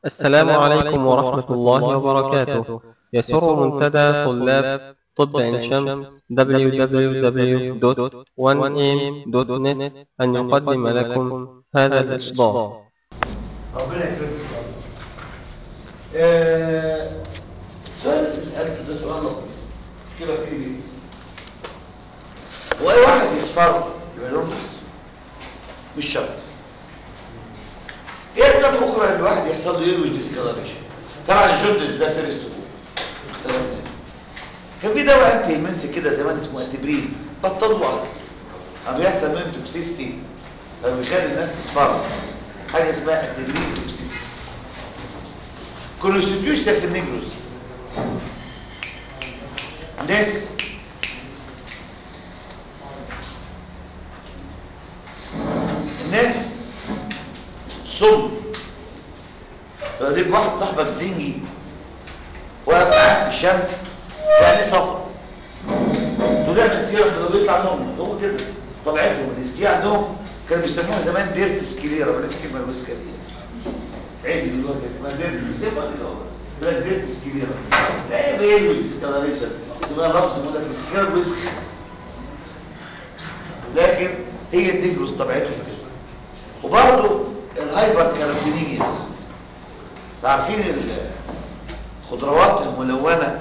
السلام عليكم ورحمة الله وبركاته يسر منتدى طلاب طب عين شمس www.1am.net أن يقدم لكم هذا الإصدار ربنا يكرمك ان شاء الله. آه، السؤال اللي سالته ده سؤال لطيف كده كتير جدا. هو اي واحد يصفر يبقى لونس مش شرط. ايه اسباب اخرى ان الواحد يحصل له يلوش ديسكالريشن؟ طبعا الجوندس ده فيرست اختلفنا كان في دواء انتي هيمنسي كده زمان اسمه اتبرين بطلوا اصلا قام بيحصل منه توكسيستي فبيخلي الناس تصفر حاجه اسمها اتبرين توكسيستي كونستيتيوشن في النيجروز ناس الناس صم لو ليك واحد صاحبك زنجي واقف معاك في الشمس يعني صفر دول يعمل سيرة كده بيطلع منهم هو كده طلعتهم الاسكيه عندهم كانوا بيسموها زمان ديرت سكيليرا بلاش كلمه الوسكاليه عيب دلوقتي اسمها ديرت بيسموها كده والله بلا ديرت سكيليرا لا هي بايه والديسكالريشن اسمها لفظ يقول لك السكيلر ويسك لكن هي النيجروس طبيعتهم كده وبرضه الهايبر كاروتينيز عارفين الخضروات الملونه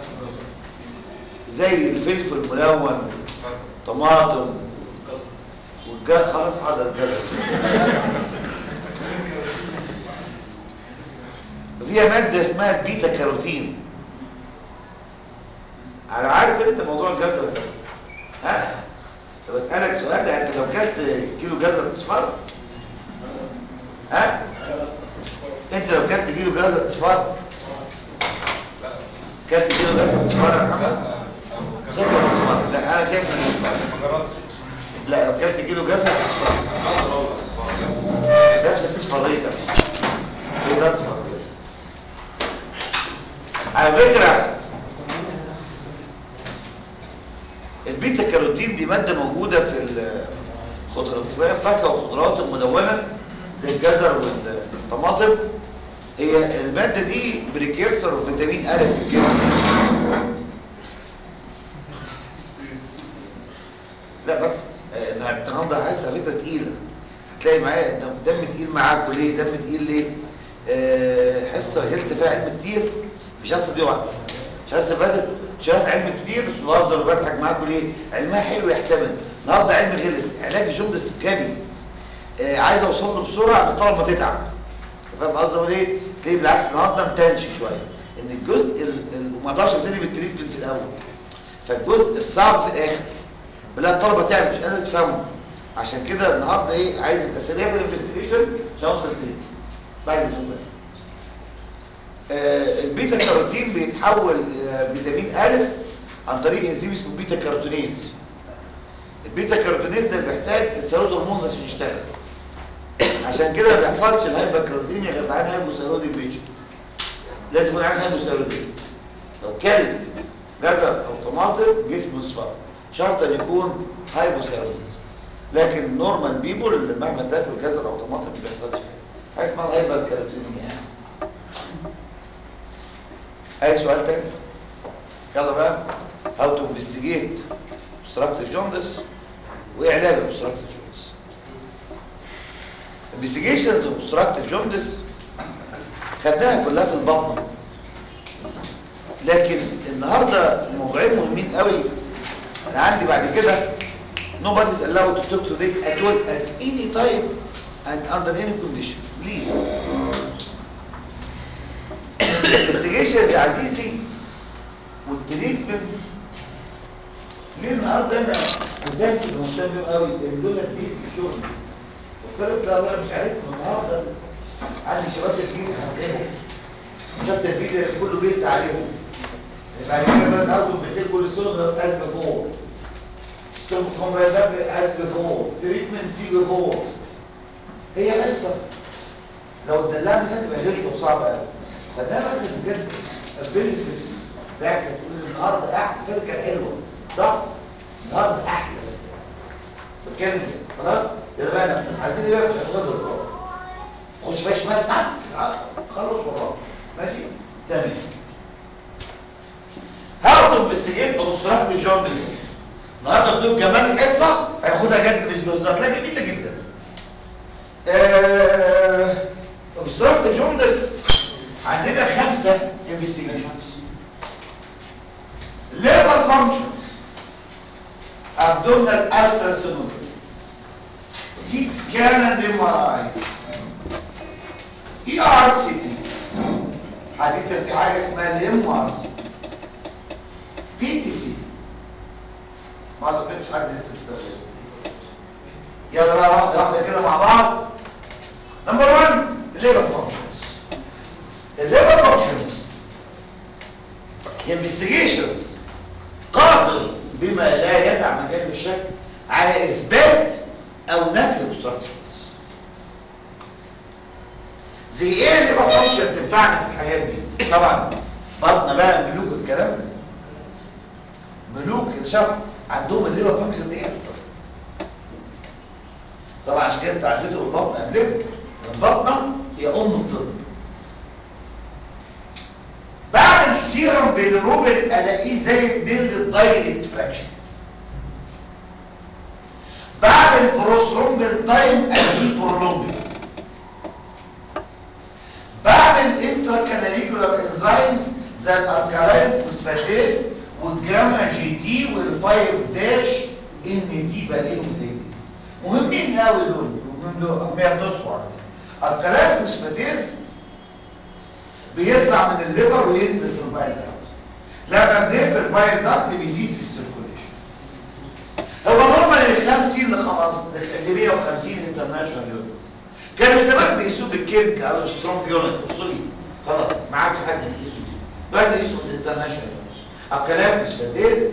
زي الفلفل الملون طماطم والجاد خلاص حاضر الجاد فيها ماده اسمها البيتا كاروتين انا عارف انت موضوع الجزر ده ها طب اسالك سؤال ده انت لو كلت كيلو جزر تصفر ها انت لو كلت كيلو جزر تصفر كلت كيلو جزر تصفر يا محمد شايف ولا تصفر لا انا شايف انه تصفر لا لو كلت كيلو جزر تصفر نفس التصفريه ده ايه ده اصفر كده على فكره البيتا كاروتين دي ماده موجوده في الخضروات الفاكهه والخضروات الملونه زي الجزر والطماطم هي الماده دي بريكيرسور فيتامين ا في الجسم لا بس آه، النهارده عايز على فكره تقيله هتلاقي معايا دم دم تقيل معاك وليه دم تقيل ليه آه، حصه هيلث فيها علم كتير مش حصه دي واحده مش حصه فاتت شرحت علم كتير بس بهزر وبضحك معاكم ليه علمها حلو يحتمل النهارده علم غلس علاج الجندس الكامل آه، عايز اوصل له بسرعه من طلب ما تتعب أنت فاهم قصدي اقول ايه ليه بالعكس النهارده متنشي شويه ان الجزء ال- ال- وما اقدرش ابتدي بالتريتمنت في الاول فالجزء الصعب في الاخر بلا الطلبه تعب مش قادره تفهمه عشان كده النهارده ايه عايز ابقى سريع في الانفستيجيشن عشان اوصل للتريتمنت بعد الزوم آه البيتا كاروتين بيتحول الى فيتامين ا عن طريق انزيم اسمه بيتا كاروتينيز البيتا كاروتينيز ده بيحتاج الثيرويد هرمون عشان يشتغل عشان كده ما بيحصلش الهايبر كاروتينيا غير بعد هايبوثايروديك بيجن لازم يكون عندي هايبوثايروديك لو كلت جزر او طماطم جسمه اصفر شرط ان يكون هايبوثايروديزم لكن نورمال بيبول اللي مهما تاكل جزر او طماطم ما بيحصلش حاجه حاجه اسمها الهايبر كاروتينيا اي سؤال تاني يلا بقى هاو تو انفستيجيت obstructive jaundice وايه علاج obstructive jaundice investigations of obstructive jaundice خدناها كلها في البطن لكن النهارده موضوعين مهمين قوي انا عندي بعد كده nobody is allowed to talk today at all at any time and under any condition please investigations يا عزيزي والتريتمنت ليه النهارده انا ما كانش مهتم قوي لولا البيت في الشغل قلت له لا لا مش عارف النهارده عندي شباب تسجيل هتلاقيهم شباب تسجيل كله بيزد عليهم بعد كده بقى الاول بيصير كل سنه از بفور ستوب كومبايلات از بفور تريتمنت سي بفور هي قصه لو اتدلعنا كانت تبقى غلسه وصعبه قوي فده مركز بجد البنفيتس بالعكس تقول النهارده احلى فكره كانت حلوه صح؟ النهارده احلى بتكلم كده خلاص يلا بقى بس عايزين ايه بقى مش هتاخد خش فيها شمال تحت خلص obstructive jaundice عندنا خمسة investigations liver functions abdominal ultrasonography CT scan and MRI ERCP حديثا في حاجة اسمها الام ار سي بي تي سي ما اعتقدش حد لسه اشتغل يلا بقى واحدة واحدة كده مع بعض نمبر 1 الليبر فانكشنز الليبر فانكشنز انفستيجيشنز قادر بما لا يدع مجال للشك على اثبات او نفي الاوبستراكشنز زي ايه الليبر فانكشن تنفعنا في الحاجات دي طبعا بطنا بقى ملوك الكلام ده ملوك الشرق عندهم الليبر فانكشن دي حصه طبعا عشان كده انتوا عديتوا البطن قبلكم البطنه هي ام الطب بعمل سيرم بالروبن الاقيه زايد من الدايركت فراكشن بعمل بروسترومبل تايم الاقيه برولونجد بعمل انترا كاناليكولار انزيمز زي الالكالاين فوسفاتيز والجاما جي تي والفايف داش ان تي بلاقيهم زي دي مهمين قوي دول مهمين دول اهميه تصوى الكالاين فوسفاتيز بيطلع من الليفر وينزل في البايل داكت لما بنقفل البايل داكت بيزيد في السيركوليشن هو نورمال ل 50 ل 15 ل 150 انترناشونال يونت كانوا زمان بيقيسوه بالكيمك او سترونج يونت اصولي خلاص ما عادش حد بيقيسه دلوقتي بيقيسوا بالانترناشونال يونت الكلام مش فديز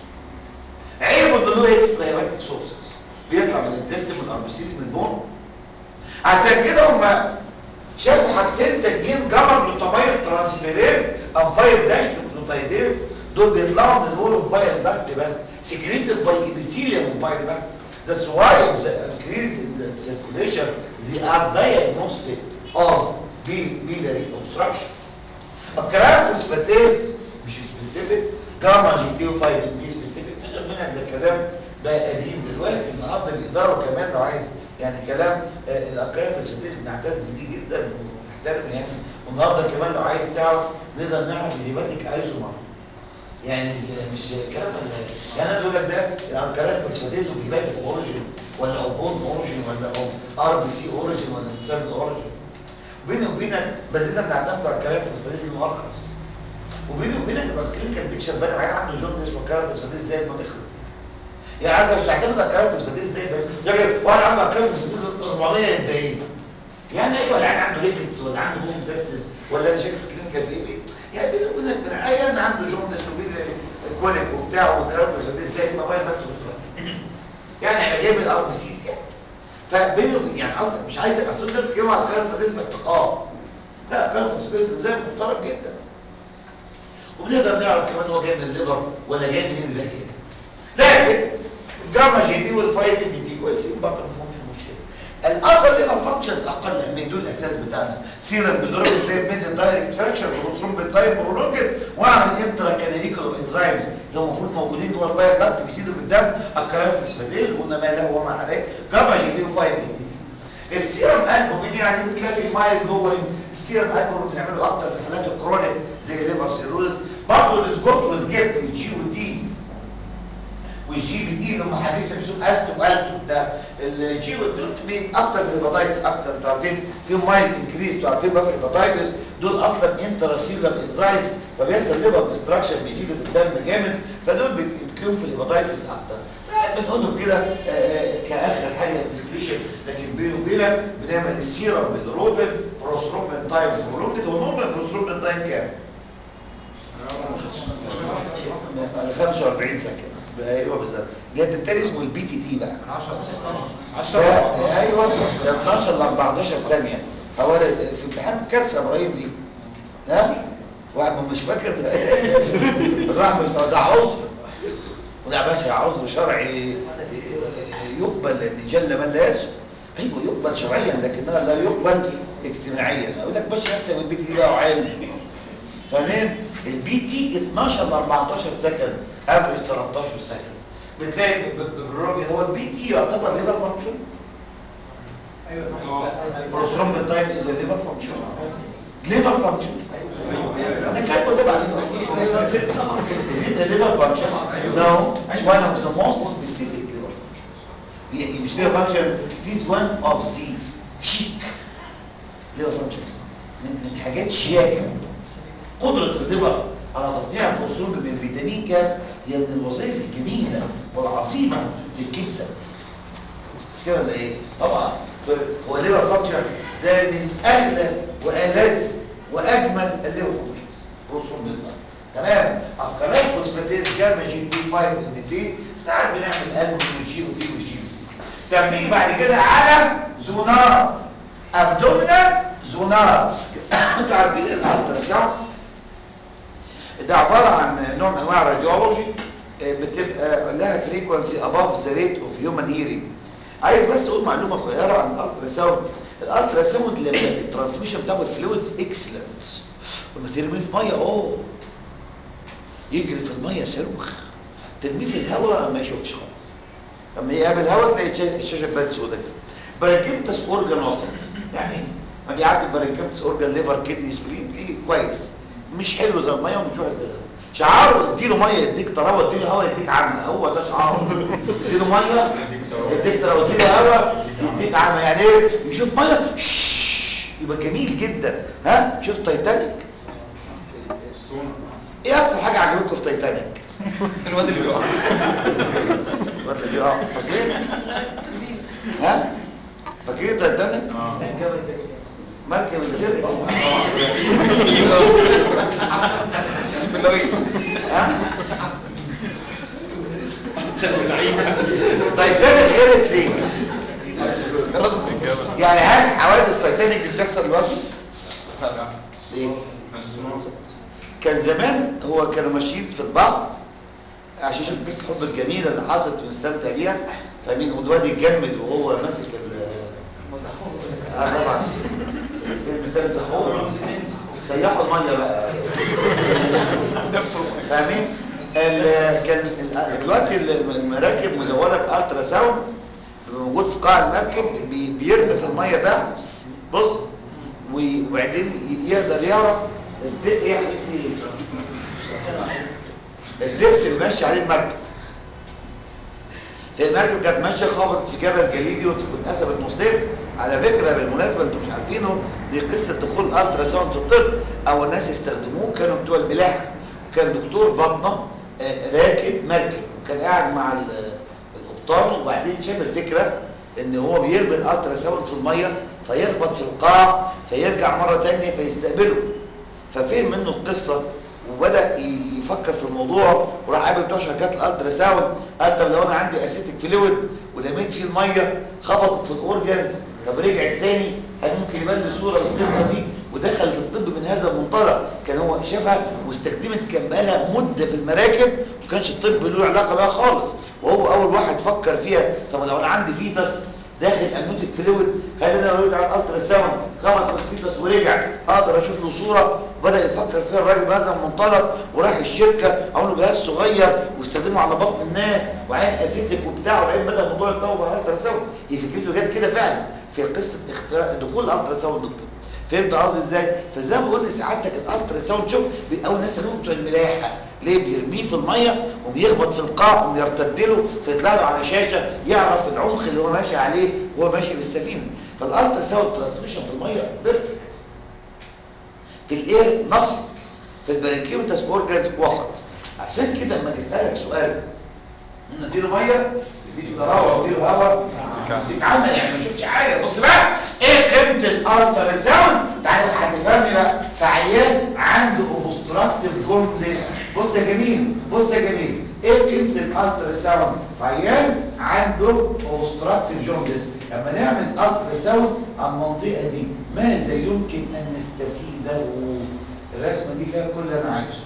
عيبه انه له اكسبيريمنتك سورسز بيطلع من الانتستين من الاربسيس من البون عشان كده هم شافوا حاجتين تانيين جرب للطبيعي ترانسفيريز او فايف داش نوتايديز دول بيطلعوا من الهول اوف بايل باكت بس سكريتد باي ابيثيليوم اوف بايل باكت That's why the increase in the circulation, they are diagnostic of biliary obstruction. الكلام في سباتيز مش سبيسيفيك جاما جي تي 5 دي سبيسيفيك منها ده كلام بقى قديم دلوقتي النهارده بيقدروا كمان لو عايز يعني كلام آه الارقام في السباتيز بنعتز بيه جدا ونحترم يعني والنهارده كمان لو عايز تعرف نقدر نعرف الهيباتيك ايزومر يعني مش كلام يعني انا اقول لك ده كلام فلسفيز وفي باك اوريجين ولا اوبون اوريجين ولا ار بي سي اوريجين ولا انسان اوريجين بيني وبينك بس انت بنعتمد على الكلام فلسفيز المؤخص وبيني وبينك يبقى الكلينيكال بيكشر بان عين عنده جوندس وكلام فلسفيز ازاي ما نخلص يعني عايز مش هعتمد على الكلام فلسفيز ازاي بس يجي واحد عنده كلام فلسفيز 440 يعني ايوه ولا عنده ريكتس ولا عنده بوم بسس ولا انا شايف كلينيكال في ايه يعني بيني وبينك بين ايا عنده جوندس وبين كوليك وبتاع والكلام ده ازاي ما باين مكتوب يعني هيبقى جايب الار بي سيز يعني فبينه يعني قصدي مش عايز اصل انت بتتكلم على الكلام ده اسمه اتقاء لا كلام ده زي محترم جدا وبنقدر نعرف كمان هو جاي من الليفر ولا جاي منين ده لكن الجاما جي دي والفايف دي دي كويسين برضه ما فيهمش مشكله الاقل ليفر فانكشنز اقل اهميه دول الاساس بتاعنا سيرم بضرب زي من الدايركت فراكشر والبروتروم بالتايم برولونجد واعمل انترا كاناليكولار انزيمز اللي المفروض موجودين جوه الباير داكت بيزيدوا في الدم الكلام في السفليل وقلنا ما له وما عليه جاما جي دي و5 دي دي السيرم البومين يعني بتلاقي مايل لورنج السيرم البومين بنعمله اكتر في الحالات الكرونيك زي الليفر سيروز برضه الاسجوت والجيب الجي ودي والجي بي دي اللي هم حديثا بيسموه استو والتو ده الجي والدوت مين اكتر في الهيباتايتس اكتر انتوا عارفين في مايل انكريز انتوا عارفين بقى في الهيباتايتس دول اصلا انتراسيلر انزايمز فبيحصل ليفر ديستراكشن بيزيدوا في الدم جامد فدول بتلاقيهم في الهيباتايتس اكتر بنقول لهم كده كاخر حاجه انفستيجيشن لكن بينه وبينك بنعمل السيرم بالروبن بروسترومبين تايم برولونجد هو نورمال بروسترومبين تايم كام؟ 45 سكند ايوه بالظبط ده التاني اسمه البي تي تي بقى 10 ايوه ده 12 ل 14 ثانيه اولا في امتحان كارثه ابراهيم دي ها واحد مش فاكر ده الواحد مش ده عذر وده يا باشا عذر شرعي يقبل ان جل من لا يسر ايوه يقبل شرعيا لكنها لا يقبل اجتماعيا اقول لك ماشي نفسك بالبي تي بقى وعالم فاهمين البي تي 12 ل 14 سكند افريج 13 سكند بتلاقي بالراجل هو البي تي يعتبر ليفر فانكشن بروثرومبين تايب از ليفر فانكشن ليفر فانكشن انا كاتبه ده بعدين اصلا is it a liver function no it's one of the most specific liver functions يعني مش liver function it is one of the chic liver functions من من حاجات شياكه قدره الليفر على تصنيع البروثرومبين من فيتامين ك هي من الوظائف الجميله والعظيمه للكبده مش كده ولا ايه طبعا هو الليفر فانكشن ده من اغلى والذ واجمل الليفر فانكشنز بروثرومبين تمام افكارات فوسفاتيز جاما جي بي 5 200 ساعات بنعمل قلب ونشيل ودي ونشيل طب نيجي بعد كده على زونار ابدومينال زونار انتوا عارفين الالترا ساوند ده عباره عن نوع من انواع الراديولوجي بتبقى لها فريكونسي اباف ذا ريت اوف هيومن هيرنج عايز بس اقول معلومه صغيره عن الالترا ساوند الالترا ساوند لما الترانسميشن بتاع الفلويدز اكسلنت لما ترميه في ميه اوه يجري في الميه صاروخ ترميه في الهواء ما يشوفش خالص لما يقابل الهواء تلاقي الشاشه بقت سودا كده برانكيمتس اورجان وسط يعني ما بيعدي برانكيمتس اورجان ليفر كدني سبلين تلاقيه كويس مش حلو زي الميه ومش وحش زي الهواء شعاره اديله ميه يديك طراوه اديله هواء يديك عمى هو ده شعاره اديله ميه يديك طراوه اديله هواء يديك عمى يعني ايه يشوف ميه شش يبقى جميل جدا ها شوف تايتانيك ايه اكتر حاجه عجبتكم في تايتانيك الواد اللي بيقع الواد اللي بيقع فاكرين ها فاكرين تايتانيك مركب الغير بسم الله ايه ها سلم اللعيبه تايتانيك غيرت ليه جربت في الجبل يعني هل حوادث تايتانيك دي بتحصل دلوقتي ليه كان زمان هو كانوا ماشيين في البحر عشان يشوف قصه الحب الجميله اللي حصلت ونستمتع بيها فاهمين والواد يتجمد وهو ماسك ال اه طبعا الفيلم بتاع الزحور سيحوا الميه بقى فاهمين ال- كان ال- دلوقتي ال- المراكب مزوده بالترا ساوند بيبقى موجود في قاع المركب بي- بيرمي في الميه ده بص و- وبعدين ي- يقدر يعرف الدق يعمل فيه ايه الدبس اللي ماشي عليه المركب المركب كانت ماشيه خبطت في جبل جليدي واتقسمت نصين على فكره بالمناسبه انتم مش عارفينه دي قصه دخول الترا ساوند في الطب اول ناس استخدموه كانوا بتوع الملاحه وكان دكتور بطنه آه، راكب مركب وكان قاعد مع ال- القبطان وبعدين شاف الفكره ان هو بيرمي الالترا ساوند في الميه فيخبط في القاع فيرجع مره تانية فيستقبله ففهم منه القصه وبدا ي- يفكر في الموضوع وراح قابل بتوع شركات الالترا ساوند قال طب لو انا عندي اسيتيك فلويد ورميت فيه الميه خبطت في الاورجنز طب رجعت تاني هل ممكن يبان لي صوره للقصه دي ودخلت الطب من هذا المنطلق كان هو شافها واستخدمت كان بقالها مده في المراكب ما كانش الطب له علاقه بها خالص وهو اول واحد فكر فيها طب لو انا عندي فيتس داخل امنوتيك فلويد هل انا لو على الالترا ساوند خبط في الفيتس ورجع اقدر اشوف له صوره بدا يفكر فيها الراجل بهذا المنطلق وراح الشركه عملوا جهاز صغير واستخدمه على بطن الناس وعين اسيتك وبتاع وبعدين بدا الموضوع يتطور على الالترا ساوند هي فكرته جت كده فعلا في قصه اختراع دخول الالترا ساوند للطب فهمت قصدي ازاي فزي ما بقول لسعادتك الالترا ساوند شوف بي- اول ناس استخدموا بتوع الملاحه ليه بيرميه في الميه وبيخبط في القاع وبيرتد له فيطلع له على شاشه يعرف العمق اللي هو ماشي عليه وهو ماشي بالسفينه فالالترا ساوند ترانسميشن في الميه بيرفكت في الاير نص في البريكيوتاس اورجانز وسط عشان كده لما اسالك سؤال نديله ميه نديله ضراوه نديله هواء يديك عمل يعني ما شفتش حاجه بص بقى ايه قيمه الالترا ساوند تعالى هتفهمني بقى في عيان عنده اوبستراكتيف جوندس بص يا جميل بص يا جميل ايه قيمه الالترا ساوند في عيان عنده اوبستراكتيف جوندس لما نعمل الترا ساوند على المنطقه دي ماذا يمكن ان نستفيده الرسمه دي فيها كل اللي انا عايزه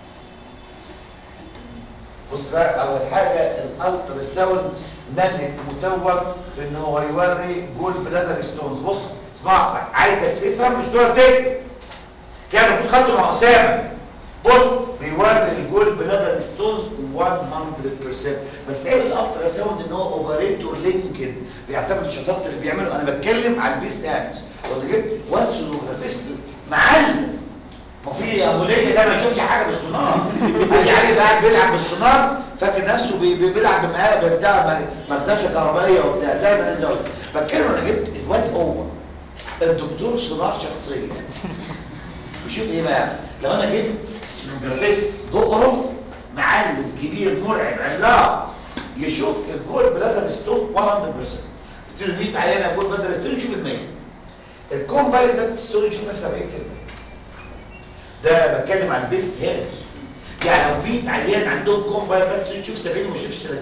بص بقى اول حاجه الالترا ساوند ملك متوج في ان هو يوري جول بلادر ستونز بص اسمع عايزك تفهم مش تقعد تكتب كده المفروض خدته مع اسامه بص بيوري الجول بلادر ستونز 100% بس عيب الافتر ساوند ان هو اوبريتور لينكد بيعتمد الشطارة اللي بيعمله انا بتكلم على البيس ادز وانت جبت واد سونوجرافيست معلم ما في اموليه ده ما يشوفش حاجه بالسونار اي عيل قاعد بيلعب بالسونار فاكر نفسه بي بي بيلعب بمقابل بتاع مفتاشه كهربائيه وبتاع لا ما انا بتكلم انا جبت الواد هو الدكتور سونار شخصيا بيشوف ايه بقى لو انا جبت سنوجرافيست دقره معلم كبير مرعب عملاق يشوف الجول بلادر ستون 100% قلت له 100 عينه جول بلادر ستون يشوف ال 100 الكومبايل بلادر ستون يشوفها 70% ده بتكلم عن بيست هيرز يعني لو 100 عيان عندهم كومبايل بلادر ستون يشوف 70 وما يشوفش 30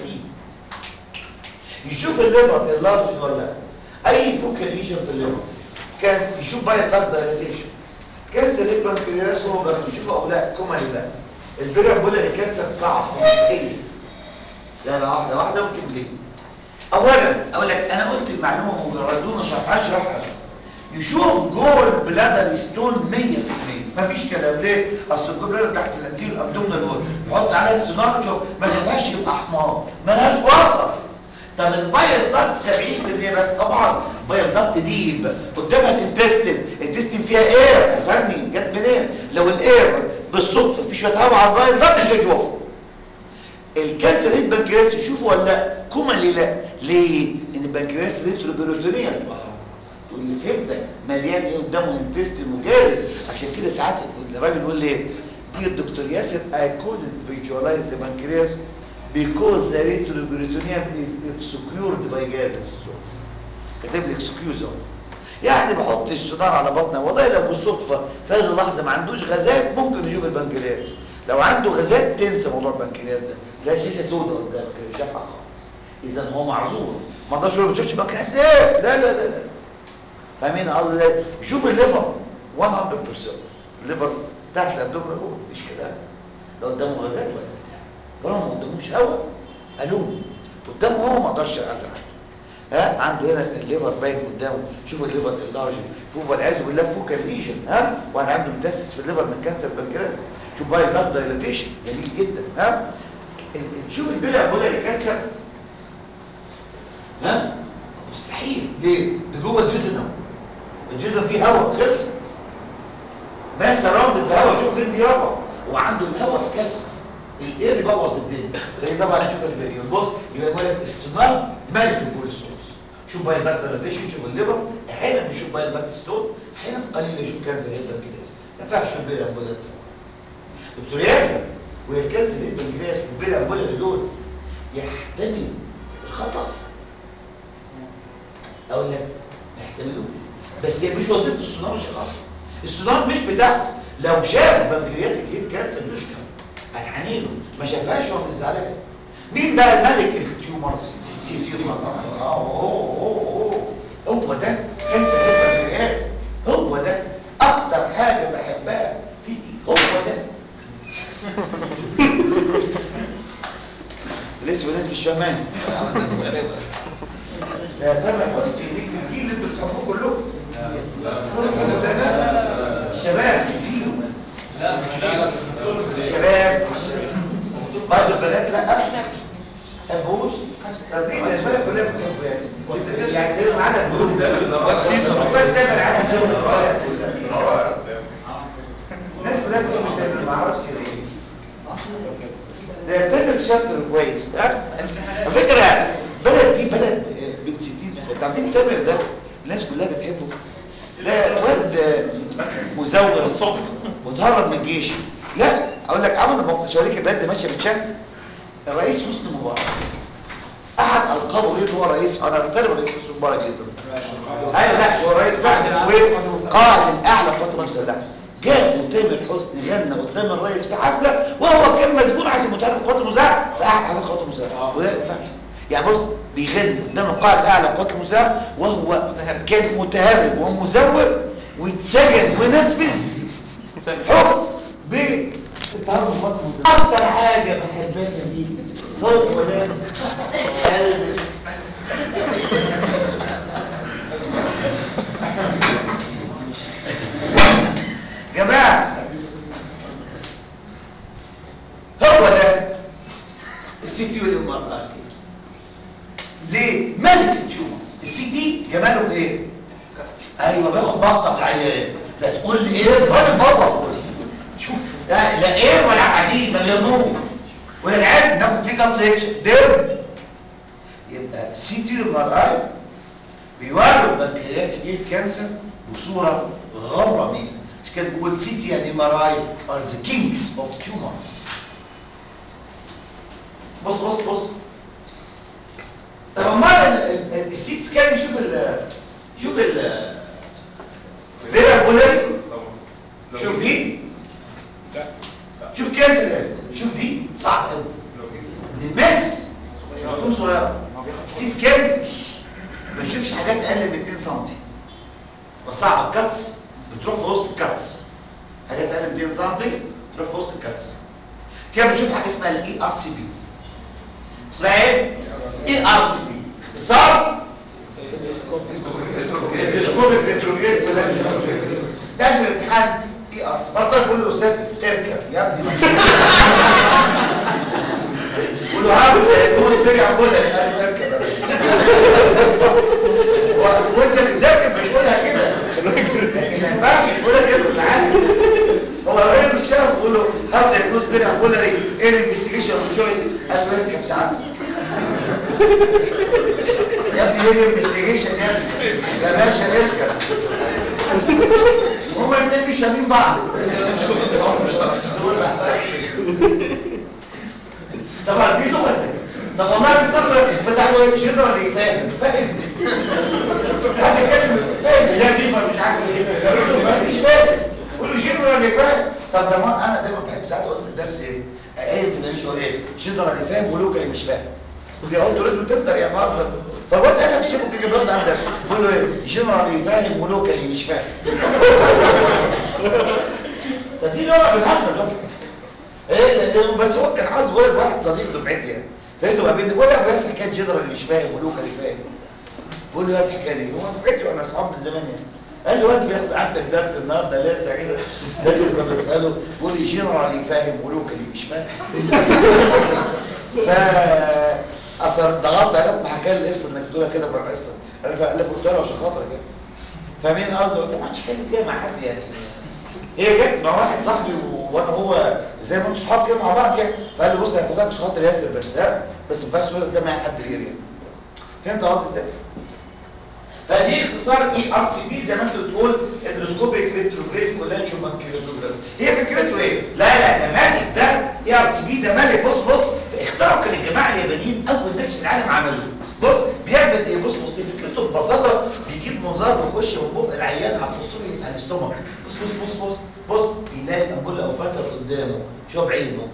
يشوف الليفر اللارج ولا لا اي فوكال ليجن في الليفر كان يشوف باي دارك دايليتيشن كانسر البنكرياس هو بقى يشوفه او لا كومالي لا البيرا بولاري كانسر صعب مستحيل لا لا واحده واحده ممكن ليه اولا اقول لك انا قلت المعلومه مجرد دون شرحها اشرحها يشوف جول بلادر ستون 100% مفيش كلام ليه اصل الجول بلادر تحت الانتير الابدومينال وول يحط عليها السونار شوف ما شافهاش يبقى حمار ملهاش وسط طب البايل ضغط 70% بس طبعا بايل ضغط ديب قدامها الانتستين الانتستين فيها اير فهمني جت منين لو الاير بالصدفه في شويه هواء على البايل ضغط مش هيشوفه الكانسر ريت بنكرياس يشوفه ولا لا كومالي لا ليه ان البنكرياس ريتروبيروتونيال تقول لي فين ده مليان ايه قدامه انتستين وجاهز عشان كده ساعات الراجل يقول لي دي الدكتور ياسر I couldn't visualize the pancreas because the retroperitoneum is obscured by gases كاتب لك سكيوزر يعني بحط السونار على بطنه والله لو بالصدفه في هذه اللحظه ما عندوش غازات ممكن يشوف البنكرياس لو عنده غازات تنسى موضوع البنكرياس ده لا شيء سوداء قدامك مش شافها خالص اذا هو معذور ما اقدرش اقول ما شفتش البنكرياس ليه لا لا لا لا فاهمين قصدي ازاي يشوف الليفر 100% الليفر تحت الابدومين جوه مفيش كلام لو قدامه غازات ولا طالما ما قداموش هواء الوم قدامه هو ما اقدرش ازرع ها عنده هنا الليفر باين قدامه شوف الليفر اللارج فوق والعياذ بالله فوكال ليجن ها واحد عنده متاسس في الليفر من كانسر بنكرياس شوف باي ضغط دايلاتيشن جميل جدا ها شوف البلع بولاري كانسر ها مستحيل ليه ده جوه الديوتنم الديوتنم فيه هواء خلص بس راوند بهواء شوف فين يابا وعنده الهواء كارثه الاير بوظ الدنيا فدي طبعا شوف الفيديو بص يبقى يقول لك السونار ملك الكوليسترول شوف باي باك دايلاتيشن شوف الليفر احيانا بيشوف باي باك ستون احيانا قليل يشوف كانسر البنكرياس ما ينفعش يشوف بيلا امبولات دكتور ياسر وهي الكانسر البنكرياس والبيلا امبولات دول يحتمل الخطا اقول لك ما يحتملوش بس هي مش وظيفه السونار مش خطا السونار مش بتاعته لو شاف بنكرياتيك هيد كانسر يشكر هنحنينه ما شافهاش هو مش زعلان مين بقى الملك التيومرز سي تيومر اه اوه اوه هو ده كانسر البنكرياس هو ده اكتر حاجه بحبها فيكي هو ده لسه ناس مش فاهماني لا تابع حسني ليك الجيل اللي انتوا بتحبوه كلكم الشباب كتير الشباب بعض البنات لا تحبوش طب ليه الناس بالك كلها بتحبوا يعني يعني لازم عدد جروب ده سيسو. والله تابع عدد شغل الرواية كلها الناس كلها بتحب تابع ما اعرفش ليه ده تامر شاطر كويس على فكره بلد دي بلد بنت 60 بس عارفين تامر ده الناس كلها بتحبه ده واد مزور الصبح وتهرب من الجيش لا اقول لك عمل موقف شواريك البلد دي ماشيه بالشمس الرئيس حسني مبارك احد القابه غير هو رئيس انا احترم الرئيس حسني مبارك جدا ايوه لا هو رئيس بعد قائد الاعلى للقوات المسلحه جابوا تامر حسني غنى قدام الرئيس في حفله وهو كان مسجون عشان متهرب القوات المسلحه في احد حفلات القوات المسلحه وده ما ينفعش يعني بص بيغني قدام القائد الاعلى للقوات المسلحه وهو كان متهرب ومزور واتسجن ونفذ حكم بالتهرب القوات المسلحه اكتر حاجه بحبها دي هو ده قلب جماعة السي تي والام ار اي ليه ملك التيومرز السي تي جماله في ايه ايوه باخد بقطه في العيان لا تقول لي ايه الراجل بابا شوف لا, لا ايه ولا عزيز مليونون ولا العيال ناخد فيه كام سيكشن دم يبقى السي تي والام ار اي بيوروا البنكرياتيك جيت كانسر بصوره غراميه مش كده بقول سي تي اند ام ار اي ار ذا كينجز اوف تيومرز بص بص بص طب امال ال- ال- السيت سكان يشوف ال شوف ال بيرا بولاري شوف دي شوف كانسر شوف دي صعب قوي الماس تكون صغيره السيت سكان ما تشوفش حاجات اقل من 2 سم بس صعب الكاتس بتروح في وسط الكاتس حاجات اقل من 2 سم تروح في وسط الكاتس كده بشوف حاجه اسمها الاي ار سي بي اسمها ايه؟ اي ار سي بي صار الديسكوبيك ريتروجريد كولانجين ده في الامتحان اي ار سي بطل تقول له استاذ اركب يا ابني ما قول له هاخد جوز بيجي على كده قال له اركب يا باشا و- وانت بتذاكر بتقولها كده لكن ما ينفعش تقولها كده معاك هو الراجل مش فاهم بيقول له هاو دايجنوز بيري امبولاري ايه الانفستيجيشن اوف تشويس قال له اركب ساعتك يا ابني ايه الانفستيجيشن يا ابني يا باشا اركب هما الاثنين مش فاهمين بعض طبعا دي لغتك طب والله دي طبعا فتح له جنرال فاهم فاهم هذا كلمه فاهم لا دي مش عارف ايه قالوا له ما فيش فاهم قول له جنرال فاهم طب ده ما انا دايما بحب ساعات اقول في الدرس ايه ايه في الدرس اقول ايه جنرال فاهم ولوكالي مش فاهم وبيقعدوا يقولوا له تقدر يا مهزر فقلت انا في شبكه كده بيرد عندك بقول له ايه جنرال فاهم ولوكالي مش فاهم فدي لغه بنهزر لغه ايه ده- بس هو كان عاوز ولد واحد صديق دفعتي يعني فقلت له قابلني بقول له يا ابو ياسر حكايه جنرال مش فاهم ولوكالي فاهم بقول له يا الحكايه دي هو دفعتي وانا اصحاب من زمان يعني قال لي واد بياخد عندك درس النهارده لاسع كده داخل فبساله بيقول لي جنرال فاهم ولوكالي مش فاهم ف اصل ضغطت على ما حكى لي القصه انك تقولها كده بره القصه انا فقلت قلت له عشان خاطرك كده فاهمين قصدي قلت له ما عادش كلمه كده مع حد يعني هي جت مع واحد صاحبي و- وانا هو زي ما انتوا صحاب كده مع بعض يعني فقال لي بص انا فداك عشان خاطر ياسر بس ها بس ما ينفعش تقول قدام اي حد غيري يعني فهمت قصدي ازاي؟ فدي اختصار اي ار سي بي زي ما انت بتقول اندوسكوبيك ريتروجريد كولانجيو بانكيولوجرام هي فكرته ايه؟ لا لا ده ملك ده اي ار سي بي ده ملك بص بص اخترعوا كان الجماعه اليابانيين اول ناس في العالم عملوه بص بيعمل ايه بص بص فكرته ببساطه بيجيب منظار بيخش من بق العيان على التصوير على الاستومك بص بص بص بص بص بيلاقي امبوله او فتر قدامه شو بعينه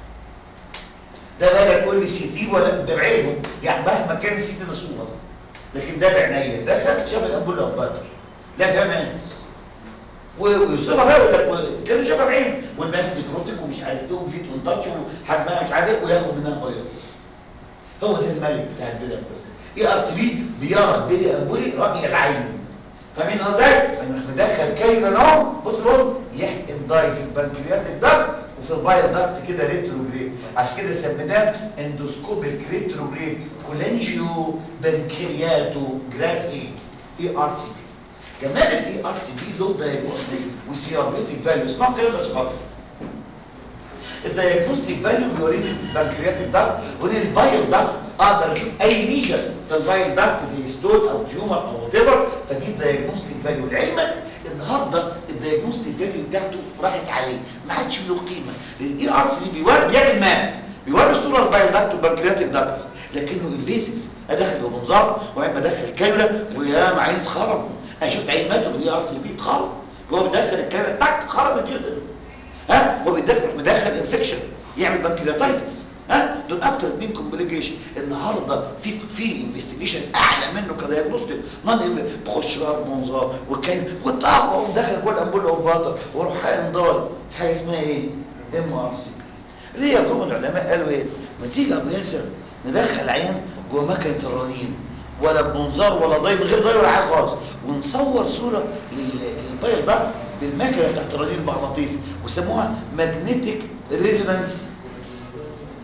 ده بقى تقول لي سي تي ولا ده بعينه يعني مهما كان السي تي ده صوره لكن ده بعينيا دخل شاف الامبوله او فتر لا فهمت ويوصلها بقى يقول لك كانوا شافها بعين والناس بتروتك ومش عارف ايه وبليت ونتاتش وحجمها مش عارف ايه وياخد منها بيض هو ده الملك بتاع البيري امبولي اي ار سي بي بيرى البيري امبولي راي العين فاهمين ازاي؟ انك مدخل كاينه اهو بص بص يحقن داي في البنكرياتيك داكت وفي البايل داكت كده ريتروجريد عشان كده سميناه اندوسكوبيك ريتروجريد كولانجيو بنكرياتو جراف ايه؟ اي ار سي بي جمال الاي ار سي بي له دايجنوستيك وسيرابيوتيك فاليو اسمعوا كده بس خاطر الدايجنوستيك فاليو بيوريني البنكرياتيك داكت ويوريني البايل داكت اقدر اشوف اي ليجن في البايل داكت زي ستون او تيومر او وات ايفر فدي الدايجنوستيك فاليو لعلمك النهارده الدايجنوستيك فاليو بتاعته راحت عليه ما عادش له قيمه الاي ار سي بي بيوري بيعمل ماب بيوري الصوره البايل داكت والبنكرياتيك داكت لكنه انفيزيف ادخل بمنظار وعين بدخل كاميرا ويا معين اتخرب انا شفت عين ماتوا بالاي ار سي بي اتخرب هو بيدخل الكاميرا تك خربت كده ها هو بيدخل مدخل انفكشن يعمل بنكرياتايتس ها دول اكتر اثنين كومبليكيشن النهارده في في انفستيجيشن اعلى منه كدايجنوستيك نون بخش بقى بمنظار وكان كنت اقوى داخل جوه الامبول اوف فاتر واروح حقن ضال في حاجه اسمها ايه؟ ام ار سي ليه يا جم العلماء قالوا ايه؟ ما تيجي يا ابو ياسر ندخل عيان جوه مكنه الرنين ولا بمنظار ولا ضي من غير ضي ولا حاجه خالص ونصور صوره لل- للبايل ده بالمكنه بتاعت الرنين المغناطيسي وسموها ماجنتيك ريزونانس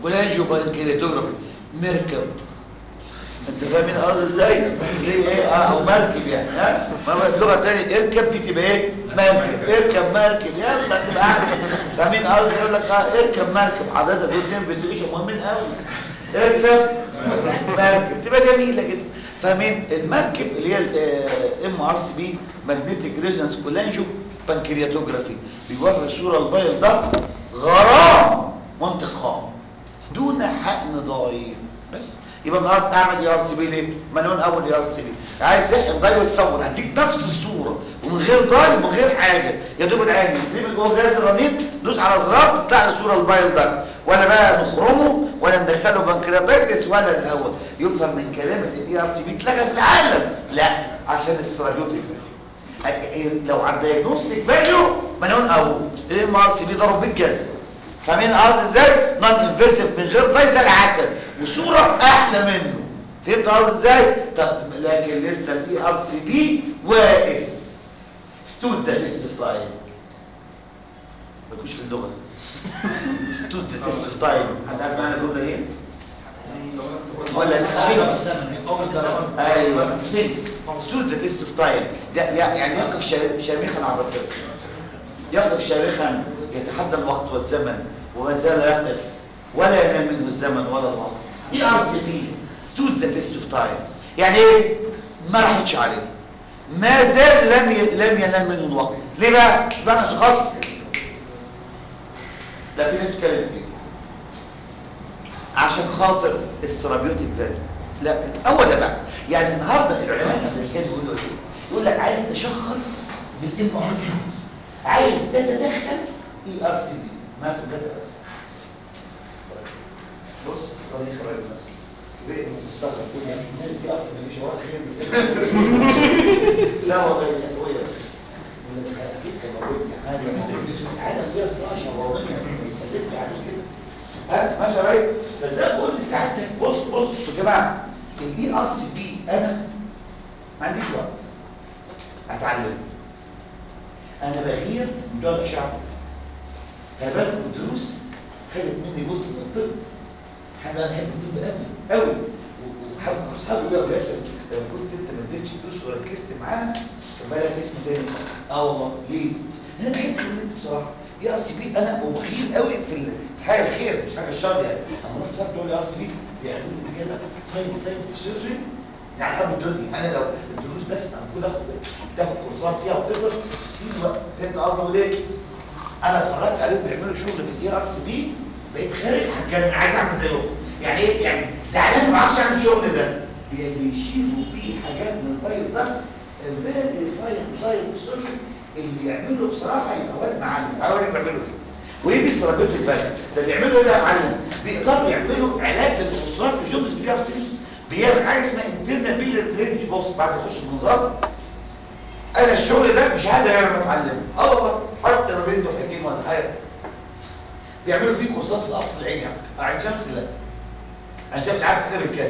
كولانجيو بانكرياتوجرافي مركب انت فاهمين قصدي ازاي ليه ايه اه او مركب يعني ها ما اللغه الثانيه اركب دي تبقى ايه مركب اركب مركب يلا تبقى عارف فاهمين قصدي يقول لك اه اركب مركب حضرتك دول انفستيجيشن مهمين قوي اركب مركب تبقى جميله جدا فاهمين المركب اللي هي الام ار سي بي ماجنتيك ريزونانس كولانجيو بانكرياتوجرافي بيوري الصوره البيض ده غرام منطق خام دون حقن ضعيف بس يبقى النهارده اعمل اي ار سي بي ليه؟ ما نقول اول اي ار سي بي عايز تحقن ضاي وتصور هديك نفس الصوره ومن غير ضاي ومن غير حاجه يا دوب العين يترمي جوه جهاز الرنين دوس على زرار تطلع لي الصوره البايل ده ولا بقى نخرمه ولا ندخله بنكرياتايتس ولا الهواء يفهم من كلامه الاي ار سي بي اتلغى في العالم لا عشان السيرابيوتيك لو على الدايجنوستيك فاليو ما نقول اول الام ار سي بي ضرب بالجزم فاهمين قصدي ازاي نون انفيسيف من غير ضي زي العسل وصوره احلى منه فهمت قصدي ازاي طب لكن لسه الاي ار سي بي واقف ستود ذا تيست اوف تايم ما تكونش في اللغه ستود ذا تيست اوف تايم هنعرف معنى الجمله ايه ولا السفنكس ايوه السفنكس ستود ذا تيست اوف تايم يعني يقف شامخا عبر التاريخ يقف شامخا يتحدى الوقت والزمن وما زال يقف ولا ينال منه الزمن ولا الوقت اي ار سي بي ستود ذا تيست اوف تايم يعني ايه ما راحتش عليه ما زال لم ي... لم ينال منه الوقت ليه بقى بقى عشان خاطر لا في ناس بتتكلم فيه عشان خاطر السيرابيوتيك فاليو لا الاول ده بقى يعني النهارده العلماء الامريكان بيقولوا ايه يقول لك عايز تشخص بالام ار سي عايز تتدخل اي ار سي بي ما في داتا ار سي بص صديق رئيس بقى مستغرب يقول يعني الناس دي اصلا مش وراها خير لا والله يا اخويا اكيد كان موجود حاجه العالم فيها 12 وراضيه ما يتسلمش عليه كده ها ماشي يا ريس فازاي بقول لسعادتك بص بص يا جماعه الاي ار سي بي انا ما عنديش وقت اتعلم انا بغير من بتوع الاشعه خلي بالك الدروس خدت مني جزء من الطب احنا بقى بنحب الطب قوي قوي وحب اصحابي بقى باسم لو كنت انت ما اديتش دروس وركزت معانا كان بقى لك اسم تاني اه والله ليه؟ انا بحب شغلتي بصراحه اي ار سي بي انا وبخيل قوي في في حاجه الخير مش حاجه الشر يعني اما رحت فاكر دول اي ار سي بي بيعملوا لي كده طيب طيب في سيرجري يعني حب الدنيا انا لو الدروس بس المفروض اخد تاخد كورسات فيها وقصص بس في وقت فهمت قصدي ليه؟ انا اتفرجت عليهم بيعملوا شغل بالاي ار سي بي بقيت خارج هتكلم عايز اعمل زيهم يعني ايه يعني زعلان ما اعرفش اعمل الشغل ده بيشيلوا بيه حاجات من الفايل ده فيري فاين فاين سيرجري اللي يعملوا بصراحه يبقى واد معلم تعالوا اوريك بيعملوا ايه وايه بيستربطوا الفرق ده بيعملوا ايه بقى يا معلم بيقدروا يعملوا علاج للاسرات الجوبس بي ار سي بيعمل حاجه اسمها انترنال بيلر درينج بص بعد ما يخش المنظار انا الشغل ده مش هقدر انا اتعلمه اه والله حتى لو بنته دفعتين ولا حاجه بيعملوا فيه كورسات في القصر العيني على فكره عين شمس لا عين شمس عارف حاجه بالكاد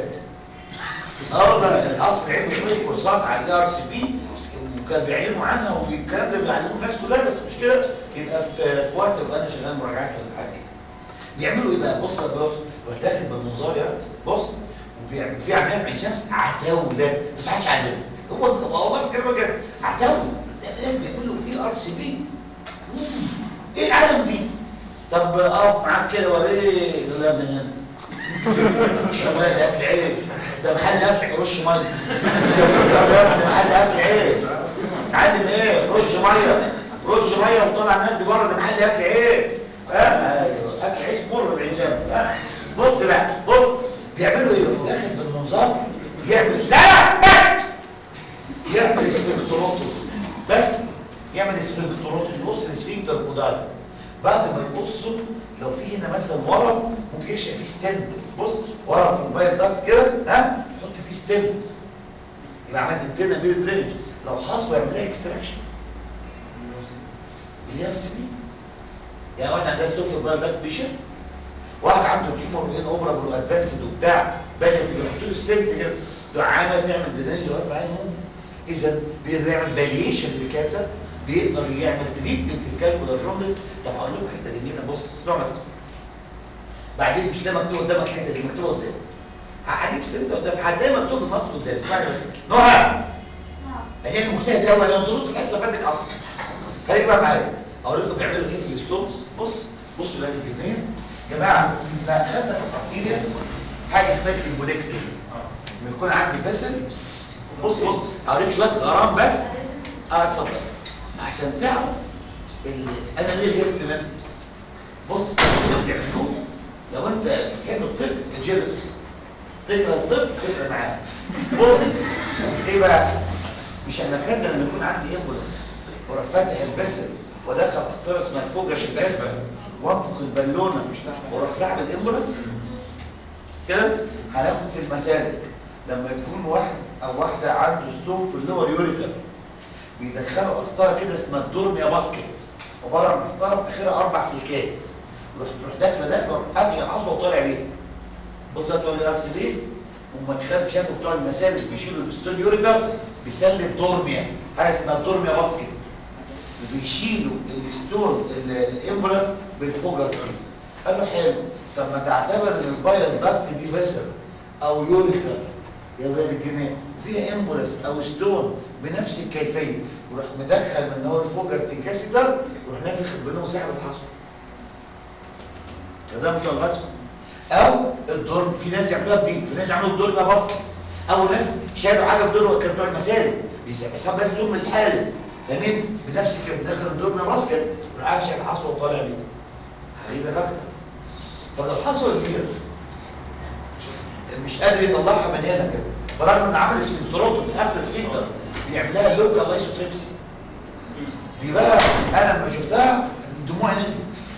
اه والله القصر العيني شويه كورسات على الاي ار سي بي وكانوا بيعلموا عنها والكلام ده بيعلموه الناس كلها بس مش كده يبقى في في وقت يبقى انا شغال مراجعات ولا حاجه بيعملوا ايه بقى بص يا بص روح داخل بالمنظار يا بص وبيعمل في عمليه في عين شمس عتاوله بس ما حدش علمه هو والله كلمه كده عتاوله ده في ناس بيعملوا اي ار سي بي ايه العالم دي طب اقف معاك كده وريه لا من هنا شغال الاكل عيب ده محل اكل رش ميه ده محل اكل عيب تعلم ايه رش ميه رش ميه وطلع الناس دي بره ده محل اكل عيب ها ايوه اكل عيش مر بالعجاب ها بص بقى بص بيعملوا ايه داخل بالمنظار يعمل لا لا بس يعمل اسفنكتروتومي بس يعمل اسفنكتروتومي يقص الاسفنكتر القدام بعد ما يقصه لو في هنا مثلا ورم ممكن يشق فيه ستند بص ورم في الموبايل ده كده ها يحط فيه ستند يبقى عملت انتنا بير درينج لو حصل يعمل لها اكستراكشن اللي هي في بي يعني واحد عندها ستوك في البايل باك بيشن واحد عنده تيومر وين اوبرابل وادفانسد وبتاع بدات يحط له ستند كده دعامه تعمل درينج وقت معاه اذا بيقدر يعمل باليشن لكانسر بيقدر يعمل تريتمنت للكالكولا جوندس طب هقول لكم حته جميله بص اسمعوا بس بعدين مش لاقي مكتوب قدامك الحته دي مكتوبه قدامك هجيب السرير ده قدام هتلاقي مكتوب بالنص قدامك اسمعني بس نهى هي المجتهد قوي انا دروس الحصه فاتت اصلا خليك بقى معايا اوريكم بيعملوا ايه في الستونز بص بصوا دلوقتي الجنيه يا جماعه احنا خدنا في الارتيريا حاجه اسمها الامبوليكتور لما يكون عندي فيسل بس بص بص هوريك شويه غرام بس اه اتفضل عشان تعرف ال- انا ليه الهبت من بص شو اللي بيعملوه لو انت بتحب الطب الجيرس تقرا الطب تقرا معاه بص ايه بقى مش انا خدنا لما يكون عندي امبولس واروح فاتح الفيسل وادخل قسطره اسمها الفوجش الفيسل وانفخ البالونه واروح ساحب الامبولس كده هناخد في المسالك لما يكون واحد او واحده عنده ستون في اللور يوريتر بيدخلوا قسطره كده اسمها الدورميا باسكت عباره عن قسطره في اخرها اربع سلكات يروح تروح داخله داخله قافله العصا وطالع بيها بص يا بتوع الار سي بي هم خد شافوا بتوع المسالك بيشيلوا الستون يوريتر بيسلك دورميا حاجه اسمها الدورميا باسكت وبيشيلوا الستون ال- الامبولس بالفوجر كده قال له حلو طب ما تعتبر ان البايل داكت دي فيسل او يوريتر يا ولاد الجنيه وفيها امبولس او ستون بنفس الكيفيه وراح مدخل من هو الفوجر تنكاسيتر وراح نافخ البنوم وسحب الحصى كده بتوع الرسم او الدور في ناس بيعملوها بدين في ناس بيعملوا الدور ده بسط او ناس شالوا حاجه بدور كانوا بتوع المسالك بيسحب بس دول من الحالب فاهمين بنفس كده داخل الدور ده باسكت وراح قافش الحصى وطالع بيه عايزك اكتر طب لو حصل كبير مش قادر يطلعها من هنا كده برغم ان عمل اسفنتروتو من اسس فيكتر بيعملها لوكال لايسوتريبسي دي بقى انا لما شفتها دموعي نزلت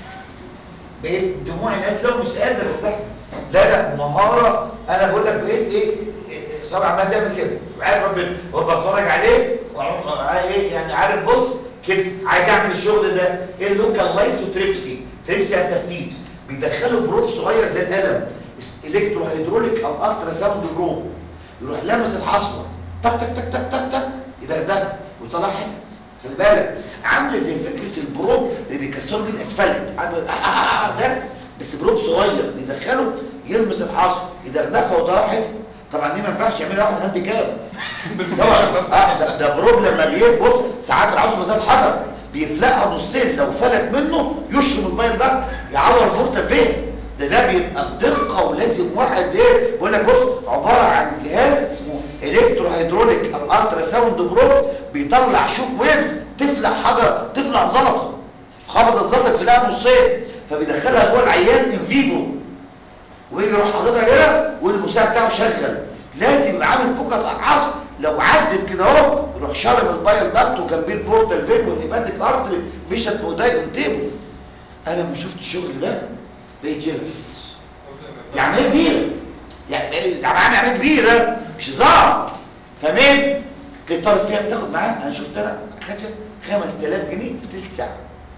بقيت دموعي نزلت لو مش قادر استحمل لا لا مهاره انا بقول لك بقيت ايه إيه، صابع عمال تعمل كده وعارف ربنا وابقى بتفرج عليه وأعرف- عارف ايه يعني عارف بص كده عايز اعمل الشغل ده ايه اللوكال لايسوتريبسي تريبسي يعني تفتيت بيدخلوا بروب صغير زي القلم الكترو هيدروليك او الترا ساوند بروب يروح لامس الحصوه تك تك تك تك تك تك يدغدغ ويطلع حتت خلي بالك عامله زي فكره البروب اللي بيكسروا بيه الاسفلت عامل آه آه آه ده بس بروب صغير بيدخله يلمس الحصوه يدغدغها ويطلع حتت طبعا دي ما ينفعش يعملها واحد هاندي كام طبعا آه ده, ده بروب لما بيبص ساعات العصوه زي الحجر بيفلقها نصين لو فلت منه يشرب المايل ده يعور فورت البيت ده ده بيبقى بدقه ولازم واحد ايه بيقول لك بص عباره عن جهاز اسمه الكترو هيدروليك او الترا ساوند بروب بيطلع شوك ويفز تفلق حجر تفلق زلطه خبطت زلطه تفلقها نصين فبيدخلها جوه العيان ان فيجو ويجي يروح حاططها كده والمساعد بتاعه شغل لازم يبقى عامل فوكس على العصب لو عدت كده اهو يروح شارب البايل داكت وجنبيه البورتال فين والهيباتيك ارتري مشت بوداي تيبل انا لما شفت الشغل ده بقيت جيلس يعني ايه كبيره يعني ده معنى عمليه كبيره مش هزار فاهمين كنت طالب فيها بتاخد معاه انا شفت انا خدت 5000 جنيه في ثلث ساعه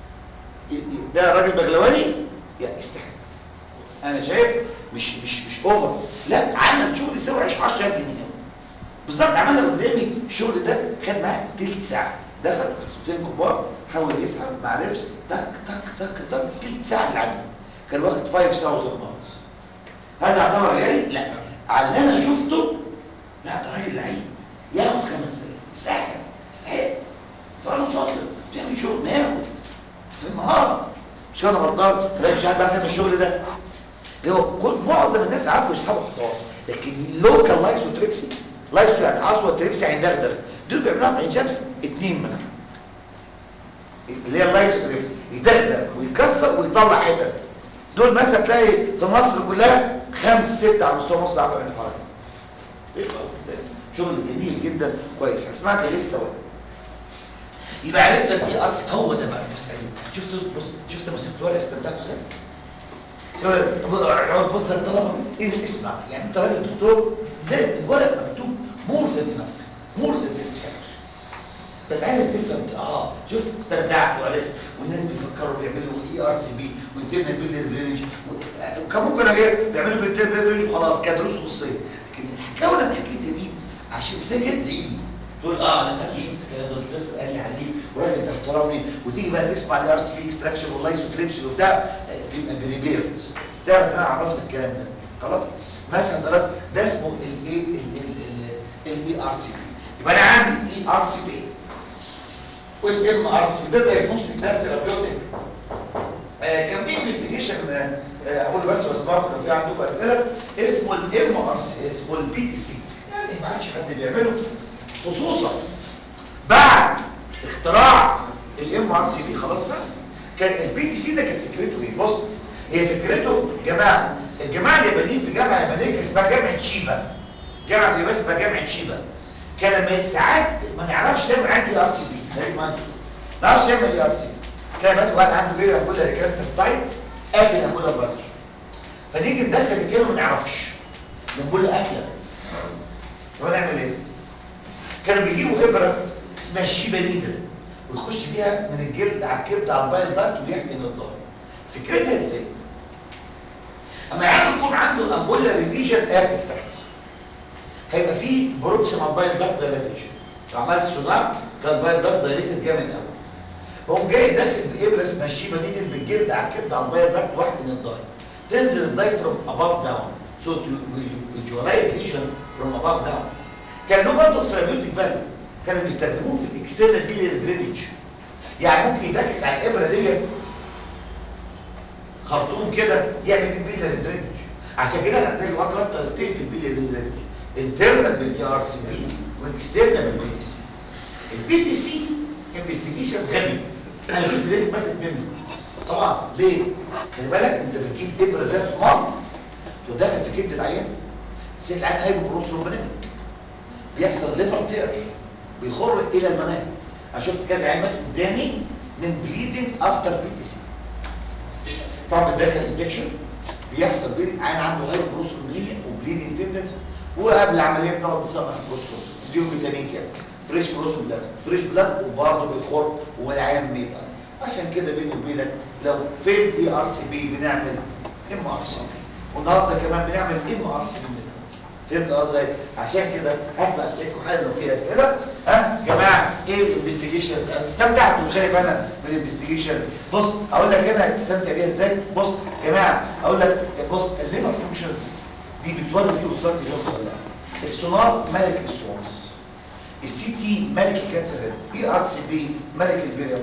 ي- ي- ده راجل بغلواني يا استحق انا شايف مش مش مش اوفر لا عمل شغل يساوي 10000 جنيه بالظبط عملها قدامي الشغل ده خد معاه ثلث ساعه دخل خصوتين كبار حاول يسحب ما عرفش تك تك تك تك ثلث ساعه بالعدد كان واخد 5000 مارس هذا يعتبر غالي لا على اللي انا شفته لا ده راجل لعيب ياخد 5000 يستحق يستحق ده راجل شاطر بيعمل شغل ما ياخد في المهاره مش انا غلطان لا مش عارف بقى فاهم الشغل ده هو كل معظم الناس عارفوا يسحبوا حصوات لكن اللوكال لايسو تريبسي لايسو يعني حصوه تريبسي يعني دغدغ دول بيعملوها في عين شمس اتنين مثلا اللي هي اللايسو تريبسي يدغدغ ويكسر ويطلع حتت دول مثلا تلاقي في مصر كلها خمس ست على مستوى مصر عارفه من الحوار شغل جميل جدا كويس هسمعك لسه ولا يبقى عرفت ايه ارسي هو ده بقى بص ايوه شفت بص شفت مسكت الورقه استمتعت ازاي اقعد بص للطلبه ايه اسمع يعني انت راجل دكتور لا الورق مكتوب مور ذان انف مور ذان ساتسفاكتوري بس عايزك تفهم اه شوف استمتعت وعرفت والناس بيفكروا بيعملوا اي ار سي بي وانترنال بيلدر درينج وكان ممكن اجي بيعملوا بالانترنال بيلدر درينج وخلاص كانت دروس خصوصيه لكن الحكايه اللي انا حكيتها دي عشان السجل تعيدي تقول اه انا انا شفت الكلام ده بس قال لي عليه وراجل ده احترمني وتيجي بقى تسمع الار سي بي اكستراكشن والايسوتريبشن وبتاع آه، تبقى بريبيرد تعرف ان انا عرفت الكلام ده خلاص ماشي حضرتك ده اسمه الايه الاي ار سي بي يبقى انا عندي اي ار سي بي والام ار سي بي ده دايجنوستيك ده ثيرابيوتيك كان في انفستيجيشن هقول بس واسمعكم لو في عندكم اسئله اسمه الام ار سي اسمه البي تي سي يعني ما عادش حد بيعمله خصوصا بعد اختراع الام ار سي بي خلاص بقى كان البي تي سي ده كانت فكرته ايه بص هي فكرته جماعه الجماعه اليابانيين في جامعه يابانيه كان اسمها جامعه شيبا جامعه في اسمها جامعه شيبا كان لما ساعات ما نعرفش نعمل عندي ار سي بي ما نعرفش نعمل اي ار سي بي تلاقي مثلا واحد عنده بيري امبولا كانسر تايب قافل امبولا برضه فنيجي ندخل الكلمه ما نعرفش الامبولا قافله طب نعمل ايه؟ كانوا بيجيبوا ابره اسمها الشيبا نيدل ويخش بيها من الجلد على الكبد على البايل داكت ويحقن الظهر فكرتها ازاي؟ اما يعني يكون عنده امبولا ريليجن قافل تحت هيبقى فيه بروكسيمال بايل داكت دايليتيشن لو عملت سونار كان البايل داكت دايليتد جامد قوي بقوم جاي داخل بابره اسمها الشيبا نيدل بالجلد على الكبد على البايل داكت واحقن الظهر تنزل الدايفرام above down so to visualize lesions from above down كان له برضه ثيرابيوتيك فاليو كانوا بيستخدموه في الاكسترنال بيلير درينج يعني ممكن يدكك على الابره ديت خرطوم كده يعمل بيلير درينج عشان كده احنا بنلاقي وقت وقت طريقتين في البيلير درينج انترنال بالاي ار سي بي واكسترنال بالبي تي سي البي تي سي انفستيجيشن غبي انا شفت ناس ماتت منه طبعا ليه؟ خلي بالك انت بتجيب ابره زي الحمار تدخل في كبد العيان سيد العيان هايبوبروس رومانيك بيحصل ليفر تير بيخر الى الممات انا شفت كذا عيان مات قدامي من بليدنج افتر بي تي سي طبعا بتدخل انفكشن بيحصل بليدنج عيان عنده هايبوبروس رومانيك وبليدنج تندنس وقبل العمليه بنقعد نصنع البروسون نديهم فيتامين كده فريش فروزن بلاد فريش بلاد وبرضه بيخر والعيان ميت عشان كده بيني وبينك لو فين اي ار سي بي بنعمل ام ار سي بي والنهارده كمان بنعمل ام ار سي بي من فهمت قصدي عشان كده هسمع اسئلتكم حالا لو في اسئله ها جماعه ايه الانفستيجيشنز استمتعت وشايف انا بالانفستيجيشنز بص اقول لك هنا تستمتع بيها ازاي بص يا جماعه اقول لك بص الليفر فانكشنز دي بتولد فيه اوستراتي جونز ولا لا السونار ملك الستونز السي تي ملك الكانسر اي ار سي بي ملك البيريوم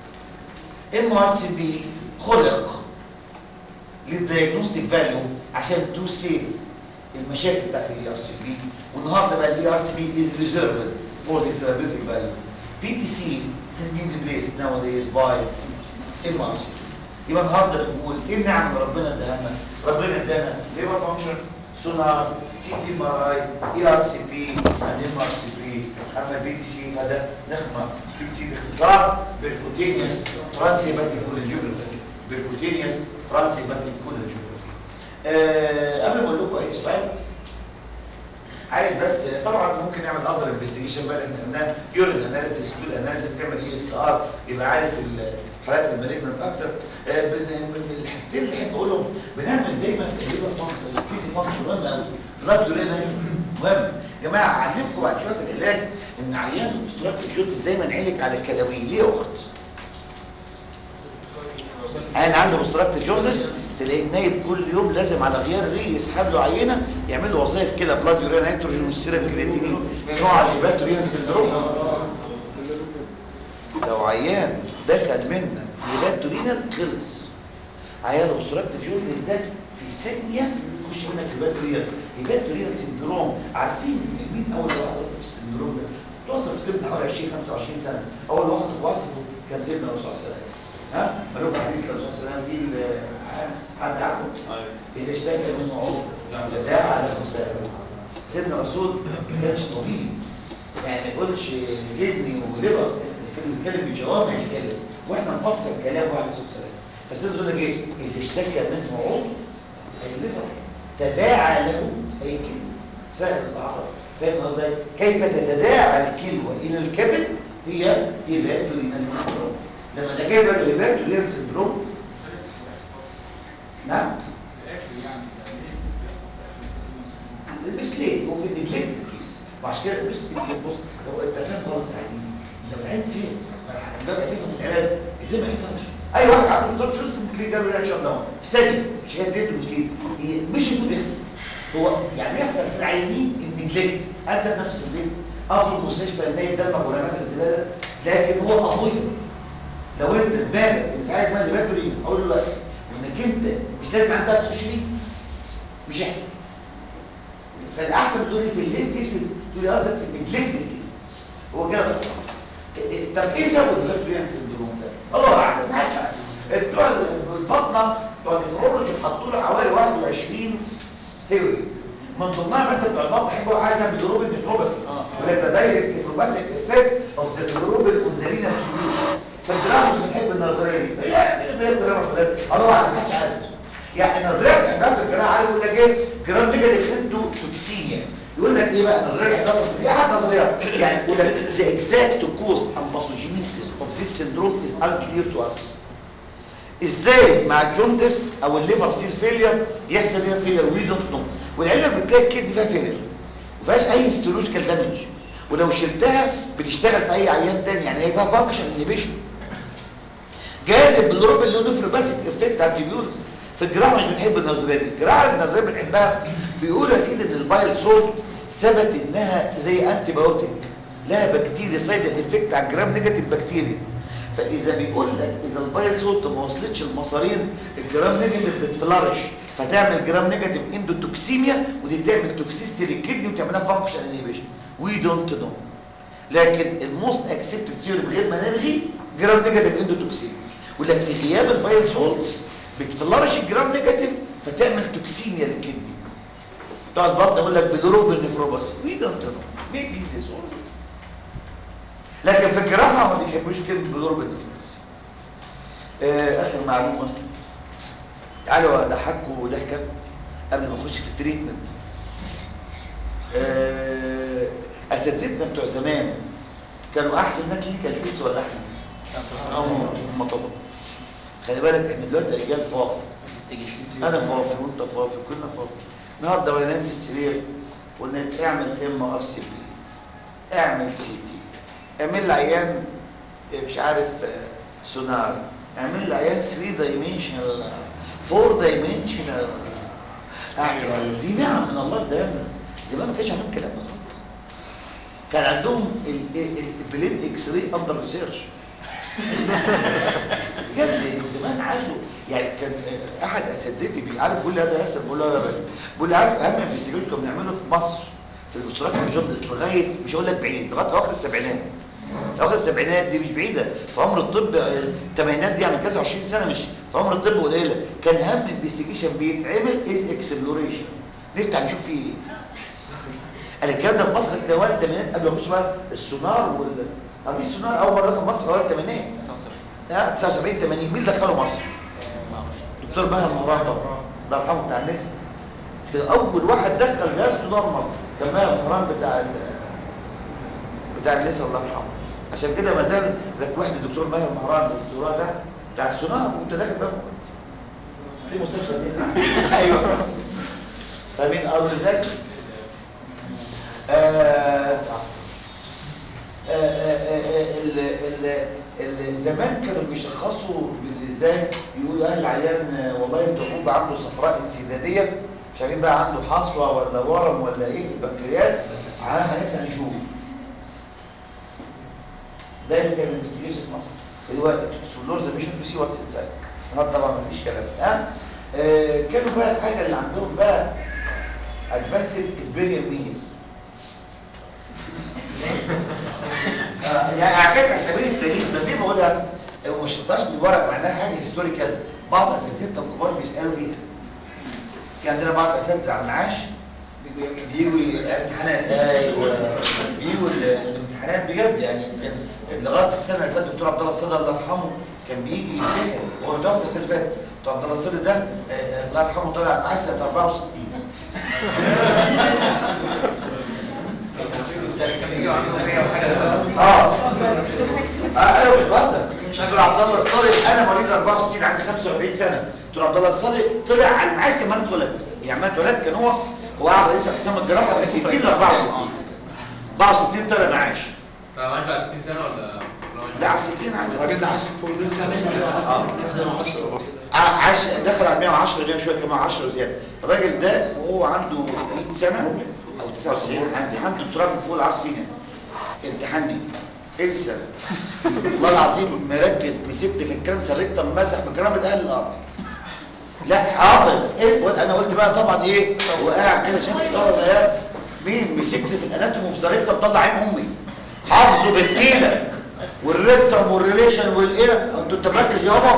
ام ار سي بي خلق للدياجنوستيك فاليو عشان تو سيف المشاكل بتاعت الاي ار سي بي والنهارده بقى الاي ار سي بي از ريزيرفد فور ذيس ثيرابيوتيك فاليو بي تي سي has been replaced nowadays by ام ار سي بي يبقى النهارده بنقول ايه النعم اللي ربنا اداها ربنا ادانا ليفر فانكشن سونار سي تي ام ار اي اي ار سي بي اند ام ار سي بي اما البي تي سي فده نخمه بي تي سي باختصار بالكوتينيوس فرانسي باتيك كولجيوجرافي بالكوتينيوس فرانسي باتيك كولجيوجرافي أه قبل ما اقول لكم اي سؤال عايز بس طبعا ممكن نعمل اذر انفستيجيشن بقى احنا قلنا يورين اناليسيس دول اناليسيس تعمل اي اس ار يبقى عارف الحالات المالجنت اكتر آه من الحاجتين اللي احب اقولهم بنعمل دايما الليفر فانكشن الكيدني فانكشن مهم قوي بلاد يورين مهم يا جماعه علمكم بعد شويه في العلاج ان عيان الاوستراكتيف جوتس دايما عينك على الكلاويه ليه يا اخت؟ عيان عنده اوستراكتيف جوندس تلاقيه نايب كل يوم لازم على غيار ري يسحب له عينه يعمل له وظائف كده بلاد يورين هيدروجين والسيرم كرياتينين اسمها الهيباتورين سندروم لو عيان دخل منا هيباتورينال خلص عيان اوستراكتيف جوندس ده في ثانيه يخش منك هيباتورينال هيباتورينال سندروم عارفين مين اول واحد وصف السندروم ده توصف في طب حوالي 20 25 سنه اول واحد وصفه كان سيدنا الرسول صلى الله عليه وسلم ها ملوك حديث الرسول صلى الله عليه وسلم دي حد عارفه اذا اشتكى منه عضو داعى على مسائل سيدنا الرسول ما كانش طبيب يعني ما يقولش كدني وليبر كان بيتكلم بجوامع الكلم واحنا نفسر كلامه عليه الصلاه والسلام فسيدنا يقول لك ايه اذا اشتكى منه عضو اي ليبر تداعى له اي كلمه سهل الاعراض فاهم ازاي كيف تتداعى الكلوه الى الكبد هي هيباتورينال سندروم لما ده جايب الهيباتورينال سندروم نعم البس ليه هو في النجلات كيس وعشان كده البس بص لو انت فاهم غلط يا عزيزي لو العين سير بدا كده من العلاج ازاي ما يحصلش اي واحد عنده دكتور فلوس تلاقيه جاله رياكشن داون في ثانيه مش هي دي المشكله هي مش انه بيحصل هو يعني بيحصل في العيانين النجلكت انسى نفسي في البيت او في المستشفى الاقي دمك ولا في الزباله لكن هو قضيه لو انت بالك ان في حاجه اسمها ليباتوري اقول له لا انك انت مش لازم عندها تخش فيه مش يحصل فالاحسن تقول لي في الليل كيسز تقول لي قصدك في النجلكت كيسز هو كده بس طب ايه سبب الليباتوري سندروم ده؟ الله اعلم ما حدش عارف بتوع البطنه بتوع النفرولوجي حطوا له حوالي 21 ثيوري من ضمنها مثلا بتوع البطن يحبوا حاجه اسمها بيدروب النفروبس ولا ده دايركت نفروباسيك افكت اوف ذا بيدروب الانزلين فالدراسه بنحب النظريه دي يعني ايه الدراسه الله اعلم ما حدش عارف يعني النظريه بتحبها في الجراحه عارف يقول لك ايه جرام نيجاتيف انتو توكسيميا يقول لك ايه بقى نظريه بتحبها في ايه حد نظريه يعني يقول لك the exact cause and pathogenesis of this syndrome is unclear to us ازاي مع الجوندس او الليفر سيل فيلير يحصل فيها فيلير وي دونت نو والعلم بتلاقي الكدني فيها فيلير ما فيهاش اي هيستولوجيكال دامج ولو شلتها بتشتغل في اي عيان تاني يعني هي فيها فانكشن انهبيشن جاذب بالروب اللي له نفروباثيك افكت على التيبيولز في الجراحه مش بنحب النظريه دي الجراحه النظريه بنحبها بيقولوا يا سيدي ان البايل سولت ثبت انها زي انتي بايوتيك لها بكتيريا سايد افكت على الجرام نيجاتيف بكتيريا فاذا بيقول لك اذا البايل سولت ما وصلتش المصارين الجرام نيجاتيف بتفلرش فتعمل جرام نيجاتيف اندوتوكسيميا ودي تعمل توكسيستي للكدني وتعملها فانكشن انهبيشن وي دونت نو لكن الموست اكسبتد ثيوري بغير ما نلغي جرام نيجاتيف اندوتوكسيميا يقول لك في غياب البايل سولتس بتفلرش الجرام نيجاتيف فتعمل توكسيميا للكدني بتوع البطن يقول لك بيدروب النفروباس وي دونت نو ميبي ذيس لكن في الجراحه ما بيحبوش كلمه بيدروب النفروباس آه اخر معلومه تعالوا اضحكوا ضحكه قبل ما اخش في التريتمنت آه اساتذتنا بتوع زمان كانوا احسن ناس ليك الفيتس ولا احنا هم طبعا خلي بالك احنا دلوقتي رجال فاف انا فافي وانت فافي كلنا فافي النهارده وانا نايم في السرير قلنا اعمل ام ار سي بي اعمل سي تي اعمل لي عيان مش عارف سونار اعمل لي عيان 3 دايمنشنال 4 دايمنشنال دي نعم من الله قدامنا زمان ما كانش عندهم كلام ده خالص كان عندهم البلين اكس راي اندر ريسيرش بجد زمان عاشوا يعني كان احد اساتذتي بيعرف بيقول لي هذا ياسر بقول له يا بقول لي عارف اهم انفستيجيشن كنا بنعمله في مصر في الدكتوراه في الجوندس لغايه مش هقول لك بعيد لغايه اواخر السبعينات اواخر السبعينات دي مش بعيده في عمر الطب الثمانينات دي يعني كذا 20 سنه مش في عمر الطب قليله كان اهم انفستيجيشن بيتعمل از اكسبلوريشن نفتح نشوف فيه ايه انا الكلام ده في مصر كان اوائل الثمانينات قبل ما اخش بقى السونار وال طب السونار اول مره دخل مصر في اوائل الثمانينات 79 79 80 مين دخله مصر دكتور ماهر مهران طبعا الله يرحمه بتاع الناس كده اول واحد دخل جهاز سونار مصر كان ماهر مهران بتاع ال... بتاع الناس الله يرحمه عشان كده ما زال لك واحد الدكتور ماهر مهران الدكتوراه ده بتاع السونار وانت داخل بقى في مستشفى الناس ايوه فاهمين امر ذلك زمان كانوا بيشخصوا ازاي يقولوا اهل العيان والله الدحوب عنده صفراء انسداديه مش عارفين بقى عنده حصوه ولا ورم ولا ايه في البنكرياس هنفتح نشوف ده اللي كان الانفستيجيشن في مصر دلوقتي تكسولوز ذا بيشنت سي واتس انسايد النهارده طبعا مفيش كلام ها آه كانوا بقى الحاجه اللي عندهم بقى ادفانسد البيريال ميز يعني اعجبك سبيل التاريخ ده ليه بقولها ومش شطاش بالورق معناها حاجه هيستوريكال بعض اساتذتنا الكبار بيسالوا فيها في عندنا بعض الاساتذه على المعاش بيجوا امتحانات ايوه بيجوا الامتحانات بجد يعني كان لغايه السنه اللي فاتت الدكتور عبد الله الصدر الله يرحمه كان بيجي يمتحن هو توفى السنه اللي فاتت دكتور عبد الله الصدر ده الله يرحمه طلع معاه سنه 64 اه انا مش بهزر دكتور عبد الله الصادق انا مواليد 64 عندي 45 سنه دكتور عبد الله الصادق طلع على المعاش كان ما اتولدت يعني ما اتولدت كان هو هو قعد رئيس اقسام الجراحه من 60 ل 64 64 طلع معاش طلع معاك بقى 60 سنه ولا لا على السكين عادي الراجل ده عاش فوق ده سنه اه ناس 110 ع- عاش دخل على 110 100 شويه كمان 10 زياده الراجل ده وهو عنده 100 سنه او 99 عندي عنده دكتوراه من فوق ال 10 سنين امتحاني انسى والله العظيم مركز مسكت في الكانسر ريكتم مسح بكرامه اهل الارض لا حافظ ايه انا قلت بقى طبعا ايه هو قاعد كده شاف الطلبه ده مين مسكت في الاناتومي وفي زريكتم طلع عين امي حافظه بالتيله والريكتم والريليشن والايه انت انت مركز يابا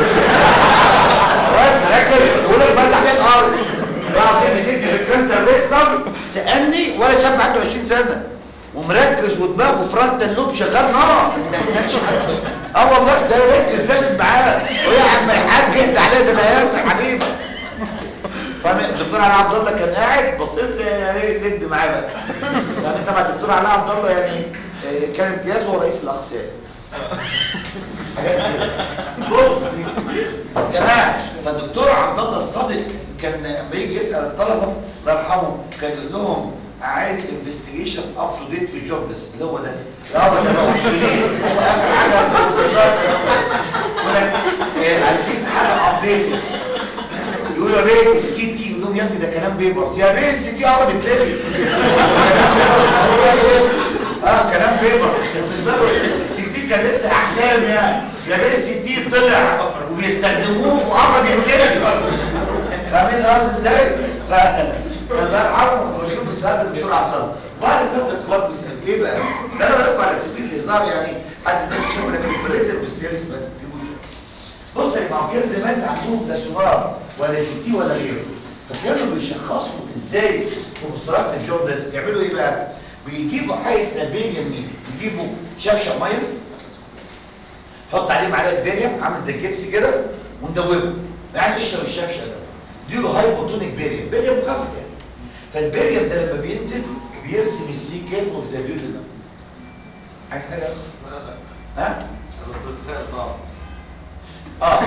واقف مركز يقول لك مسح ليه الارض العظيم مسكت في الكانسر ريكتم سالني ولا شاب عنده 20 سنه ومركز ودماغه فرونتال لوب شغال نار اه والله ده يركز زاد معاه ويا عم الحاج انت عليه ده انا يا حبيبي فاهم الدكتور علاء عبد الله كان قاعد بصيت لي يا ريت زد معاه بقى فاهم انت مع الدكتور علاء عبد الله يعني آه، كان امتياز وهو رئيس الاقسام حاجات كده. بص يا جماعه فالدكتور عبد الله الصادق كان لما يجي يسال الطلبه الله يرحمه كان يقول لهم عايز انفستيجيشن اب تو ديت في الجوبلس اللي هو ده لا هو ده ما هوش ليه هو اخر حاجه يقول لك آه، عايزين حاجه ابديتد يقول يا بيه السي تي يقول لهم يا ابني ده كلام بيبرز يا بيه السي تي قرب يتلغي هو ايه اه كلام بيبرز السي تي كان لسه احلام يعني يا بيه السي تي طلع وبيستخدموه وقرب يتلغي فاهمين الارض ازاي؟ ف الله يرحمه بشوف السعاده الدكتور عبد الله بعد اساتذه الكبار بيسالوا ايه بقى؟ ده انا بقول على سبيل الهزار يعني حد زي الشغل لكن في الريتم بالسيرك ما تجيبوش بص يا ما كان زمان عندهم لا سونار ولا سي تي ولا غيره فكانوا بيشخصوا ازاي في مستراكتيف جوردنز بيعملوا ايه بقى؟ بيجيبوا حاجه اسمها بيريم مين؟ يجيبوا شفشه ميه حط عليه معلقه بيريم عامل زي الجبس كده وندوبه يعني اشرب الشفشه ده ديله هايبوتونيك بيريم بيريم مخفف يعني فالبيريم ده لما بينزل بيرسم السي كيرف اوف ذا بيوتنا عايز حاجه؟ ها؟ اه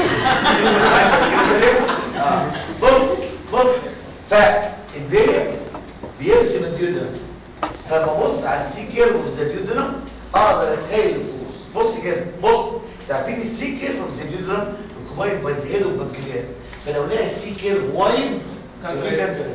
آه. بص بص فالبيريم بيرسم البيوتنا فلما ابص على السي كيرف اوف ذا بيوتنا اقدر اتخيل الفلوس بص كده بص تعرفين السي كيرف اوف ذا بيوتنا اوكوبايد باي ذا هيد اوف بنكرياس فلو لقى السي كيرف وايد كان في كانسر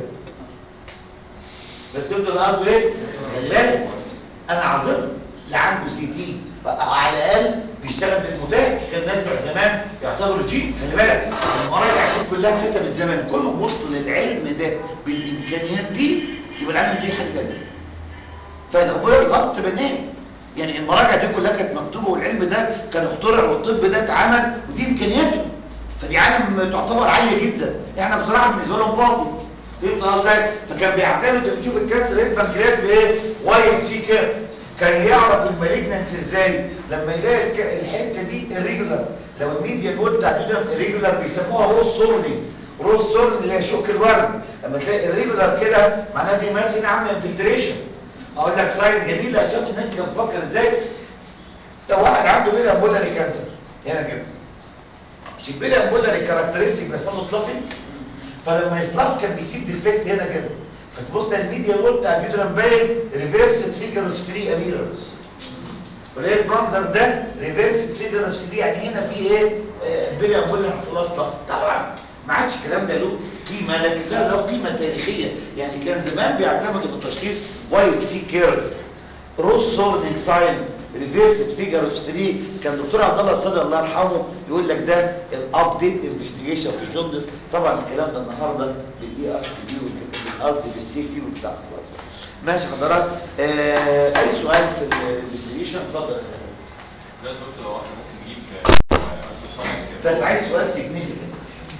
بس انتوا اللي قصده ايه؟ بس خلي بالك انا عذرت اللي عنده سي تي بقى على الاقل بيشتغل بالمتاح كان الناس بتوع زمان يعتبروا جي خلي بالك المراجع دي كلها كتبت زمان كلهم وصلوا للعلم ده بالامكانيات دي يبقى العلم دي حاجه ثانيه فالعبور الغلط بناه يعني المراجع دي كلها كانت مكتوبه والعلم ده كان اخترع والطب ده اتعمل ودي امكانياته فدي عالم تعتبر عاليه جدا احنا بصراحه بالنسبه لهم فاضي فهمت قصدي فكان بيعتمد ان يشوف الكانسر ايه البنكرياس بايه وايت سي كير كان يعرف المالجنانس ازاي لما يلاقي الك- الحته دي irregular لو الميديا نود بتاع اليودم irregular بيسموها روز سورني روز سورني اللي هي شوك الورم لما تلاقي irregular كده معناها في ماسين عامله انفلتريشن اقول لك ساين جميله شوف الناس دي كانت بتفكر ازاي لو واحد عنده بيلا امبولاري كانسر هنا كده مش البيلا امبولاري كاركترستيك بيحصل له سلافنج فلما يسلاف كان بيسيب ديفكت هنا كده فتبص الميديا وول بتاع البيوترم باين ريفيرسد فيجر اوف 3 ابيرنس وليه المنظر ده ريفيرسد فيجر اوف 3 يعني هنا في ايه آه، بيلا امبولاري حصل لها سلاف طبعا ما عادش الكلام ده له قيمه لكن لا له قيمه تاريخيه يعني كان زمان بيعتمدوا في التشخيص وايت سي كيرف روز سورنينج ساين ريفيرسد فيجر اوف 3 كان دكتور عبد الله الصادق الله يرحمه يقول لك ده الابديت انفستيجيشن في جوندس طبعا الكلام ده النهارده بالاي ار سي بي قصدي بالسي تي وبتاع خلاص ماشي حضرتك آه اي سؤال في الانفستيجيشن اتفضل لا دكتور لو واحد ممكن يجيب ultrasonic بس عايز سؤال سيجنيفيكانت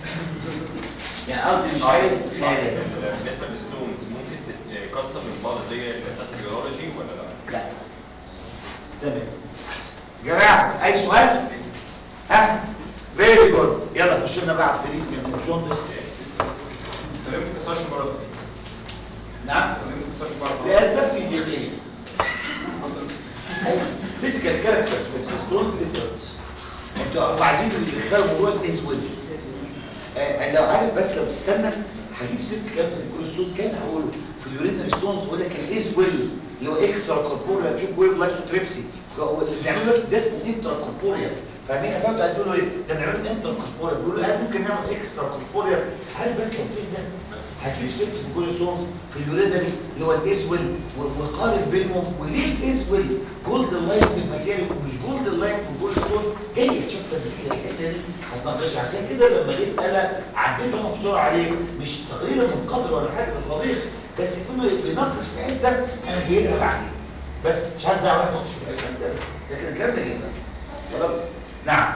يعني قصدي مش عايز خيال بالنسبه للستونز ممكن تتكسر من بعض زي اللي بتاعت الجيولوجي ولا لا؟ لا تمام جماعه اي سؤال ها فيري جود يلا خشوا لنا بقى على التريتمنت الجوندس انت ليه ما بتكسرش بره نعم ليه ما بتكسرش بره لاسباب فيزيائيه فيزيكال كاركتر بس سترونج ديفرنس انتوا عايزين اللي يدخلوا موضوع الاسود آه لو عارف بس لو تستنى هجيب ست كام من كل الصوت كام هقوله في اليورينري ستونز يقول لك الايز ويل اللي هو اكسترا كوربوريال شوك ويف لايسوتريبسي بنعمل لك ده اسمه انترا كوربوريال فاهمين فهمت عايز تقولوا ايه ده بنعمل انترا كوربوريال بيقولوا هل ممكن نعمل اكسترا كوربوريال هل بس لو تهدى هجيب ست في كل ستونز في اليورينري اللي هو الايز ويل وقارن بينهم وليه الايز ويل جولد لاين في المسالك ومش جولد لاين في كل ستون جاي في شابتر الحته دي هتناقشها عشان كده لما جيت اسالها عديتهم بسرعه عليه مش تقريبا من قدر ولا حاجه ده صديق بس كله بيناقش في حته انا جاي لها بعدين بس مش عايز دعوه اناقش في الحته دي. لكن الكلام ده جدا خلاص نعم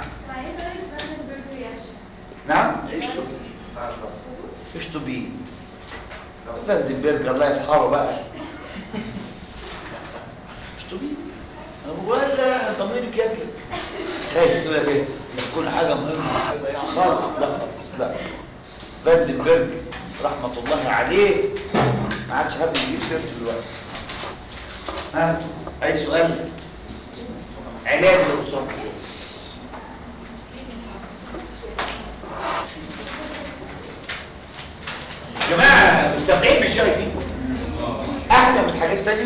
نعم ايش تبي ايش تبي فاندنبرج الله يرحمه بقى ايش تبي انا بقول لا ضميرك ياكلك خايف تقول لك ايه تكون حاجه مهمه هيبقى يعني خالص لا خالص لا فاندنبرج رحمه الله عليه ما عادش حد يجيب سيرته دلوقتي ها اي سؤال علاج الاسره جماعه مستمتعين بالشاي دي احلى من حاجات تانية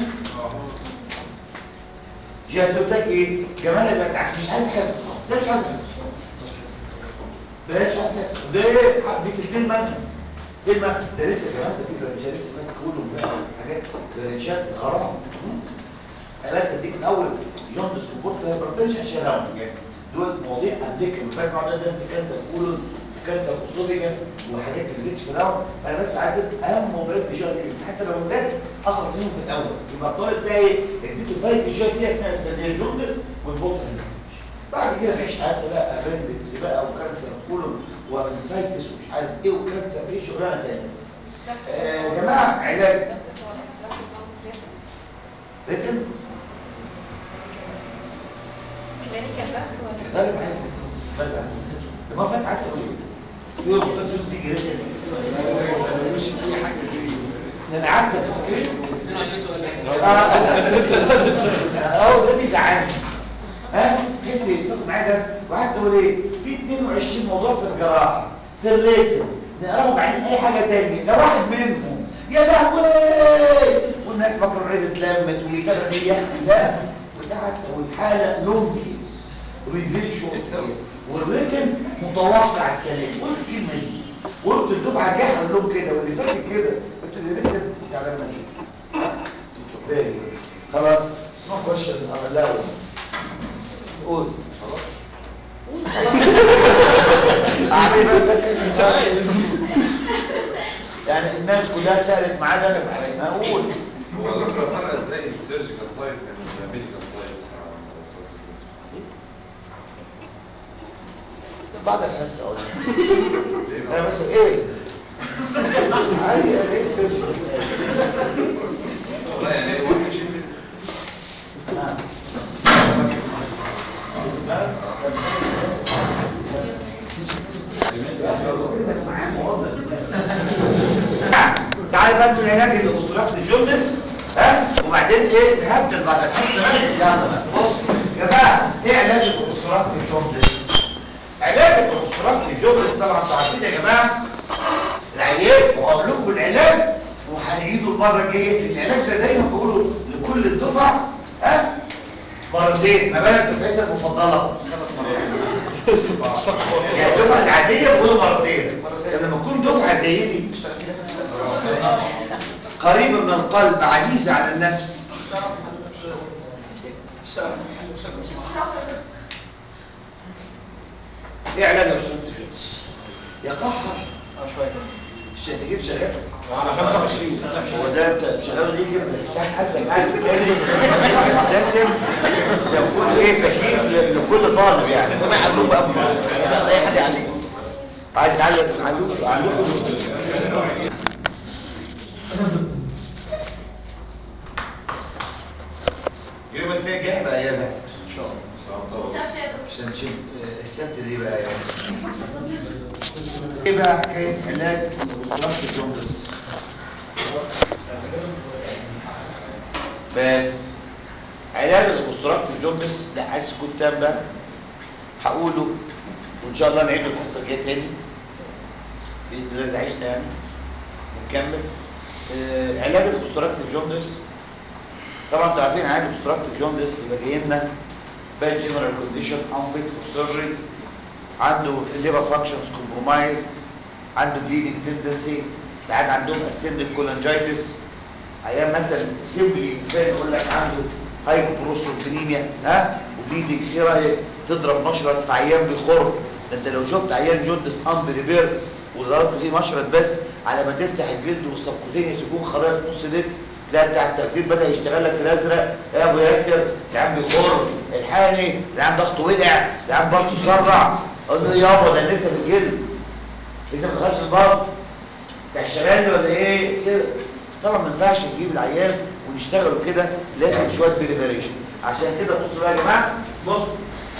جهتك ايه جمال يبقى مش عايز حفظ ده مش عايز حفظ بلاش عايز حفظ ده بتدين منها ايه المعنى ده لسه كمان ده في برانشات لسه فاكر كله بقى حاجات برانشات غرام انا بس اديك من اول جوند سبورت هايبرتنشن عشان يعني دول مواضيع قبلك من فاكر بعض ده كانسر كولون كانسر اسوفيجاس وحاجات كتير في الاول انا بس عايز اهم موضوعين في الجهه دي حتى لو ولاد اخلص منهم في الاول يبقى الطالب ده ايه اديته فايت في الجهه دي اثناء السنه جوندس والبوتر بعد كده تعيش حياتها بقى ابندكس بقى وكانسر كولون وانسايتس ومش عارف ايه وكانسر ايه شغلانه ثانيه آه يا جماعه علاج ريتن كلينيكال بس ولا غالب عليك مثلا لما فات قعدت اقول ايه يوم فات دي ريتن مش في حاجه دي ده انا قعدت اتفكر 22 سؤال اه ده بيزعلني ها كسي بتاخد معايا ده وقعدت اقول ايه في 22 موضوع في الجراحه في الريتن نقراهم بعدين اي حاجه تانية ده واحد منهم يا لهوي والناس فاكره الريتن اتلمت ويصرخ يحكي ده وقعدت اقول حاله لونج كيس وبينزل شورت كيس والريتن متوقع السلام قلت الكلمه دي قلت الدفعه جاحه لهم كده واللي فاكر كده قلت الريتن زعلان مني بالي خلاص ما نخش الاول قول خلاص اعمل بقى فاكر مش عايز يعني الناس كلها سالت معاه ده انا اقول هو الدكتور فرق ازاي السيرجيكال تايب من الميديكال تايب بعد الحصه اقول انا بس ايه عايز ايه السيرجن والله يعني واحد تعالى بقى نقول علاج الاسطورات الجوندس ها وبعدين ايه هبدا بعد الحصه بس يلا بقى بص يا جماعه ايه علاج الاسطورات الجوندس علاج الاسطورات الجوندس طبعا انتوا عارفين يا جماعه العيان وهقول لكم العلاج وهنعيده المره الجايه العلاج ده دايما بقوله لكل الدفع ها مرتين ما بالك دفعتك المفضله يعني الدفعه العاديه بقوله مرتين لما تكون دفعه زي دي قريبه من القلب عزيزه على النفس ايه علاج الاسطورات يقهر مش تجيب شغال على 25 هو ده انت شغال ليه كده مش عارف حاسس معاك مبتسم يكون ايه تكييف ل- لكل طالب يعني ما يعلموه بقى اي حد يعلمه عايز يتعلم علوش علوش يوم الثاني جاي بقى يا زلمه ان شاء الله عشان تشوف آه، السبت دي بقى يعني ايه بقى حكايه علاج الاسطورات الجوندس بس علاج الاسطورات الجوندس ده عايز سكوت تام بقى هقوله وان شاء الله نعيده الحصه الجايه تاني باذن الله اذا عشنا يعني ونكمل آه، علاج الاوبستراكتيف جوندس طبعا انتوا عارفين علاج الاوبستراكتيف جوندس بيبقى جاي لنا باد جنرال كونديشن انفيت فور سيرجري عنده الليفر فانكشنز كومبرومايزد عنده بليدنج تندنسي ساعات عندهم اسندك كولانجايتس عيان مثلا سيمبلي كفايه نقول لك عنده هايبوبروستروبينيميا ها وبليدنج ايه رايك تضرب مشرط في عيان بيخر انت لو شفت عيان جوندس اند ريبير وضربت فيه مشرط بس على ما تفتح الجلد والسبكوتينيوس يكون خرائط نص لتر لا بتاع التخدير بدا يشتغل لك في الازرق يا ابو ياسر العيان بيخر الحاني العيان ضغطه وقع العيان بطنه سرع اقول له يابا ده لسه في الجلد لسه ما دخلش البطن ده اشتغلني ولا ايه كده طبعا ما ينفعش نجيب العيان ونشتغلوا كده لازم شويه بريبريشن عشان كده بصوا بقى يا جماعه بصوا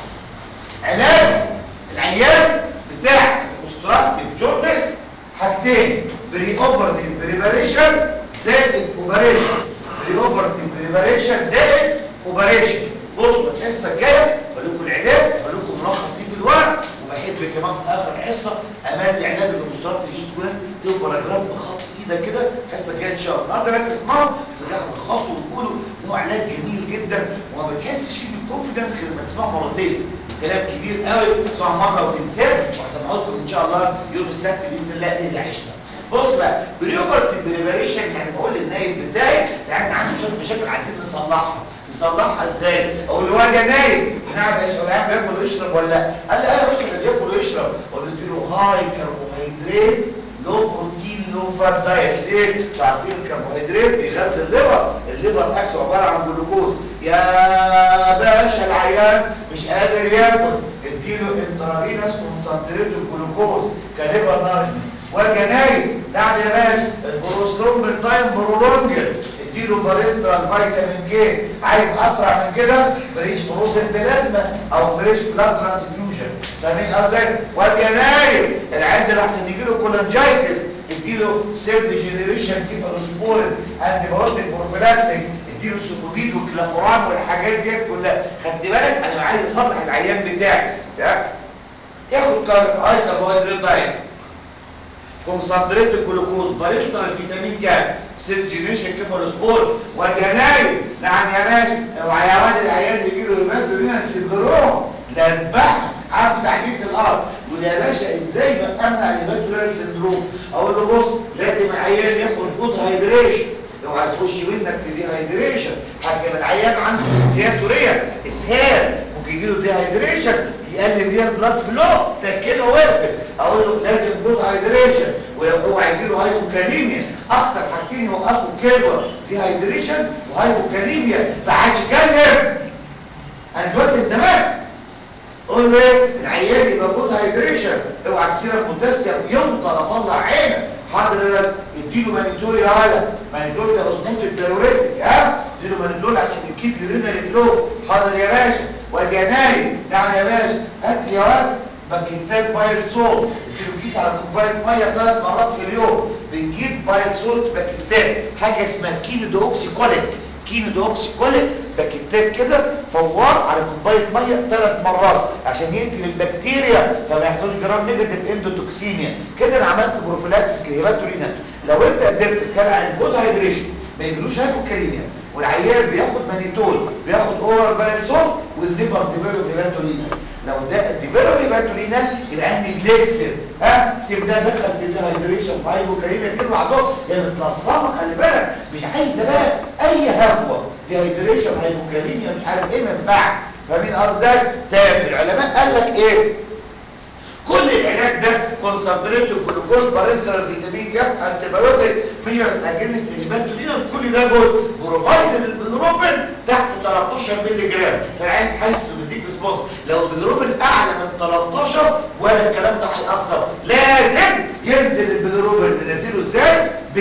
علاج العيان بتاع الاوستراكتيف جوردس حاجتين بري اوبرتيف بريبريشن زائد اوبريشن بري اوبرتيف بريبريشن زائد اوبريشن بصوا الحصه الجايه اقول لكم العلاج اقول لكم ملخص دي في الورق وبحب كمان في اخر حصه امال علاج الاوستراكتيف جوردس تبقى باراجراف بخط ايدك كده الحصه الجايه ان شاء الله النهارده بس اسمعوا الحصه الجايه هنلخصه ونقوله ان هو علاج جميل جدا وما بتحسش فيه بالكونفدنس غير لما تسمعه مرتين كلام كبير قوي تسمعه مره وتنساه وهسمعه لكم ان شاء الله يوم السبت باذن الله اذا عشنا بص بقى بريوبرتي بريباريشن يعني بقول للنايب بتاعي يعني عنده شويه مشاكل عايزين نصلحها نصلحها ازاي اقول له واد يا نايب نعم يا شباب العيال بياكل ويشرب ولا قال لي ايوه يا باشا ده بياكل ويشرب قلت له هاي كربوهيدرات لو بروتين لو فات دايت ليه؟ انتوا عارفين الكربوهيدرات بيغذي الليفر الليفر اكله عباره عن جلوكوز يا باشا العيان مش قادر ياكل اديله انترافينوس كونسنتريت الجلوكوز كليفر نارجن وجناي نعم يا باشا البروسترومبين تايم برولونجر اديله بارنترال فيتامين كي عايز اسرع من كده فريش فروزن بلازما او فريش بلاد ترانسفيوجن فاهمين قصدي وادي يا نايم العند اللي احسن يجي له كولانجايتس اديله سيرد جينيريشن كيفالوسبورين انتي بايوتيك بروفيلاكتيك اديله سوفوبيد وكلافوران والحاجات دي كلها خدت بالك انا عايز اصلح العيان بتاعي ياخد هاي كربوهيدرات دايت كونسنتريت الجلوكوز بارنتال فيتامين كام سيرجينيشن كيفالوسبور وجناي نعم يا باشا اوعى يا واد العيان يجي له يبات بينا سندروم لا اذبحها عامل عجينه الارض يقول يا باشا ازاي بقى امنع الهيباتوريال سندروم اقول له بص لازم العيان ياخد جود هايدريشن اوعى تخش منك في دي هايدريشن حتى العيان عنده استياتوريا اسهال ممكن يجي له دي هايدريشن يقلل بيها البلاد فلو تاكله وقفل اقول له لازم جود هايدريشن ولو هو هيجي له هايبوكاليميا اكتر حاجتين يوقفوا الكلوه دي هايدريشن وهايبوكاليميا ما حدش يتكلم انا دلوقتي اندمجت قول له ايه العيان يبقى جود هايدريشن اوعى تصير المدسم يفضل اطلع عينك حضرتك اديله مانيتول يا ولد مانيتول ده اسمه الدايوريتك ها اديله مانيتول عشان يكيب يورينري فلو حاضر يا باشا وادي يا نايم نعم يا باشا هات لي يا ولد باكيتات بايل سولت اديله كيس على كوبايه ميه ثلاث مرات في اليوم بنجيب بايل سولت باكيتات حاجه اسمها كيلو دوكسي كوليك كيلو دوكسي كوليك باكيتات كده فوار على كوبايه ميه ثلاث مرات عشان يقتل البكتيريا فما يحصلش جرام نيجاتيف اندوتوكسيميا كده انا عملت بروفيلاكسس للهيباتورينا لو انت قدرت تخلع الجود هايدريشن ما يجيلوش هايبوكاليميا والعيان بياخد مانيتول بياخد اورال بايلسول والليفر ديفلوب هيباتورينا لو ده ديفلوب هيباتورينا العين نجلكتد ها سيب ده دخل في الهايدريشن في هايبوكاليميا كده بعضهم هي متلصمه خلي بالك مش عايزه بقى اي هفوه ديهايدريشن هايبوكاليميا مش عارف ايه ما ينفعش فاهمين قصدي تاني العلماء قال لك ايه كل العلاج ده كونسنتريت جلوكوز بارنترال فيتامين كام انتي بايوتيك مينرال اجينست الهيباتولينا كل ده جول بروفايد البيلروبين تحت 13 مللي جرام فالعين تحس بيديك ريسبونس لو البيلروبين اعلى من 13 ولا الكلام ده هيأثر لازم ينزل البيلروبين ننزله ازاي ب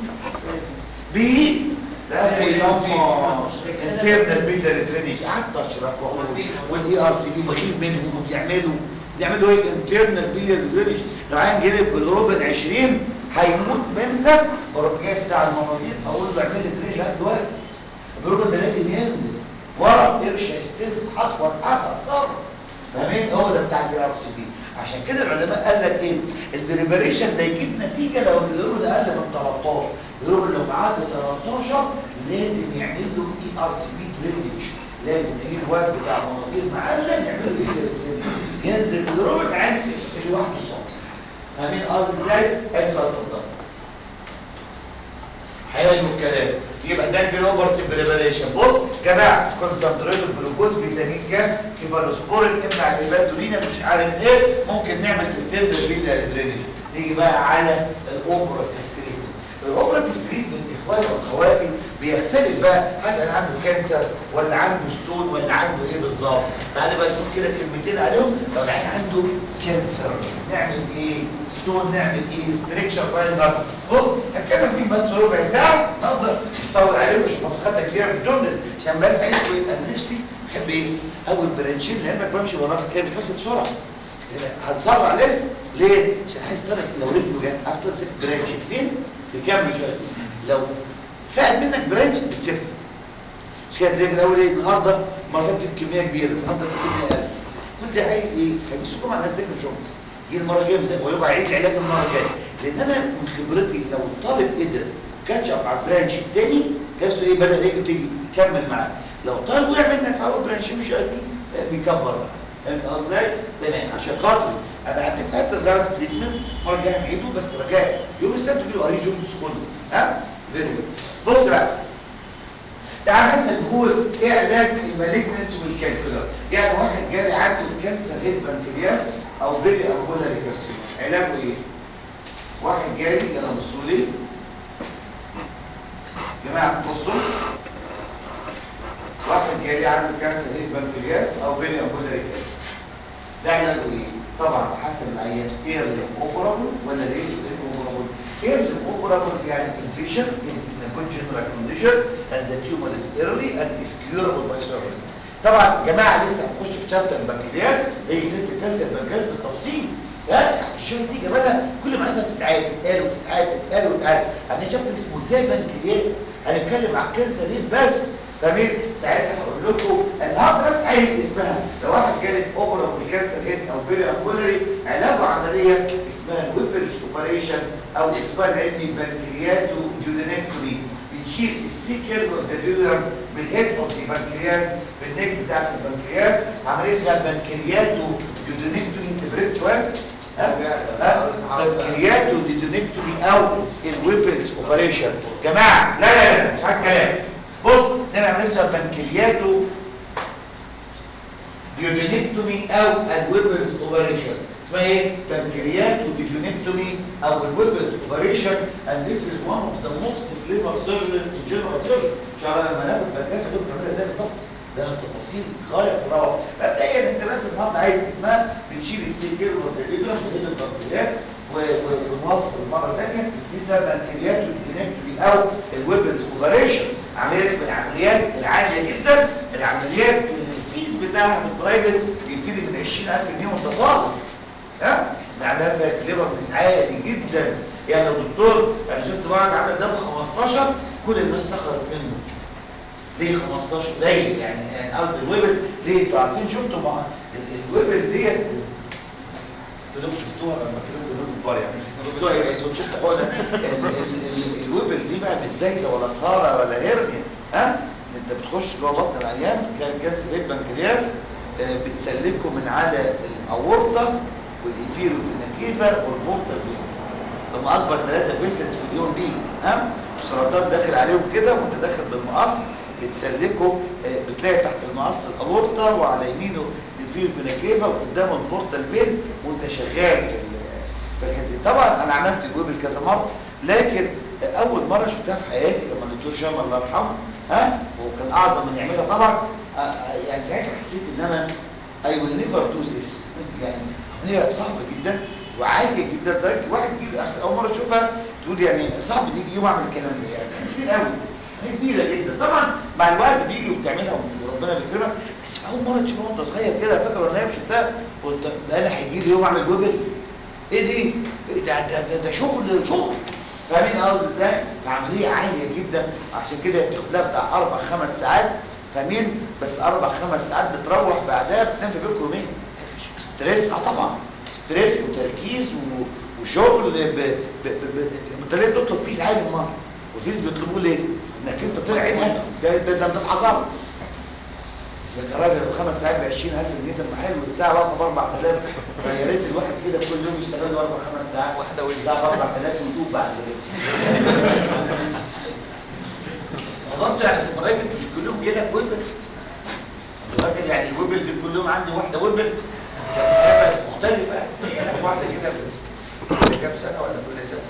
ب لا بيلمر انترنال بيلر درينج قعدت اشرح واقول والاي ار سي بي بغيب منهم وبيعملوا بيعملوا ايه انترنال بيلر درينج لو عين جرب بالروبن 20 هيموت منك بروح جاي بتاع المناظير اقول له اعمل لي درينج هات دلوقتي الروبن ده لازم ينزل ورا قرش هيستلم حصوه ساعه صار فاهمين هو ده بتاع البي ار سي بي عشان كده العلماء قال لك ايه الدريبريشن ده يجيب نتيجه لو البيلروبين اقل من 13 اليوروبل لو معاه ب 13 لازم يعمل له اي ار سي بي درينج لازم يجيب الواد بتاع مناظير معلم يعمل له ايه درينج ينزل اليوروبل عند لوحده صح فاهمين قصدي ازاي؟ اي سؤال اتفضل حلو الكلام يبقى ده البيلوبرت بريباريشن بص جماعه كونسنتريتد جلوكوز فيتامين كام كيفالوسبورين امنع الهيباتولينا مش عارف ايه ممكن نعمل انترنال فيلا درينج نيجي بقى على الاوبراتيف تريتمنت الاوبراتيف تريتمنت اخواني واخواتي بيختلف بقى حسب عنده كانسر ولا عنده ستون ولا عنده ايه بالظبط تعالى بقى نقول كده كلمتين عليهم لو العيان عنده كانسر نعمل ايه ستون نعمل ايه ستريكشر بايندر بص هتكلم فيه بس ربع ساعه نقدر نطول عليه مش مفخدة كتير في الجمله عشان بس عايز انا نفسي بحب ايه اول برانشين لانك بمشي وراك كده بتحس بسرعه هتسرع لسه ليه؟ عشان عايز طرف لو رجله جت عارف تمسك برانش اثنين تكمل شويه لو فاهم منك برانش بتسيبه مش كده تلاقي في الاول ايه النهارده ما فاتت كميه كبيره النهارده كميه اقل كل ده عايز ايه؟ خميس وجمعه الناس ذاكر جونز دي المره الجايه مزاج ويبقى عيد العلاج المره الجايه لان انا من خبرتي لو الطالب قدر كاتش اب على البرانش الثاني كاسته ايه بدا رجله تيجي يكمل معاه لو الطالب وقع منك في اول برانش مش قادر بيكبر بقى فهمت قصدي؟ تمام عشان خاطري انا عندي حته صغيره في التريتمنت المره الجايه هنعيده بس رجاء يوم السبت في القريه جونز كله ها؟ فيري بص بقى تعال مثلا نقول ايه علاج المالجنس والكالكولر يعني واحد جالي عنده كانسر هيد بنكرياس او بيلي امبولا ريكارسيون علاجه ايه واحد جالي يلا بصوا لي جماعه بصوا واحد جالي عنده كانسر هيد بنكرياس او بيلي امبولا ريكارسيون ده علاجه ايه طبعا حسب العيان ايرلي اوبرابل ولا ريلي اوبرابل ايرلي اوبرابل يعني الفيشن is in a good general condition and the tumor is early and is curable by surgery طبعا جماعه لسه هنخش في شابتر البنكرياس هي ست كانسر البنكرياس بالتفصيل ها الشغل دي جمالها كل ما انت بتتعاد تتقال وتتعاد تتقال وتتعاد عندنا شابتر اسمه ازاي بنكرياس هنتكلم على الكانسر ليه بس تمام ساعتها هقول لكم النهارده بس عايز اسمها لو واحد جالك اوبرا كانسر هيد او بيري امبولاري علاجه عمليه اسمها الويبرز اوبريشن او اسمها العلمي بنكرياتو ديودينكتومي بنشيل السيكل اوف ذا ديودرم بالهيد اوف ذا بنكرياس بالنيك بتاعت البنكرياس عمليه اسمها بنكرياتو ديودينكتومي انت بريت شويه بنكرياتو ديودينكتومي او الويبرز اوبريشن جماعه لا لا لا مش عايز كلام بص هنا اسمها بنكرياتو ديودينكتومي او الويبرز اوبريشن اسمها ايه بنكرياتو ديودينكتومي او الويبرز اوبريشن and this is one of the most clever surgery in general surgery شعر لما ناخد بنكاسه دول بنعملها ازاي بالظبط ده تفاصيل غايه في الروعه مبدئيا انت بس النهارده عايز اسمها بنشيل السيكل والزبيبرم من البنكرياس ونوصل المره الثانيه دي اسمها بنكرياتو ديودينكتومي او الويبرز اوبريشن عمليات من العمليات العاليه جدا العمليات الفيز بتاعها في البرايفت بيبتدي من 20000 جنيه وانت طالب ها نعملها فيها كليبر مش عالي جدا يعني لو دكتور انا شفت واحد عامل ده ب 15 كل الناس سخرت منه ليه 15 قليل يعني يعني قصدي الويبل ليه انتوا عارفين شفتوا مع الويبل ديت كلكم شفتوها لما كلمت كلكم كبار يعني شفتوها ايه بس شفتوا حوله الويبل دي بقى مش زايده ولا طهاره ولا هرنيا ها انت بتخش جوه بطن العيان تلاقي الكانسر هيد بنكرياس آه، بتسلكه من على الاورطه والانفيرو النكيفه والبورتا فين هم اكبر ثلاثه فيسلز في اليوم دي ها السرطان داخل عليهم كده وانت داخل بالمقص بتسلكه آه، بتلاقي تحت المقص الاورطه وعلى يمينه الانفيرو النكيفه وقدامه البورتا فين وانت شغال في ال- في الحته دي. طبعا انا عملت الويبل كذا مره لكن اول مره شفتها في حياتي لما الدكتور شامل الله يرحمه ها وكان اعظم من يعملها طبعا آه، آه، يعني ساعتها حسيت ان انا I will never do this يعني هي صعبه جدا وعاليه جدا لدرجه الواحد يجي اصل اول مره تشوفها تقول يعني صعب يجي يوم اعمل الكلام ده يعني كبير قوي هي كبيره جدا طبعا مع الوقت بيجي وبتعملها وربنا بيكرمك بس في اول مره تشوفها وانت صغير كده فاكر وانا نايم شفتها قلت انا هيجي لي يوم اعمل ويبل ايه دي إيه ده ده ده, ده شغل شغل فاهمين قصدي ازاي عمليه عاليه جدا عشان كده بتاخد لها بتاع اربع خمس ساعات فاهمين بس اربع خمس ساعات بتروح بعدها بتنام في بيتكم يومين ستريس اه طبعا ستريس وتركيز و... وشغل ب... ب... ب... ب... بطريقه تطلب فيه عالي النهار وفيز بيطلبوا ليه؟ انك انت طلع عين اهلك ده ده ده انت اتعصبت ده راجل بخمس ساعات ب 20000 جنيه طب ما حلو الساعه واقفه ب 4000 ده يا ريت الواحد كده كل يوم يشتغل له اربع خمس ساعات واحده والساعه ب 4000 ويتوب بعد كده الموضوع يعني في البرايفت مش كلهم كده ويبل الراجل يعني الويبل دي كل يوم عندي واحده ويبل هيبقى مختلفه هي لك واحده كده كل كام سنه ولا كل سنه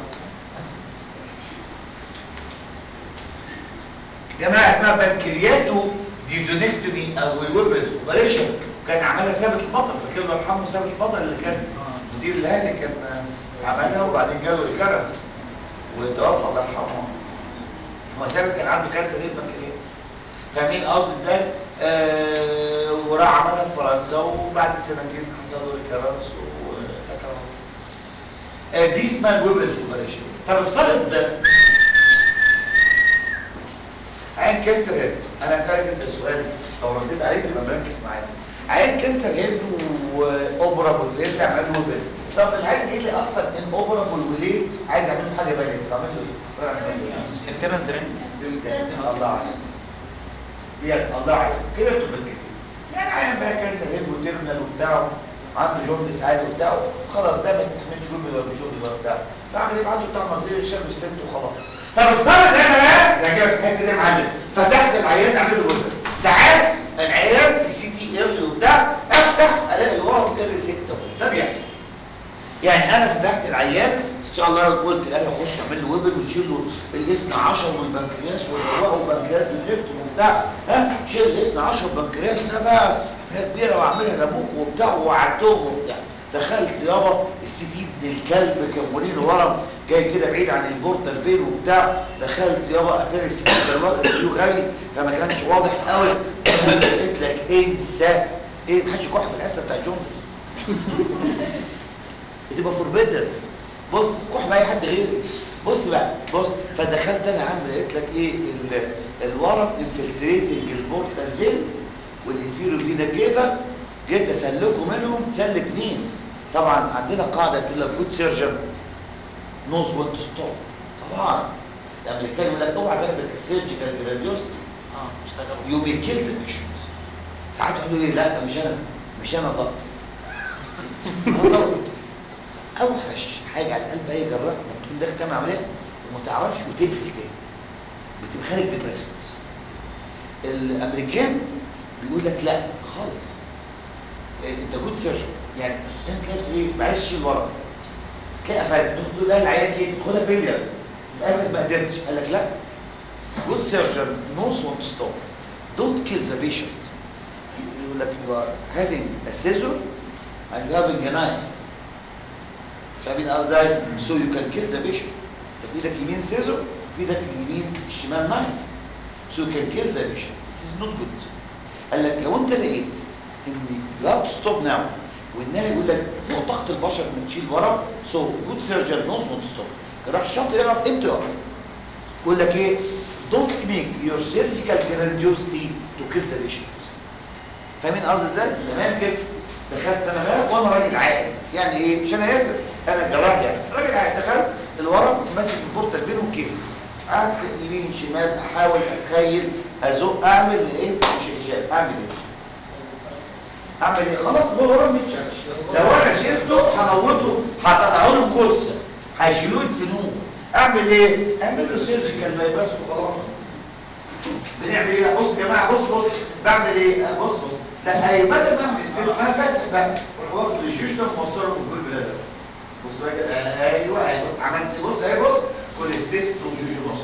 جماعه اسمها بنكرياتو ديدونكتومي او الويبلز اوبريشن كان عملها ثابت البطل فاكر الله يرحمه ثابت البطل اللي كان مدير الاهلي كان عملها وبعدين جاله ريكارنس وتوفى الله يرحمه هو ثابت كان عنده كانسر ايه بنكرياس فاهمين قصدي ازاي؟ آه وراح عملها في فرنسا وبعد سنتين حصل له ريكارنس وتكرر آه دي اسمها الويبلز اوبريشن طب افترض ده عين كانسر هيد انا هسألك انت سؤال لو رديت عليه تبقى مركز معايا عين كانسر هيد واوبرابل ليه اللي عمل له بيت طب العين ايه اللي اصلا ان اوبرابل وليت عايز اعمل له حاجه بالغ فاعمل له ايه؟ سنتينال درين الله عليك بجد الله عليك كده انتوا مركزين يعني عين بقى كانسر هيد وتيرمينال وبتاع عنده جوندس عادي وبتاع خلاص ده ما يستحملش جوندس ولا جوندس ولا بتاع بعمل ايه بعده بتاع مصير الشاب ستنت وخلاص طب افترض انا بقى ده كده الحته دي يا معلم فتحت العيان اعمل له جوندس ساعات العيان في سي تي ار وبتاع افتح الاقي الورم الريسكتور ده بيحصل يعني انا فتحت العيان ان شاء الله قلت الاهلي اخش اعمل له ويبل وتشيل له الاثنى عشر والبنكرياس والرواق وبنكرياس بالليفت وبتاع ها شيل الاثنى عشر بنكرياس ده بقى عمليه كبيره واعملها لابوك وبتاع ووعدتهم وبتاع دخلت يابا السي تي ابن الكلب كان مولين ورم جاي كده بعيد عن البورتال فين وبتاع دخلت يابا اتاري السي تي كان واخد فيو غبي فما كانش واضح قوي قلت لك انسى ايه محدش يكح في الحصه بتاع جوندس بتبقى فوربيدن بص كح باي حد غيري بص بقى بص فدخلت انا عامل لقيت لك ايه ال- الورم انفلتريتنج البورتال فين والانفيرو فينا جيفا جيت اسلكه منهم تسلك مين طبعا عندنا قاعده تقول لك جود سيرجن نوز وات ستوب طبعا الامريكان يقول لك اوعى تعمل السيرجيكال جراديوستي اه اشتغلوا يو مي كيل ذا بيشنت ساعات يقولوا ايه لا مش انا مش انا ضغط اوحش حاجه على القلب اي جراح لما تكون داخل تعمل عمليه وما تعرفش وتقفل تاني بتبقى خارج ديبريست الامريكان بيقول لك لا خالص إيه، انت جود سيرجن يعني الاسنان كده ايه معلش شيل ورا تلاقي قفلت تقول لا العيان ايه تدخلها فيلير للاسف ما قدرتش قال لك لا good surgeon knows when to stop. Don't kill the patient. You, like you are having a scissor and you having a knife. فاهمين ازاي؟ So you can kill the patient. انت في ايدك يمين scissor في ايدك اليمين الشمال knife. So you can kill the patient. This is not good. قال لك لو انت لقيت ان you have to stop now وانها يقول لك فوق طاقه البشر انك تشيل ورا so good surgeon knows when to stop. راح الشاطر يعرف امتى يقف. يقول لك ايه don't make your surgical grandiosity to kill the patient فاهمين قصدي ازاي تمام كده دخلت انا بقى وانا راجل عاقل يعني ايه مش انا ياسر انا جراح يعني راجل عاقل دخلت الورم ماسك البورتال بينهم كده قعدت يمين شمال احاول اتخيل ازق اعمل ايه مش اشاره اعمل ايه اعمل ايه خلاص هو الورم متشالش لو انا شلته هموته هطلعه له كرسي هيشيلوه يدفنوه اعمل ايه اعمل له سيرجيكال بايباس وخلاص بنعمل ايه بص يا جماعه بص بص بعمل ايه بص بص لا اي بدل ما اعمل استيل انا فاتح بقى واروح واخد الجيوش ده موصله في الجول بلاد بص بقى كده ايوه ايوه بص عملت إيه؟ بص اهي بص كل السيست وجوج نص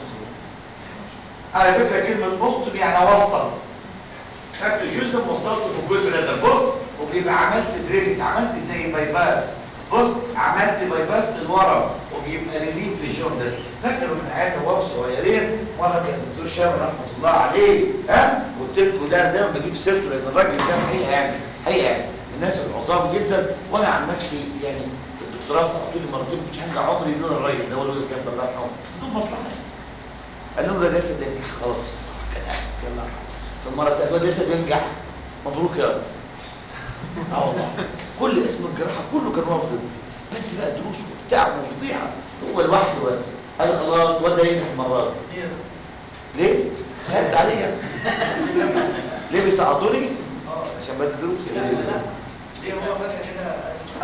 على فكره كلمه نص يعني اوصل خدت الجوز ده وصلته في الجول بلاد بص وبيبقى عملت درينج عملت زي بايباس بص عملت بايباس للورم وبيبقى ريليف للجوندس فاكر من عيال وهو صغيرين مره كان الدكتور شامل رحمه الله عليه ها قلت لكم ده دايما بجيب سيرته لان الراجل ده حقيقه يعني حقيقه يعني من الناس العظام جدا وانا عن نفسي يعني في الدكتوراه سقطوا لي مرتين مش هنجح عمري بدون الراجل ده هو اللي كان الله يرحمه بدون مصلحه يعني قال لهم لا ده ياسر ده ينجح خلاص كان اسف يلا ارحمه فالمره الثانيه ده ياسر ينجح مبروك يا رب اه والله كل اسم الجراحه كله كان واقف ضدي بدي بقى دروس وبتاع وفضيحه هو لوحده بس قال لي خلاص الواد ده ينجح المره دي ليه؟ سألت عليا ليه بيسقطوني؟ عشان بدي دروس لا لا ليه هو فجأة كده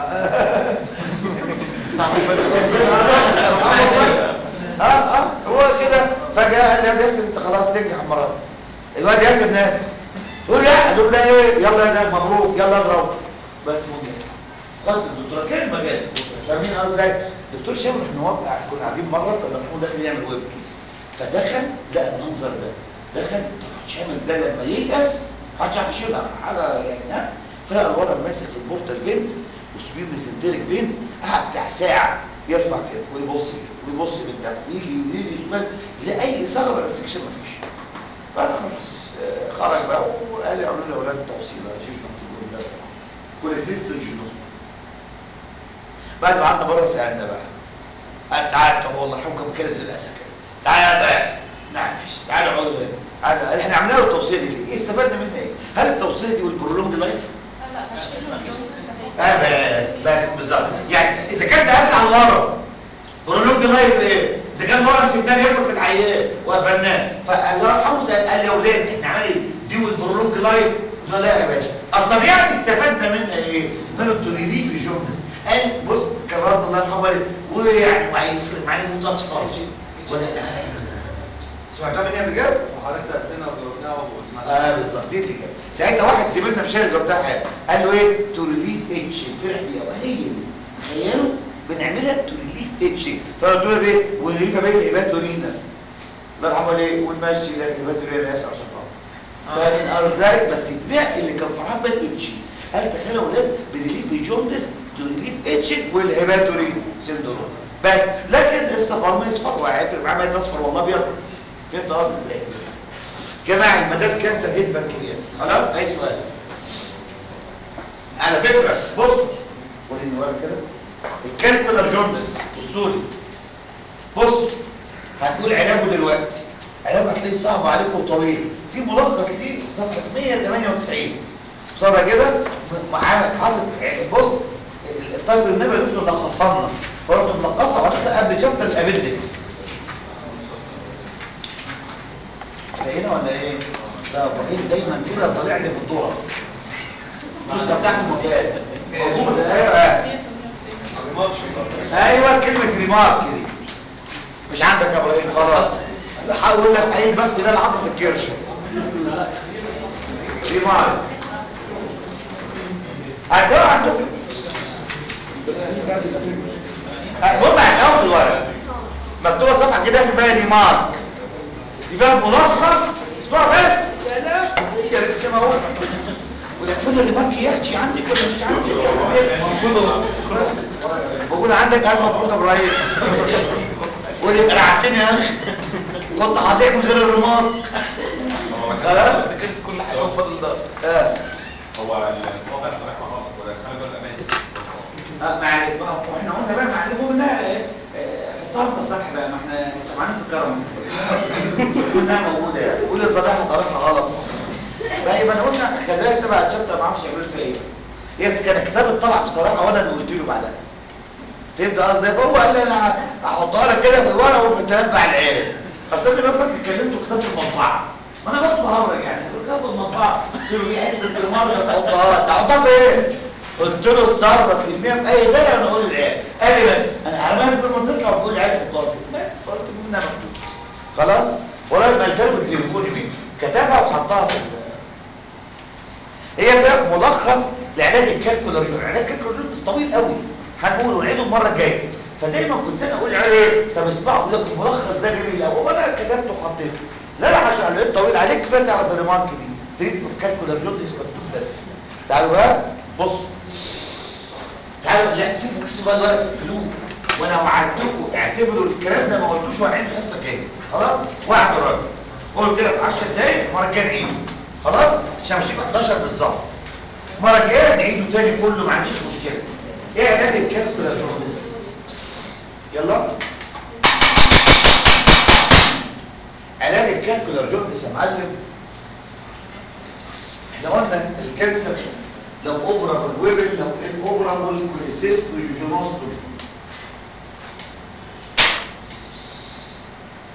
اه اه هو كده فجأة قال لي يا ياسر انت خلاص تنجح المرة دي الواد ياسر نام يقول لا يقول لا ايه يلا يا نام مبروك يلا اضرب بس ممكن خد الدكتوره كلمه جت فاهمين قصدي ازاي؟ الدكتور شاور احنا واقع كنا قاعدين مره كان محمود داخل يعمل ويب فدخل لقى المنظر ده دخل شامل ده لما ييأس محدش عارف يشيلها حاجه يعني ها فلقى الولد ماسك في البورتال فين والسبيل ميزنتريك فين قعد بتاع ساعه يرفع كده ويبص كده ويبص من تحت ويجي ويجي شمال يلاقي اي ثغره ريسكشن مفيش بعد خلاص آه، خرج بقى وقال لي اعملوا لي اولاد توصيل جيجنوس كل سيستو جيجنوس بعد ما قعدنا بره سالنا بقى قال تعال طب والله الحكم كان بيتكلم زي الاسد كده تعال يا ياسر نعم ماشي تعال اقعدوا هنا تعال قال احنا عملنا له التوصيل دي ليه؟ استفدنا منها ايه؟ هل التوصيل دي والبرولونج لايف؟ لا هشيل له الجوز اه بس بس بالظبط يعني اذا كان ده قافل على ورا برولونج لايف ايه؟ اذا كان ورا سيبناه ياكل في العيان وقفلناه فالله يرحمه زي- قال يا اولاد احنا عملنا دي والبرولونج لايف قلنا لا يا باشا الطبيعه اللي استفدنا منها ايه؟ من التوريليف الجورنس قال بص كان رد الله يرحمه قال ويعني وهيفرق معايا موت اصفر ولا سمعتها مني قبل كده؟ وحضرتك سالتنا وجاوبناها وسمعنا اه بالظبط دي دي كده ساعتها واحد زميلنا مش اللي بتاع حاجه قال له ايه توريليف اتشنج فرح بيها وهي دي تخيلوا بنعملها توريليف اتشنج فقلت له ايه وريفا بيت هيباتورينا الله يرحمه ليه والمشي ده هيباتورينا ياسر عشان خاطر فمن ارزاق بس البيع اللي كان فرحان بالاتشنج قال تخيلوا يا اولاد بنريف جوندس توريليف اتشنج والهيباتورين سندروم بس لكن الصفر ما يصفر وهيفرق معاه ما يتصفر والله ابيض فهمت قصدي ازاي جماعة المدار كانسر هيد بنكرياس خلاص اي سؤال على فكرة بص وريني ورا كده الكالكولر جوندس بصوا لي بص هنقول علاجه دلوقتي علاجه هتلاقيه صعب عليكم وطويل في ملخص ليه في صفحة 198 صار كده معاه حاطط بص الطالب النبي قلت له لخصنا قلت ملخصها وحطيتها قبل شابتر الابندكس هنا ولا ايه؟ لا ابراهيم دايما كده طالع لي في الدوره مش بتاع المكان موجود ايوه ايوه كلمه ريمارك دي مش عندك يا ابراهيم خلاص هقول لك اي بخت ده العظم في الكرشه ريمارك هتقول عندكم بص على الاول الورق مكتوبه صفحه كده اسمها ريمارك دي بقى ملخص اسمع بس يا لا هي كما هو ويقفل لي مارك يحكي عندك ولا مش عندك بقول عندك قال مبروك يا ابراهيم واللي قرعتني يا اخي كنت هضيع من غير الرمار خلاص ذاكرت كل حاجه وفضل درس اه هو الطابع طريقه غلط ولا خلي بالك امان آه، مع ما احنا قلنا بقى معلمه لا حطها انت صح بقى ما احنا طبعا في الكرم كلها موجوده يعني قول الطبيعه طريقها غلط طيب انا قلنا خلي بالك تبع الشابتر ما اعرفش يعملوا فيها ايه هي بس كان كتاب الطبع بصراحه وانا اللي قلت له بعدها فهمت قصدي فهو قال لي انا هحطها لك كده في الورقه وبتنبع العيال اصل انا بفكر كلمته كتاب المطبعه ما انا باخد بهرج يعني كتاب المطبعه قلت له ايه حته المره تحطها تحطها في ايه قلت له اتصرف ارميها في اي ده انا اقول العيال قال لي بس انا هرميها زي ما تطلع وتقول العيال حطها فيه بس قلت منها مكتوب خلاص ورايح مالتها بالتليفون مين كتبها وحطها في ال- هي ده ملخص لعلاج الكالكولر علاج الكالكولر طويل قوي هنقوله ونعيده المره الجايه فدايما كنت انا اقول عليه ايه طب اسمعوا لك الملخص ده جميل قوي وانا كتبته وحطيته لا لا عشان لقيت طويل عليك كفايه تعرف الريمارك دي تريد في كالكولر جورديس مكتوب ده تعالوا بقى بص تعالوا لا تسيبوا كسبوا الورق تقفلوه وانا وعدتكم اعتبروا الكلام ده ما قلتوش وهنعيد الحصه الجايه خلاص واحد الراجل قلت لك 10 دقايق المره الجايه نعيده خلاص عشان مش 11 بالظبط المره الجايه نعيده تاني كله ما عنديش مشكله ايه علاج الكالكولا جوردس يلا علاج الكالكولا جوردس يا معلم احنا قلنا الكانسر لو اوبرا والويبل لو الاوبرا والكوليسيست والجوجونوستوم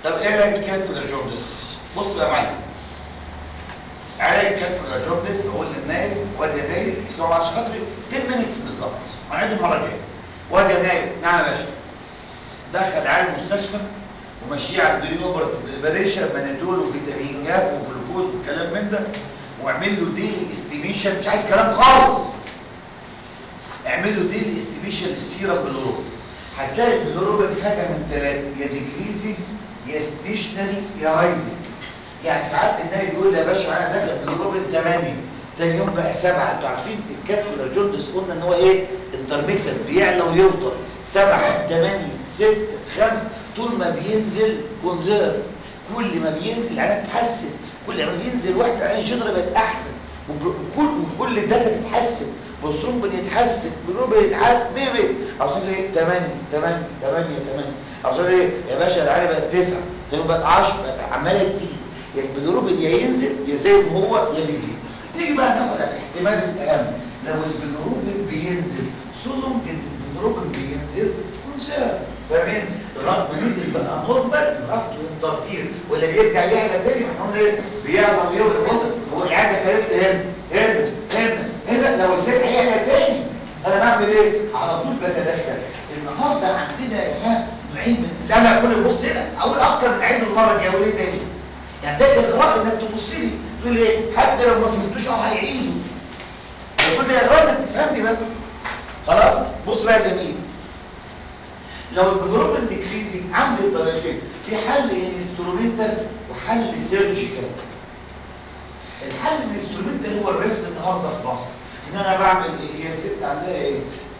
طب ايه علاج الكالكولا جوندس بص بقى يا معلم علاج الكالكولا جوندس بقول للنايم وادي يا نايم اسمعوا عشان خاطري 10 مينتس بالظبط هنعيد المره الجايه وادي يا نايم نعم يا باشا دخل عيال المستشفى ومشيه على الدرين اوبر بريشر منادول وفيتامين جاف وجلوكوز والكلام من ده واعمل له ديلي استيميشن مش عايز كلام خالص اعمل له ديلي استيميشن للسيرم بالروب هتلاقي البلوروبين حاجه من ثلاثه يا ديكريزنج يا ستيشنري يا رايزنج يعني ساعات الناس يقول لي يا باشا انا داخل بالروبين 8 تاني يوم بقى 7 انتوا عارفين الكاتولا جوندس قلنا ان هو ايه انترميتنت بيعلى ويوطى 7 8 6 5 طول ما بينزل كونزيرف كل ما بينزل العينه بتتحسن كل ما بينزل واحده العين الجدر بقت احسن وكل وكل الداتا تتحسن والثرومبين يتحسن بالروبين يتحسن 100 100 عشان ايه 8 8 8 8 عشان ايه يا باشا العينه بقت 9 تاني بقت 10 بقت عماله تزيد يعني البيلروبين يا ينزل يا زي ما هو يا بيزيد نيجي بقى ناخد على الاحتمال الاهم لو البيلروبين بينزل صدم جدا البيلروبين بينزل كونسيرن فاهمين الرقم نزل بقى نورمال يقف انترفير ولا بيرجع يعلى تاني ما احنا قلنا ايه بيعلى ويغلى وصل هو العاده خلت هنا هنا هنا هنا لو السير هيعلى تاني انا بعمل ايه على طول بتدخل النهارده عندنا يا جماعه نوعين من لا لا كل بص هنا اقول اكتر من عيد المره الجايه اقول ايه تاني يعني ده اغراء انك تبص لي تقول ايه حتى لو ما فهمتوش اه هيعيدوا كل ده اغراء انك تفهمني بس خلاص بص بقى يا جميل لو الجلوبين ديكريزنج عندي طريقتين في حل انسترومنتال وحل سيرجيكال الحل الانسترومنتال هو الرسم النهارده في مصر ان انا بعمل ايه هي الست عندها ايه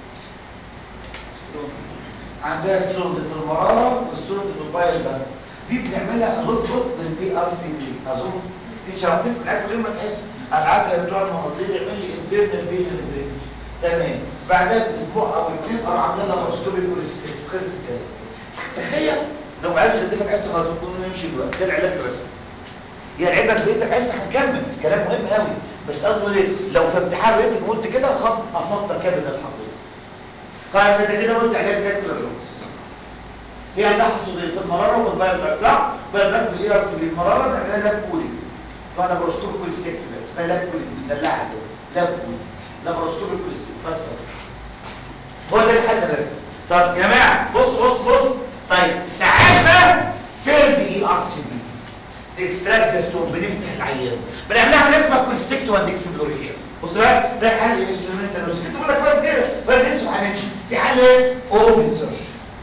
عندها ستونز في المراره وستونز في البايل ده دي بنعملها بص بص بالدي ار سي بي اظن دي شرحت لكم الحاجه غير ما تحس ابعتها لبتوع المناظير يعمل لي انترنال بيهن درينج تمام بعدها باسبوع او اثنين اروح عامله لها ماستوبي كوليستيك خلص الكلام تخيل لو عرفت تدفع حصه خلاص بنكون نمشي دلوقتي ده العلاج الرسمي يعني عيبك بقيت الحصه هنكمل كلام مهم قوي بس قصده ايه لو في امتحان ريتك قلت كده خط اصبت كامل الحضور طيب انت كده قلت علاج كاتب هي عندها حصوليه في المراره وفي البايل صح؟ بايل ده بالاي ار سي بي المراره بنعملها لاب كولي اسمها لابروسكوبي كوليستيك اسمها لاب كولي بندلعها كده لاب كولي لابروسكوبي كوليستيك بس هو ده الحل الرسمي طب يا جماعه بص بص بص طيب ساعات بقى فين دي اي ار سي بي تكستراكت ستون بنفتح العيان بنعملها عمليه اسمها كوليستيكتو اند اكسبلوريشن بص بقى ده حل انسترومنتال وسكت بقول لك بقى كده بقى نمشي وهنمشي في حل ايه اوبن سيرش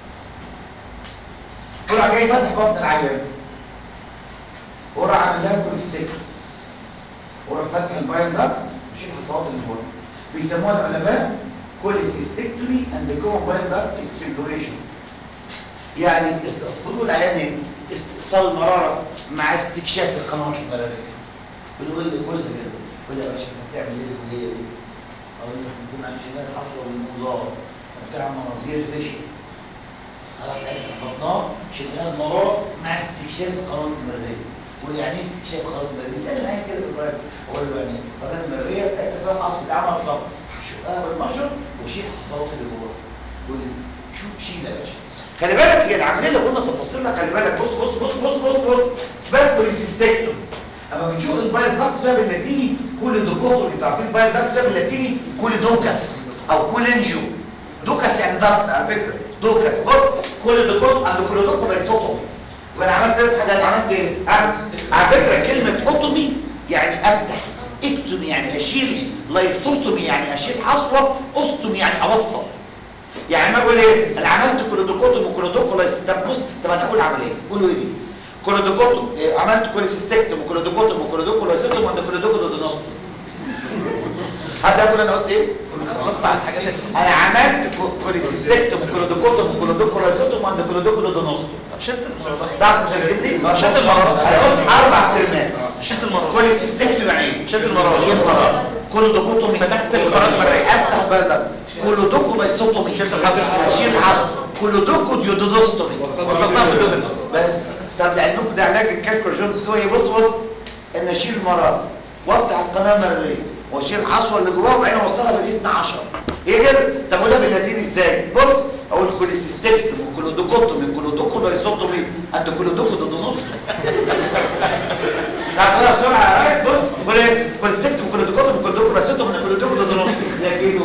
طلع جاي فاتح بطن العيان وراح عامل لها كوليستيكتو وراح فاتح البايل ده مش الحصوات اللي هون بيسموها العلماء كوليسيستكتومي اند كومباين داكت اكسبلوريشن يعني استقبلوا العيان ايه استئصال المراره مع استكشاف القنوات المراريه بيقول لي جزء كده يقول لي يا باشا انت بتعمل ايه الكليه دي اقول له بنكون عن شمال الحفره والمضاد بتاع مناظير فيشن خلاص عرفت بطناه شمال المراره مع استكشاف القنوات المراريه يقول يعني ايه استكشاف القنوات المراريه بيسال معايا كده في البرايم اقول له يعني القناه المراريه بتاعتها فيها حصر بتعمل صبر هشقها بالمشر وشيل الحصوات اللي جواها يقول لي شو شيل يا باشا خلي بالك هي العمليه اللي قلنا تفاصيلها خلي بالك بص بص بص بص بص بص اسمها كوليسيستكتوم اما بنشوف البايل داكت فيها باللاتيني كل دوكوتومي انتوا عارفين البايل داكت فيها باللاتيني كل دوكس او كولينجيو دوكس يعني داكت على فكره دوكس بص كل دوكوت عند كل دوكوت ريسوتومي يبقى انا عملت ثلاث حاجات عملت ايه؟ على فكره كلمه اوتومي يعني افتح اكتومي يعني اشيل لايثوتومي يعني اشيل حصوه اوستومي يعني اوصل يعني ما اقول ايه انا عملت كولودوكوتوم وكولودوكولايس طب بص طب انا هقول عمل ايه قولوا ايه دي كولودوكوتوم إيه عملت كوليسيستكتوم وكولودوكوتوم وكولودوكولايسيتوم وعند كولودوكولودونوستوم حد يقول انا قلت ايه خلصت على الحاجات اللي انا عملت كوليسيستكتوم وكولودوكوتوم وكولودوكولايسيتوم وعند كولودوكولودونوستوم شلت المرات تعرف ترجمني شلت المرات انا قلت اربع ترمات شلت المرات كوليسيستكتوم يعني شلت المرات شلت المرات كولودوكوتومي فتحت القناة المرئية. افتح بلد كولودوكولايسيتومي شلت الحصر. اشيل حصر كولودوكو ديودونوستومي وصلتها في الدودن بس طب لعلمكم ده علاج الكالكول جونز هو ايه بص بص ان اشيل مرض وافتح القناه المرئيه واشيل الحصوه اللي جواها وبعدين اوصلها بالاثنى عشر ايه كده طب اقولها باللاتيني ازاي بص اقول كوليسيستكتومي كولودوكوتومي كولودوكولايسوتومي انت كولودوكودونوس لا خلاص بسرعه يا بص بقول ايه كوليسيستكتومي كولودوكوتومي كولودوكولايسوتومي كولودوكودونوس لا كيلو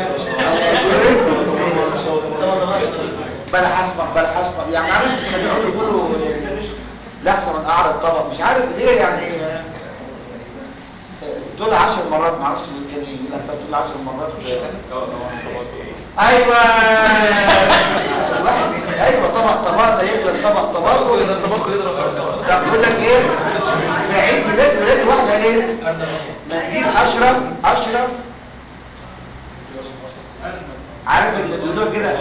بلا حسبك بلا حسبك يعني عارف كنا بنقعد يقولوا لا احسن من اعرض طبق مش عارف ليه يعني إيه. دول 10 مرات ما اعرفش كان يقول لك دول 10 مرات ايوه الواحد يس- ايوه طبق طبق ده يغلب طبق طبق ولا طبق يضرب طب بقول لك ايه في عيد ميلاد ولاد واحده ليه منديل اشرف اشرف عارف اللي بيقولوا كده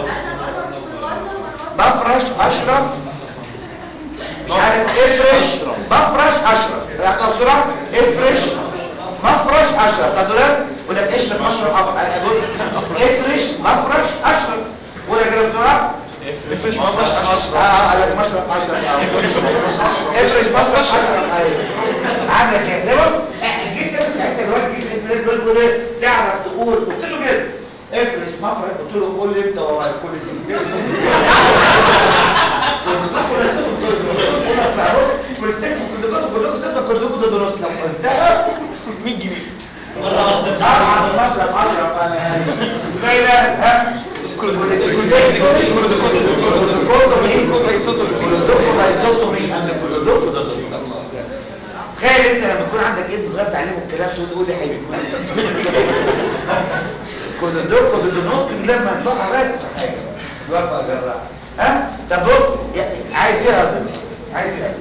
بفرش اشرف مش عارف افرش بفرش اشرف يعني بسرعه افرش مفرش اشرف طب دول يقول لك اشرب مشرب ابيض اقول افرش مفرش اشرف ولا كده بسرعه افرش مفرش اشرف اه قال لك مشرب اشرف افرش مفرش اشرف ايوه عامله كده لو جيت انت ساعتها الواد جه في الميلاد بيقول له ايه تعرف تقول قلت له كده افرش مفرش قلت له قول لي انت ورايا كل سيستم قلتها 100 جنيه ارحم المشرب اشرب انا ازاي ده ها تخيل انت لما يكون عندك ابن صغير تعلمه الكلام تقول قول لي حبيبي كنا دوكو بدونوس لما نطلع بقى تبقى حاجه يوفق جراح ها طب بص يا- عايز ايه يا ابني؟ عايز ايه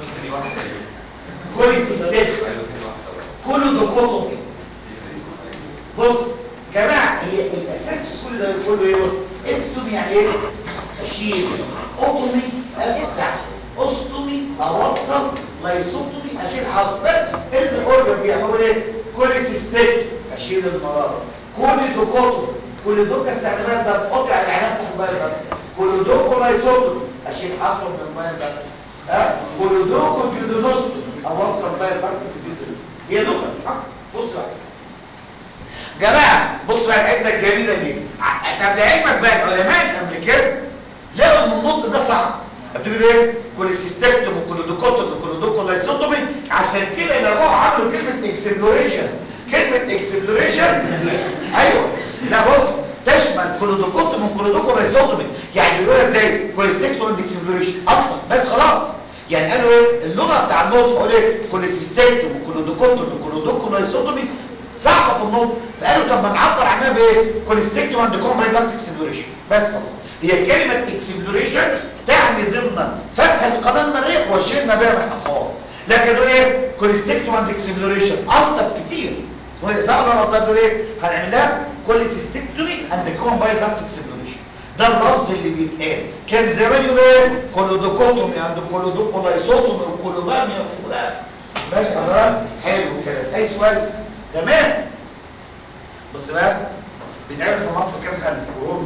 كل سيستم كله دوكوتومي بص جماعه هي الاساس في كل ده كله ايه بص ابسوم يعني ايه اشيل اوتومي افتح اوستومي اوصل لايسوتومي اشيل عصب بس انت الاورجن فيها بقول ايه كل سيستم اشيل المرض كل دوكوتومي كل دوكا استخدامات ده قطع العنايه بتاع الميه ده كل دوكو لايسوتومي اشيل عصب من الميه ده ها كل دوكو جلودوستومي اوصل بقى البرد في الجلد هي دوكا مش عارف بص بقى جماعة بص بقى الحته الجميلة دي ع- طب لعلمك بقى العلماء الامريكان لقوا ان النطق ده صعب بتقول ايه كل سيستكتوم وكل دوكوتوم وكل دوكو لايسوتومي عشان كده لقوه عملوا كلمة اكسبلوريشن كلمة اكسبلوريشن ايوه لا بص تشمل كل دوكوتوم وكل دوكو لايسوتومي يعني بيقولوا لك زي كوليستكتوم اند اكسبلوريشن اصلا بس خلاص يعني قالوا ايه اللغه بتاع النطق قالوا ايه كل سيستكتوم وكل دوكوتوم وكل دوكو لايسوتومي صعبه في النطق فقالوا طب ما نعبر عنها بايه كوليستكتوم اند كومبايند اكسبلوريشن بس خلاص هي كلمه اكسبلوريشن تعني ضمن فتح القناه المرئيه وشيلنا بها من الحصوات لكن دول ايه كوليستكتوم اند اكسبلوريشن الطف كتير وهي صح ولا غلطان دول ايه هنعمل لها كوليسيستكتومي اند كومبايند اكسبلوريشن ده اللفظ اللي بيتقال كان زمان يقول ايه كولودوكوتومي عند كولودوكولايسوتومي وكولوبامي وشغلانه ماشي حضرتك حلو الكلام اي سؤال تمام بص بقى بيتعمل في مصر كام حل وهم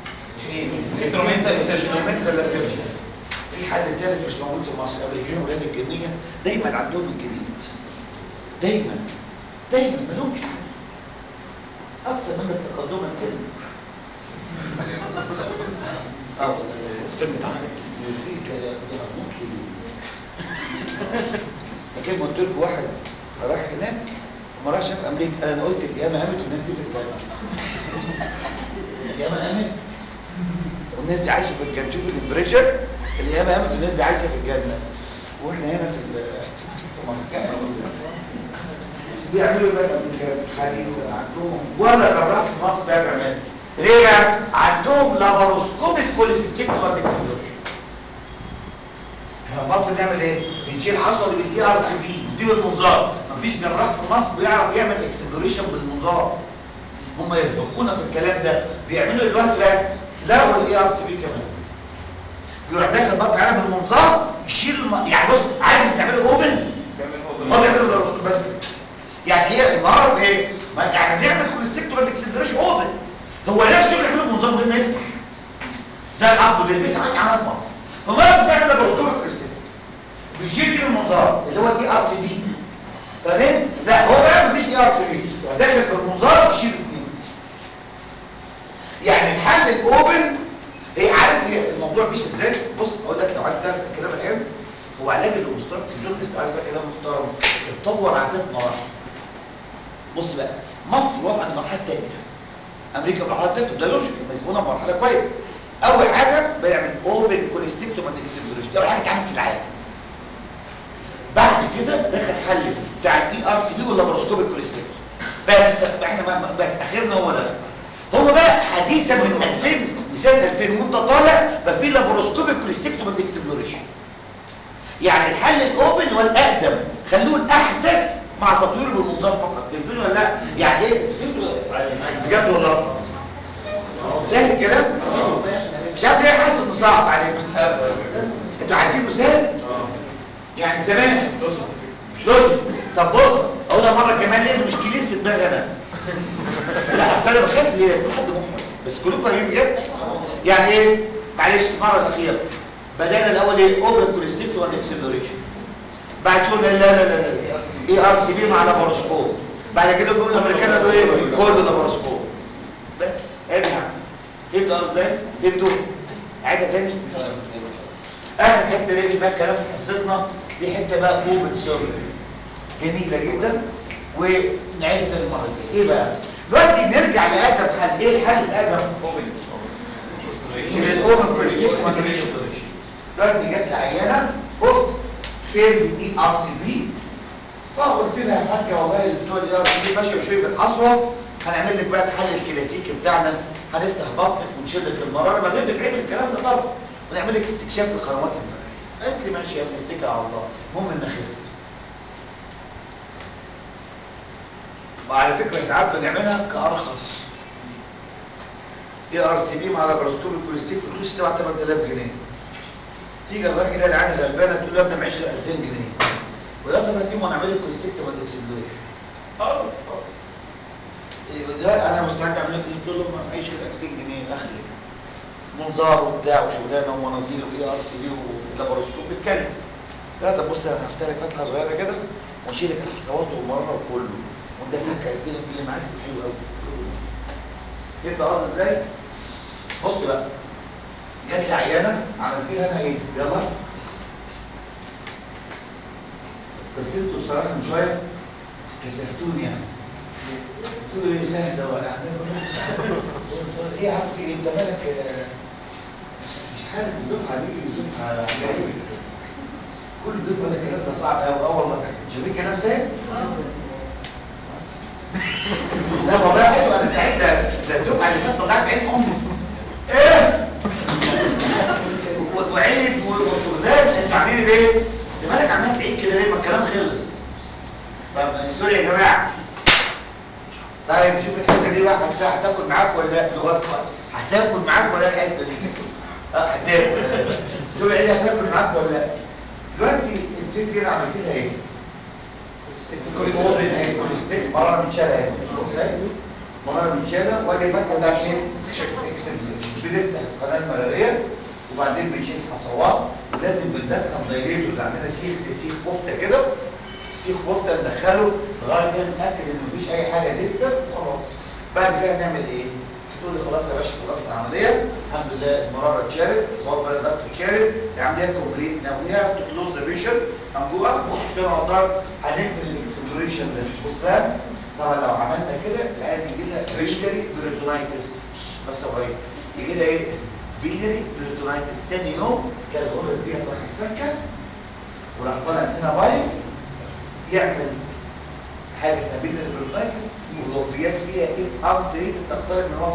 انسترومنتال سيرجن في حل ثالث مش موجود في مصر امريكان ولاد الجنيه دايما عندهم الجديد دايما دايما ما لهمش حل اكثر منك تقدما سنا اه والله السن بتاعك في زي مضمون كبير لكن قلت لكم واحد راح هناك وما راحش في امريكا انا قلت القيامه قامت والناس دي في الجنه القيامه قامت والناس دي عايشه في الجنه شوف البريشر القيامه قامت والناس دي عايشه في الجنه واحنا هنا في ال- في مصر بيعملوا بقى الامريكان حديثا عندهم ولا جراح في مصر بقى كمان ليه بقى؟ عندهم لاباروسكوبيك كوليستيك اكسبلوريشن احنا في مصر بنعمل ايه؟ بنشيل عصب بالاي ار سي بي ودي بالمنظار مفيش جراح في مصر بيعرف يعمل اكسبلوريشن بالمنظار هم يسبقونا في الكلام ده بيعملوا دلوقتي بقى لغوا الاي ار سي بي كمان بيروح داخل بطن عالم بالمنظار يشيل الم... يعني بص عارف بتعمله اوبن هو بيعملوا لاباروسكوب بس يعني هي المهاره ايه؟ ما يعني بيعمل كوليستيكتور اكسبلوريشن اوبن هو نفس الشغل يعمله بمنظار من غير ما يفتح ده العبد اللي بيسعى على مصر فمصر بيعمل لاباروسكوب كوليستيك بيشيل كده المنظار اللي هو دي ار سي بي تمام لا هو بقى مفيش دي ار سي بي داخل بالمنظار يشيل الاثنين يعني الحل الاوبن الموضوع مش ازاي بص اقول لك لو عايز تعرف الكلام الحلو هو علاج الاوبستراكتيف جوندس عايز بقى كلام محترم اتطور على ثلاث مراحل بص بقى مصر وقف عند المرحله الثانيه امريكا المرحله الثالثه ده لوجيك مسبونه مرحله كويسه اول حاجه بيعمل اوبن كوليستيكتوم اند اكسبلوريشن دي اول حاجه اتعملت في العالم بعد كده دخل حل بتاع الاي ار سي بي واللابروسكوبيك كوليستيكتوم بس احنا ما ما- بس اخرنا هو ده هو بقى حديثا من 2000 من سنه 2000 وانت طالع بقى في لابروسكوبيك كوليستيكتوم اند اكسبلوريشن يعني الحل الاوبن هو الاقدم خلوه الاحدث مع تطوير بالمنظار فقط فهمتوني ولا لا يعني ايه فهمتوا بجد والله سهل الكلام مش عارف ليه حاسس انه صعب عليكم انتوا عايزينه سهل يعني تمام لوجيك طب بص اقولها مره كمان ليه مش كلين في دماغي انا لا اصل انا بخاف ليه كل حد محمد بس كلكم فاهمين بجد يعني ايه معلش المره الاخيره بدانا الاول ايه اوبن كوليستيك وان اكسلريشن بعد شويه لا لا لا لا اي ار سي بي مع لابروسكوب بعد كده جم الامريكان قالوا ايه كله لابروسكوب بس ارجع فهمت قصدي ازاي فهمتوا عايزه تاني اخر حته نيجي بقى الكلام في حصتنا دي حته بقى اوبن سيرفر جميله جدا ونعيد تاني مره الجايه ايه بقى دلوقتي نرجع لادم حل ايه الحل الادم الاوبن كوليستيك دلوقتي جت لي عيانه بص فين دي ار سي بي فقلت لها يا حاجه والله الدكتور الاي ار سي بي ماشيه وشايف الحصوه هنعمل لك بقى الحل الكلاسيكي بتاعنا هنفتح بطنك ونشيل لك المراره ما غير بتعمل الكلام ده طبعا ونعمل لك استكشاف القنوات المرئيه قالت لي ماشي يا ابني اتكل على الله المهم ان خفت وعلى فكره ساعات بنعملها كارخص اي ار سي بي مع لابروسكوب الكوليستيك بتخش 7 8000 جنيه تيجي الراجل ده العين غلبانه تقول له يا ابني معيش غير 2000 جنيه ولا طب هاتيهم وانا اعمل لك كوليستيك ولا اكسبلوريشن اه اه إيه ده انا مستعد اعمل لك تقول له ما معيش غير 2000 جنيه اخري منظار وبتاع وشغلانه ومناظير واي ار سي بي ولابروسكوب بيتكلم لا طب بص انا هفتح لك فتحه صغيره كده واشيل لك الحصوات والمرمى وكله وندفعك 2000 جنيه معاك حلو قوي يبقى قصدي ازاي بص بقى جات لي عيانه عملت لها انا ايه يلا بس انتوا بصراحه من شويه كسفتوني يعني قلت له ايه سهله ولا عمال ايه يا عم في ايه انت مالك آه، مش عارف الدفعه دي دفعه عجيبه كل دفعه ده كلام ده صعب قوي اه والله شايفين كلام سهل لا والله حلو انا سعيد ده ده الدفعه اللي فاتت طلعت عين امي ايه و- وعيد و- وشغلان انتوا عاملين ايه؟ انت مالك عمال تعيد كده ليه ما الكلام خلص طب سوري يا جماعه طيب شوف الحته دي بقى هتسا- هتاكل معاك ولا لا لغات هتاكل معاك ولا لا الحته دي اه هتاكل شوف الحته دي هتاكل معاك ولا لا دلوقتي الست دي انا عملت لها ايه؟ كوليستيك مراره متشاله اهي ازاي؟ مراره متشاله واجي بقى ده عشان بنفتح القناه المراريه وبعدين بنشيل حصوات ولازم بندخل دايريتور اللي عندنا سيخ زي سيخ كفته كده سيخ كفته ندخله لغايه ما نتاكد ان مفيش اي حاجه ديستر وخلاص بعد كده نعمل ايه؟ هتقول لي خلاص يا باشا خلصنا العمليه الحمد لله المراره اتشالت صواب بقى الضغط اتشالت العمليه كومبليت ناو وي هاف تو كلوز ذا بيشن هنجوع مش كده نقدر هنقفل الاكسبلوريشن ده بص بقى طبعا لو عملنا كده العيال يجي لها بيلري بريتونايتس بس يا ابراهيم يجي لها ايه؟ بيلري بريتونايتس تاني يوم كانت الغرز دي هتروح تتفكك وراح طالع من هنا بايظ يعمل حاجه اسمها بيلري بريتونايتس والوفيات فيها اف ام تريد تقترب من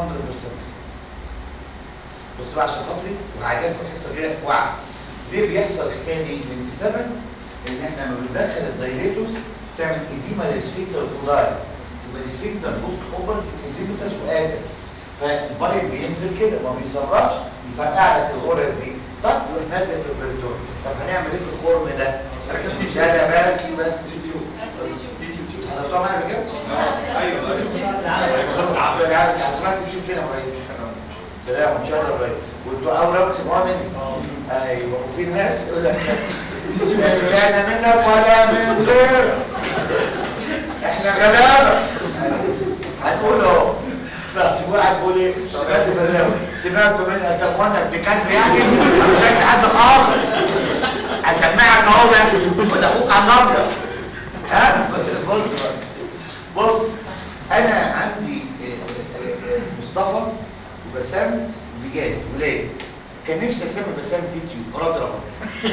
100% بص بقى عشان خاطري وهعجبكم الحصه الجايه وعي ليه بيحصل الحكايه دي؟ من بسبب ان احنا لما بندخل الدايليتوس تعمل ايديما للسفنكتر كولاي يبقى السفنكتر بوست اوبرتيف ايديمتاس وقافل فالبايب بينزل كده ما بيصرفش يفرقع لك الغرز دي طب يروح نازل في البريتور طب هنعمل ايه في الخرم ده؟ لا لا بس بس حضرتوها معايا بجد؟ ايوه ايوه عبد العال سمعت الجيم فين يا ابراهيم؟ لا مش انا ابراهيم وانتوا اول رقم سمعوها مني ايوه وفي ناس يقول لك لا سمعنا منك ولا من غيرك احنا غلابه هنقول اهو خلاص واحد بيقول ايه سمعت برنامج سمعت من طب وانا ابن كلب يعني مش حد خالص اسمعك اهو بقى ولا اخوك على الابيض ها بص بقى. بص انا عندي آه، آه، آه، مصطفى وبسام بجد ولاد كان نفسي اسمي بسام تيتيو مرات رمضان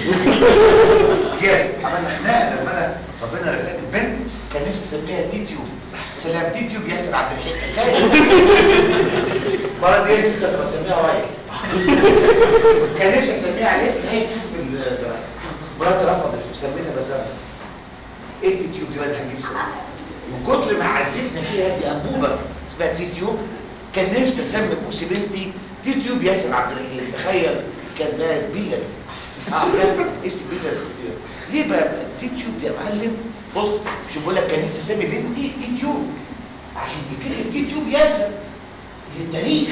بجد عملنا خناقه لما انا ربنا رزقني البنت كان نفسي اسميها تيتيو سلام تيتيو بياسر عبد الحليم حكايه المره دي كنت بسميها رايح كان نفسي اسميها على اسم هي تيوب في الجراحه مراتي رفضت وسميتها بسام ايه التيوب دي بقى اللي هجيب اسمها من كتر ما عزتنا فيها دي انبوبه اسمها تيوب كان نفسي اسمي بوسي بنتي تيوب ياسر عبد الرحيم تخيل كان بقى كبيره اه بجد اسم كبيره خطير ليه بقى تيوب دي يا معلم بص شوف بقول لك كان نفسي اسمي بنتي تيوب عشان تكتب تيوب ياسر للتاريخ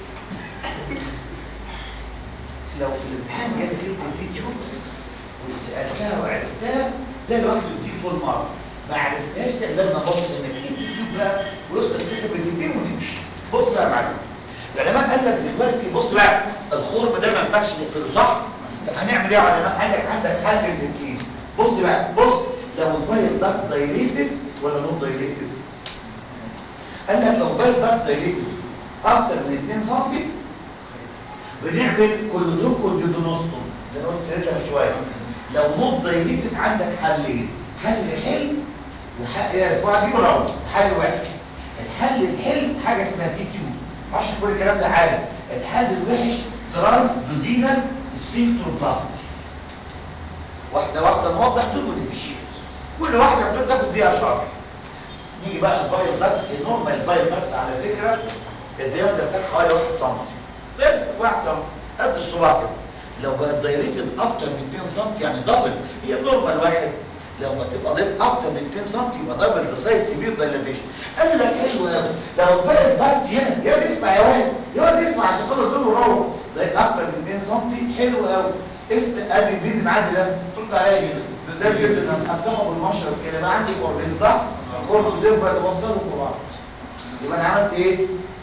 لو في الامتحان جت سيره التيوب وسالتها وعرفتها ده لوحده يديك فول مارك ما عرفتهاش لا لازم ابص انك ايه اليوتيوب بقى ويفضل سكه بالاثنين ونمشي بص بقى يا معلم العلماء قال لك دلوقتي بص بقى الخرم ده ما ينفعش نقفله صح؟ طب هنعمل ايه يا علماء؟ قال لك عندك حل الاثنين بص بقى بص لو الفايل ده دايليتد ولا نون دايليتد؟ قال لك لو الفايل ده دايليتد اكتر من 2 سم بنعمل كولودوكو ديودونوستوم زي ما قلت سيرتها من شويه لو نوت دايليتد عندك حلين حل حلو وحل يا اسبوع دي ولا حل واحد الحل الحلو حاجه اسمها تي تيوب معرفش كل الكلام ده حاجه الحل الوحش ترانس دودينال سفينكتروبلاستي واحده واحده نوضح دول ونمشي كل واحده بدون تاخد دقيقه شهر نيجي بقى البايل داكت النورمال البايل داكت على فكره الديامتر بتاعها حوالي 1 سم فهمت 1 سم قد الصباع كده لو بقت دايريتد اكتر من 2 سم يعني دبل هي نورمال واحد لما تبقى ليت اكتر من 2 سم يبقى دبل ذا سايز سيفير دايلاتيشن قال لك حلو قوي لو البايل داكت هنا يا واد اسمع يا واد يا واد اسمع عشان خاطر تقول له روح لقيت اكتر من 2 سم حلو قوي افتح ادي البيد معدي ده ترد عليا كده ده الجلد انا افتحه بالمشرب كده يبقى عندي قربين صح؟ قرب ده بقى توصلهم ببعض يبقى انا عملت ايه؟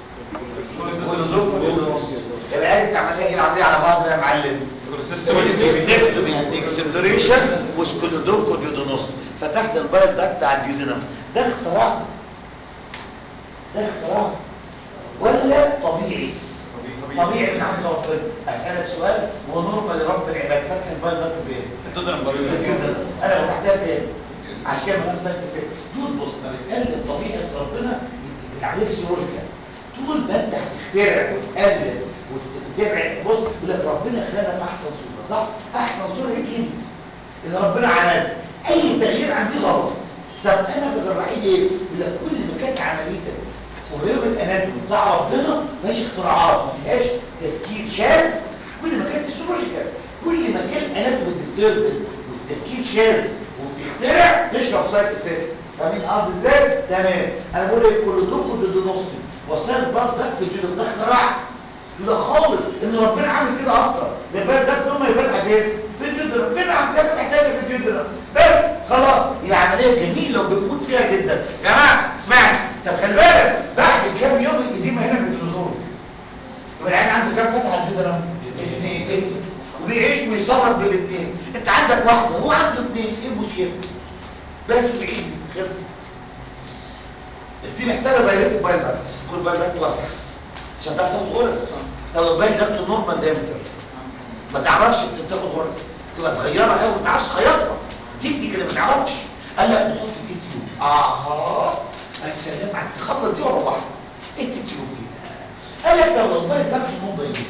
يبقى عرفت عمليه ايه العمليه على بعض بقى يا معلم؟ سيستكتومي اند اكسبلوريشن وسكولودوكو ديودونوست فتحت البايل داكت على الديودينم ده اختراع ده اختراع ولا طبيعي؟ طبيعي من عند ربنا اسالك سؤال ونورمال رب العباد فتح البايل داكت فين؟ في الديودينم انا فتحتها فين؟ عشان ما نسيت فين؟ دول بص ما بتقلب طبيعه ربنا بتعملها فيسيولوجيكال طول ما انت هتخترع وتقلب وتبعد بص يقول لك ربنا خلقنا في احسن صوره صح احسن صوره هي كده اللي ربنا عملها اي تغيير عندي غلط طب انا بجرحين ايه يقول لك كل ما كانت عمليتك قريبه الاناتومي بتاع ربنا ما فيهاش اختراعات ما فيهاش تفكير شاذ كل ما كانت فيسيولوجيكال كل ما كان الاناتومي ديستربد والتفكير شاذ وبتخترع تشرب سايت افكت فاهمين قصدي ازاي؟ تمام انا بقول لك كل دوكو ضد نصي وصلت بقى ده في الجيل ده اختراع ده خالص ان ربنا عامل كده اصلا ده بقى ده بدون ما يفتح ايه في الجيل ربنا عم يفتح تاني في الجيل بس خلاص هي عمليه جميله وبنموت فيها جدا يا جماعه اسمعني طب خلي بالك بعد كام يوم القديمه هنا بترزول يبقى العين عنده كام فتحه على الجدران اثنين ايه وبيعيش ويصرف بالاثنين انت عندك واحده هو عنده اثنين ايه المشكله بس بعيد خلص بس دي محتاجه دايركت بايل داكت كل بايل داكت واسع عشان تعرف تاخد غرز طب البايل داكت نورمال دايمتر ما تعرفش تاخد غرز تبقى صغيره قوي ما تعرفش تخيطها تكنيك اللي ما تعرفش قال لك نحط دي تيوب اه السلام عليك تخلص دي ورا بعض ايه التيوب دي قال لك لو البايل داكت نون دايركت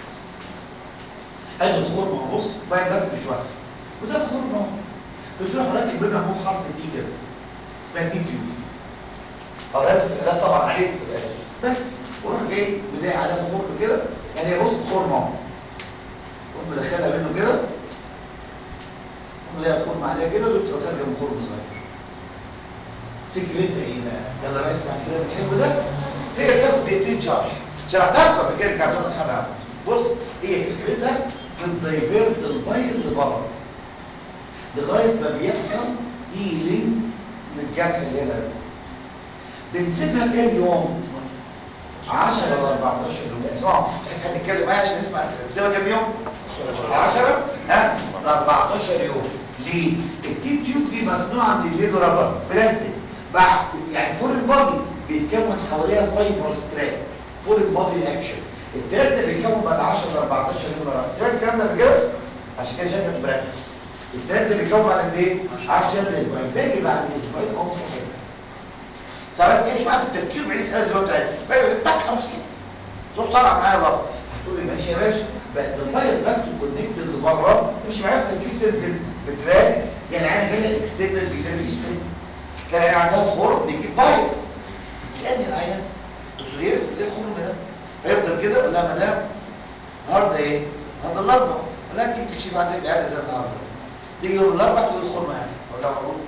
قال الخرم اهو بص بايل داكت مش واسع وده الخرم اهو بتروح راكب بينها مو حرف دي كده اسمها دي تيوب قرأت في الآلات طبعا عليك في الآلات بس وروح جاي بداية عليها خرم كده يعني هي بص خرم اهو قوم مدخلها منه كده قوم ليها خرم عليها كده وتبقى خارجه من خرم صغير فكرتها ايه بقى؟ يلا بقى اسمع الكلام الحلو ده هي بتاخد دقيقتين شرح شرحتها لكم قبل كده كانت عندنا خمسة بص هي فكرتها بتدايفيرت الميه لبره لغايه ما بيحصل هيلينج للجرح اللي هنا ده بنسيبها كام يوم 10 ولا 14 يوم اسمعوا بس هنتكلم معايا عشان نسمع اسئله زي ما كام يوم 10 ها ل 14 يوم ليه التي تيوب دي مصنوعه من الليدو رابر بلاستيك بقى يعني فور البادي بيتكون حواليها فايبر ستراك فور البادي اكشن التراك ده بيتكون بعد 10 ل 14 يوم رابر سمعت الكلام ده قبل كده عشان كده شكلك مركز التراك ده بيتكون بعد قد ايه 10 اسبوعين باجي بعد اسبوعين او سنه سواء ايه مش معايا في التفكير بعيد اسئله زي ما بتقول باجي تك خلاص كده تروح طالع معايا بره هتقول لي ماشي يا باشا بقت الميه بتاعته كونكتد لبره مش معايا في التفكير سنسل بتراك يعني انا جاي الاكسترنال بيترمي ستريم كان يعني عندها خرم بيجيب بايب بتسالني العيان دكتور ياس ايه الخرم ده هيفضل كده ولا يا مدام النهارده ايه النهارده الاربع ولا تيجي تكشف عندك العياده زي النهارده تيجي يوم الاربع تقول الخرم هافي ولا مبروك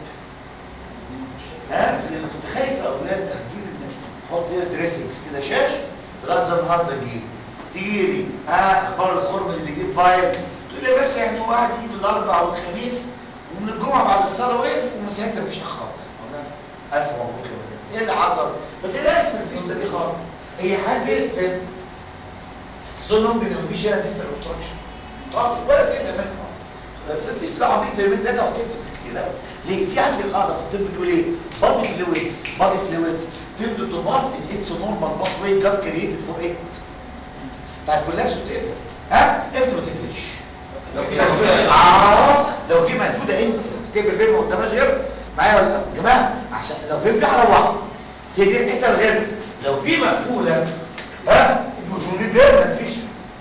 ها لما كنت خايف اولاد تهجير ان احط هنا دريسنجز كده شاش لغايه زي النهارده تجيب تيجي لي ها اخبار الخرم اللي بيجيب بايب تقول لي بس يعني هو قاعد يجيب الاربع والخميس ومن الجمعه بعد الصلاه وقف ومن ساعتها مفيش حاجه خالص الف مبروك يا مدام ايه اللي حصل؟ ما تقلقش من الفيستا دي خالص هي حاجه في ظنهم ان مفيش هنا فيستا اوبستراكشن خالص ولا تقدر منها في الفيستا عبيط يومين ثلاثه وهتقفل كتير قوي ليه؟ في عندي القاعده في الطب بتقول ايه؟ بادي فلويدز بادي فلويدز تبدو تو باس ان اتس نورمال باس واي جاد كريتد فور ات فالكولابس بتقفل ها؟ امتى ما تقفلش؟ لو في اه لو دي مسدوده انسى تقفل فين ما قدامهاش غير معايا ولا لا؟ يا جماعه عشان لو فهمت هروح هي دي الحته الغلس لو دي مقفوله ها؟ المفروض بيرنا مفيش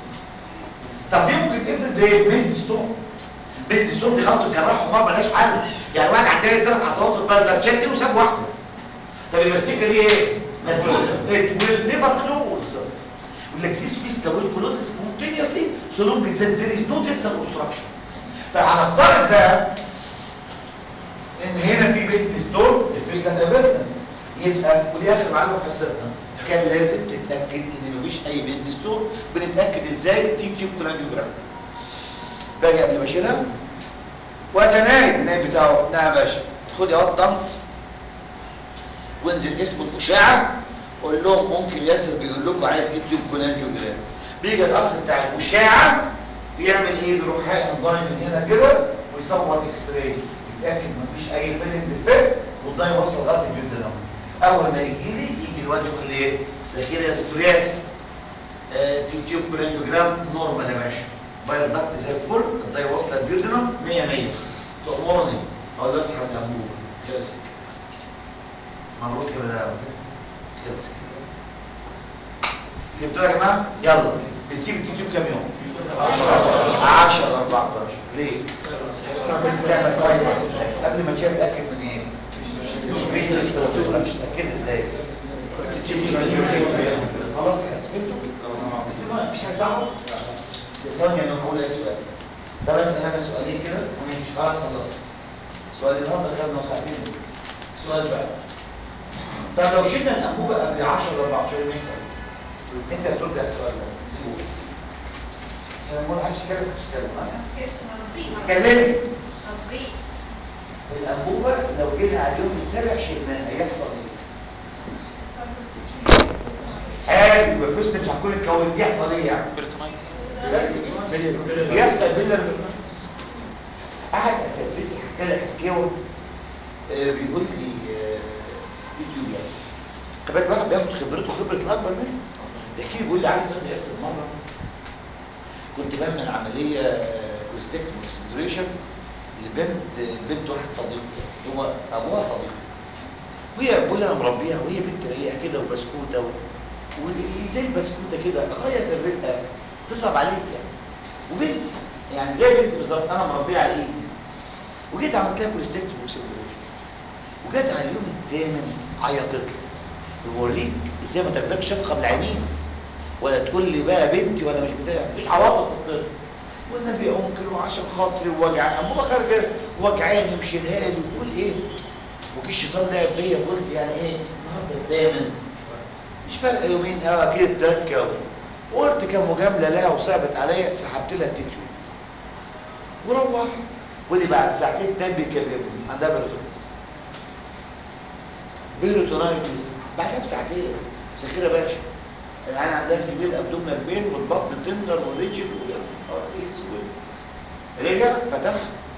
طب دي ممكن تقفل بايه؟ بيست ستون بيست ستون دي خلطه جراح حمار ملهاش حل يعني واحد عندها ثلاث عصابات في البلد شد وساب واحده طب المسكه دي ايه؟ مسدوده it will never close والاكسيس فيستا will close spontaneously so long as there is no distal obstruction طب هنفترض بقى ان هنا في بيست ستون الفيستا قابلنا يبقى ودي اخر معلومه في حصتنا كان لازم تتاكد ان مفيش اي بيست ستون بنتاكد ازاي تي تيوب كولانجيوجرام باجي قبل ما اشيلها وانا نايم النايم بتاعه نعم يا باشا خد يا واد طنط وانزل اسم الاشاعه قول لهم ممكن ياسر بيقول لكم عايز تكتب كولانجيوجرام بيجي الاخ بتاع الاشاعه بيعمل ايه بيروح حاقن ضاي من هنا كده ويصور اكس راي يتاكد مفيش اي فيلم ديفكت والضاي وصل لغايه الجلد اول ما يجي لي يجي الواد يقول لي ايه ذاكره يا دكتور ياسر آه تيوب كولانجيوجرام نورمال يا باشا بايل ضغط زي الفل الضي واصله البيودنم 100 100 تأمرني اقول له اسحب الانبوب خلص مبروك يا مدام خلص فهمتوا يا جماعه يلا بنسيب التيوب كام يوم 10 14 ليه تعمل فايبرز قبل ما تشيل تاكد من ايه مش الاستراتيجيه مش تاكد ازاي خلاص اثبتوا بس ما فيش حاجه صعبه ثانية انا هقول لك سؤال ده بس انا سؤالين كده ونمشي خلاص خلاص سؤال النهارده خدنا ساعتين سؤال بقى طب لو شلنا الانبوبه قبل 10 ولا 14 يوم يحصل انت هترد على السؤال ده سيبوه عشان ما حدش يتكلم مش يتكلم اتكلمي الانبوبه لو جينا على اليوم السابع شلناها هيحصل ايه؟ حلو يبقى فلوس مش هتكون اتكونت يحصل ايه يعني؟ بس يحصل بينا احد اساتذتي حكى لي حكاوه بيقول لي في فيديو يعني قبل واحد بياخد خبرته خبره الاكبر منه بيحكي لي بيقول لي عارف ايه يحصل مره كنت بعمل عمليه كوستكتومي اكسبلوريشن لبنت بنت واحد صديقي يعني هو ابوها صديقي وهي بقول انا مربيها وهي بنت رقيقه كده وبسكوته و... وزي البسكوته كده غايه في الرقه تصعب عليك يعني وبنت يعني زي بنت بالظبط انا مربيها على ايدي وجيت عملت لها كوليستيكتومي واكسبلوريشن وجت على اليوم الثامن عيطت لي بوريك ازاي ما تاخدكش شفقه من العينين ولا تقول لي بقى بنتي ولا مش بتاع مفيش عواطف في الطفل والنبي يا انكل وعشان خاطري ووجعان اما خارجه وجعاني وشيلها لي وتقول ايه وكي الشيطان لعب بيا قلت يعني ايه النهارده الثامن مش فارقه يومين اه كده تركه وقلت كم مجامله لها وصعبت عليا سحبت لها التيكيو وروح ودي بعد ساعتين تاني بيكلمني عندها بيروتونايتس بيروتونايتس بعدها بساعتين سخيره باشا العين عندها سبيل ابدومينال بين والبطن تندر والريجل والرئيس رجع فتح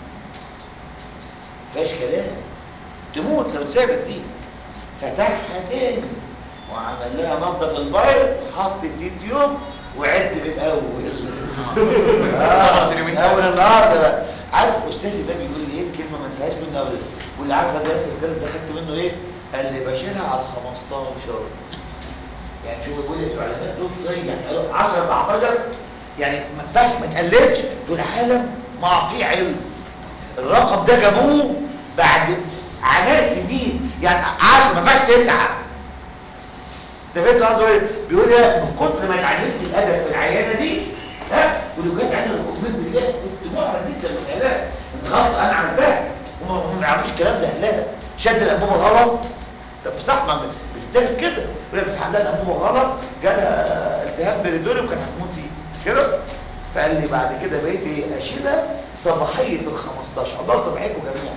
فيهاش كلام تموت لو اتسابت دي فتحها تاني وعمل لها نظف البايض حط التيوب وعد من الاول صبرت اليومين آه، اول النهارده بقى عارف استاذي ده بيقول لي ايه كلمه ما انساهاش منه ابدا بيقول لي عارفه درس الجلد ده خدت منه ايه؟ قال لي بشيلها على 15 يعني شوف بيقول لي العلماء دول صيد يعني قالوا 10 14 يعني ما ينفعش ما تقللش دول عالم معطيه علم الرقم ده جابوه بعد عناء سنين يعني 10 ما ينفعش تسعه انت فهمت قصدي ايه؟ بيقول لي من كتر ما اتعلمت الادب في العيانه دي ها ولو كانت عندي الحكومات بالله كنت معرض جدا للعلاج الغلطه انا عملتها هم هم ما يعرفوش الكلام ده اهلها شد الانبوبه غلط طب صح ما بتتاخد كده يقول لك بس عندها الانبوبه غلط جالها التهاب بريدوني وكانت هتموت فيه مش كده؟ فقال لي بعد كده بقيت ايه اشيلها صباحيه ال 15 عقبال صباحيكم جميعا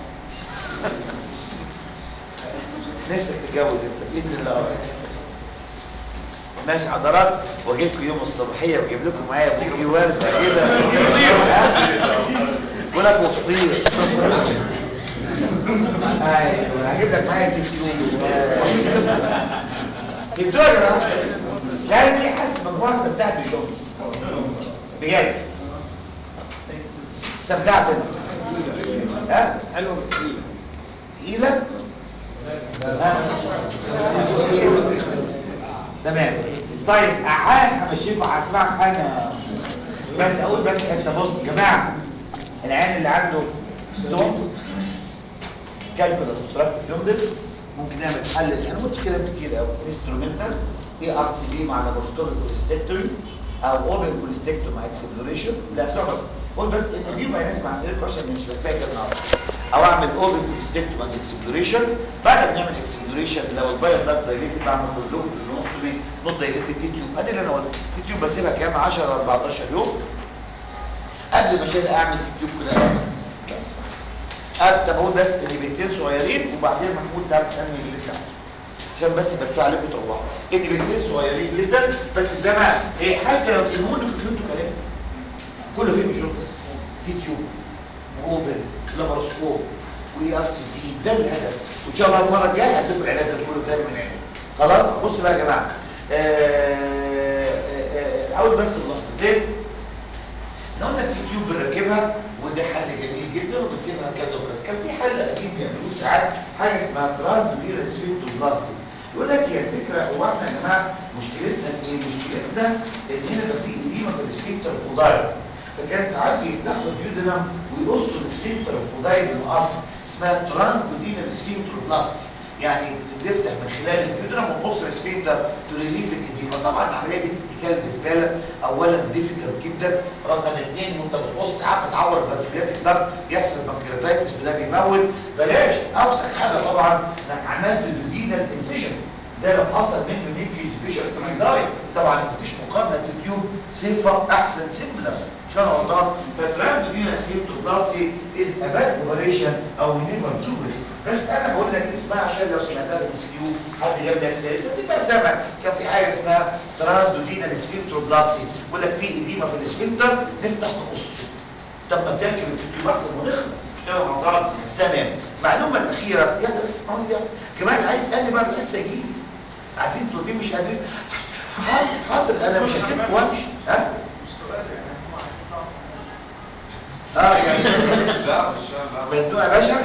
نفسك تتجوز انت باذن الله قريب ماشي حضرات واجيب لكم يوم الصباحيه واجيب لكم معايا بوكي ورده كده بقول لك وفطير ايوه هجيب لك معايا كيس يوم جبتوها يا جماعه مش عارف ليه حاسس بالمجموعه استمتعت بجونز بجد استمتعت انت ها حلوه بس تقيله تقيله ها تقيلة. تمام طيب عارف همشيكوا هسمعك حاجه بس اقول بس انت بص يا جماعه العيان اللي عنده ستون كالكولا اوبستراكتيف جوندس ممكن نعمل حل انا قلت كلام كتير قوي انسترومنتال اي ار سي بي مع لابوراتوري كوليستكتوري او اوبن كوليستكتور مع اكسبلوريشن لا اسمع بس قول بس ان دي ما ناس مع سيرك عشان مش فاكر النهارده او اعمل اوبن كوليستكتور مع اكسبلوريشن بعد ما نعمل اكسبلوريشن لو البايو بلاك دايليتد بعمل كلهم نوت نوت دايليتد تي تيوب ادي اللي انا قلت تي تيوب بسيبها كام 10 14 يوم قبل ما اشيل اعمل تي تيوب كده بس انت بقول بس ان بيتين صغيرين وبعدين محمود ده تسمي اللي انت عايزه عشان بس بدفع عليكم تروحوا ان بيتين صغيرين جدا بس ده بقى ايه حتى لو المهم انكم فهمتوا كلامي كله فيه مش بس تي تيوب اوبن لابروسكوب واي ار سي بي ده الهدف وان شاء الله المره الجايه هديكم العلاج ده كله تاني من عيني خلاص بص بقى يا جماعه آه، آه، آه، اول بس اللحظتين احنا قلنا اليوتيوب بنركبها وده حل جميل جدا وبنسيبها كذا وكذا كان في حل قديم بيعملوه ساعات حاجه اسمها ترانسفيرال سفينكتوبلاستي يقول لك هي الفكره هو احنا يا جماعه مشكلتنا في ايه؟ مشكلتنا ان هنا كان في اديمه في السفينكتر القضايا فكان ساعات بيفتحوا الديودنم ويقصوا السفينكتر القضايا بالمقص اسمها ترانسدودينال سفينكتوبلاستي يعني بنفتح من خلال الجدرة ونقص السفنكتر تريليف الاديمه طبعا العمليه دي اتكال بالنسبه لك اولا ديفيكالت جدا رقم اثنين وانت بتقص ساعات بتعور البنكرياتيك ضغط يحصل بنكرياتيتس ده بيموت بلاش اوسخ حاجه طبعا انك عملت دودينال انسيشن ده لو حصل منه ليكيج فيشر دايت طبعا مفيش مقارنه التيوب سيفر احسن سيمبلر مش انا غلطان فترانسدودينال سيمتوبلاستي از ا باد اوبريشن او نيفر دو بس انا بقول لك اسمها عشان لو سمعتها في السكيو حد جاب لك سيرت تبقى سامع كان في حاجه اسمها ترانسدودينال سفنكتروبلاستي بيقول لك في اديمه في السفنكتر تفتح تقصه طب ما تركب التيوب احسن ونخلص مش كده غلطان تمام المعلومه الاخيره يعني بس اسمعوني يعني كمان اللي عايز يسالني بقى بحس يجي لي قاعدين انتوا دي مش قادرين حاضر حاضر انا مش هسيبك وامشي ها مش سؤال يعني هم اه يعني لا مش لا مزنوق يا باشا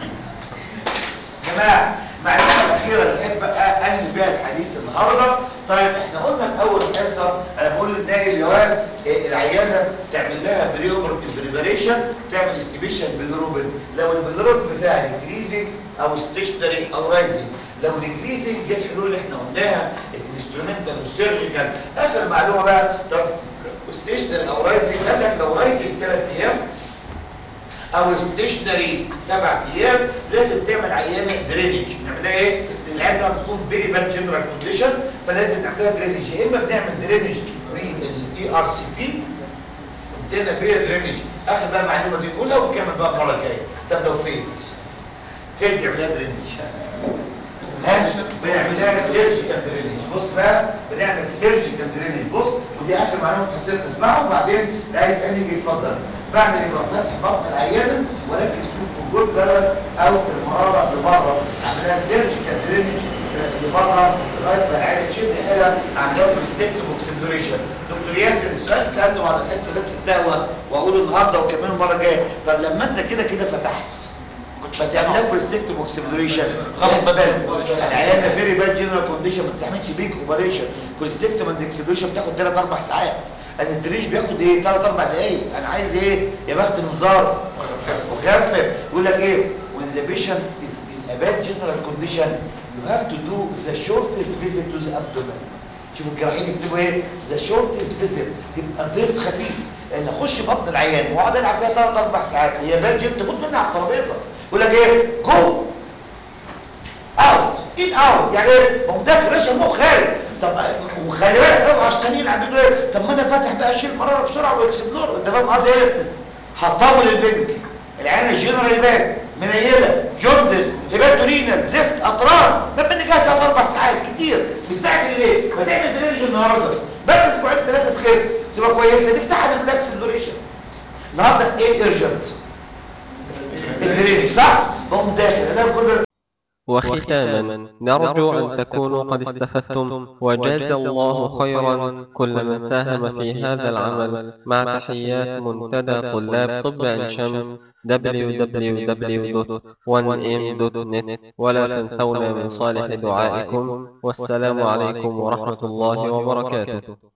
جماعه المعلومه الاخيره اللي احب انهي بيها الحديث النهارده طيب احنا قلنا في اول حصه انا بقول للنائب جواد إيه، العيانه تعمل لها بري اوبرتيف بريباريشن تعمل استيبيشن بالروبن لو البلروبن بتاعها ديكريزنج او ستيشنري او رايزنج لو ديكريزنج دي الحلول اللي احنا قلناها الانسترومنتال والسيرجيكال اخر معلومه بقى طب ستيشنري او رايزنج قال لك لو رايزنج ثلاث ايام او ستيشنري سبع ايام لازم تعمل عيانه درينج نعملها ايه؟ العيانه بتكون فيري باد جنرال كونديشن فلازم نعملها درينج يا اما بنعمل درينج بالاي ار سي بي ادينا فيها درينج اخر بقى المعلومه دي نقولها ونكمل بقى المره الجايه طب لو فيلت فيلت يعملها درينج ها بنعملها سيرجيكال درينج بص بقى بنعمل سيرجيكال درينج بص ودي اخر معلومه في حسين اسمعوا وبعدين اللي عايز يسالني يجي يتفضل بعد ما يبقى فاتح بطن العيانه ولكن تكون في الجود بلد او في المراره اللي بره اعملها سيرجيكال درينج لبره لغايه ما العيانه تشد حيلها اعملها بريستكتيف اوكسبلوريشن دكتور ياسر السؤال اللي سالته بعد الحصه اللي فاتت الدواء واقوله النهارده وكمان المره الجايه طب لما انت كده كده فتحت كنت فتعمل لك بريستكتيف اوكسبلوريشن غلط بالك العيانه فيري باد جنرال كونديشن ما تستحملش بيك اوبريشن بريستكتيف اند اكسبلوريشن بتاخد 3 4 ساعات انا الدريش بياخد ايه 3 4 دقايق انا عايز ايه يا بخت منظار وخفف يقول لك ايه when the patient is in a bad general condition you have to do the shortest visit to the abdomen شوفوا الجراحين يكتبوا ايه the shortest visit تبقى ضيف خفيف ان اخش بطن العيان واقعد العب فيها 3 4 ساعات هي باد جدا تفوت منها على الترابيزه يقول لك ايه جو اوت ان اوت يعني ايه ما هو داخل ريش المخ خارج طب وخلي بالك اوعى عشان يلعب بيقول ايه طب ما انا فاتح بقى اشيل مراره بسرعه واكسبلور انت فاهم قصدي ايه هطول البنج العين جنرال باد منيله جوندس هيباتورينال زفت اطراف ما بنجاش ثلاث اربع ساعات كتير مستعجل ليه ما تعمل درينج النهارده بعد اسبوعين ثلاثه تخف تبقى كويسه نفتحها نعمل اكسبلوريشن النهارده ايه ايرجنت الدرينج صح بقوم داخل انا كل وختاما نرجو أن تكونوا قد استفدتم وجاز الله خيرا كل من ساهم في هذا العمل مع تحيات منتدى طلاب طب عين شمس www.1m.net ولا تنسونا من صالح دعائكم والسلام عليكم ورحمة الله وبركاته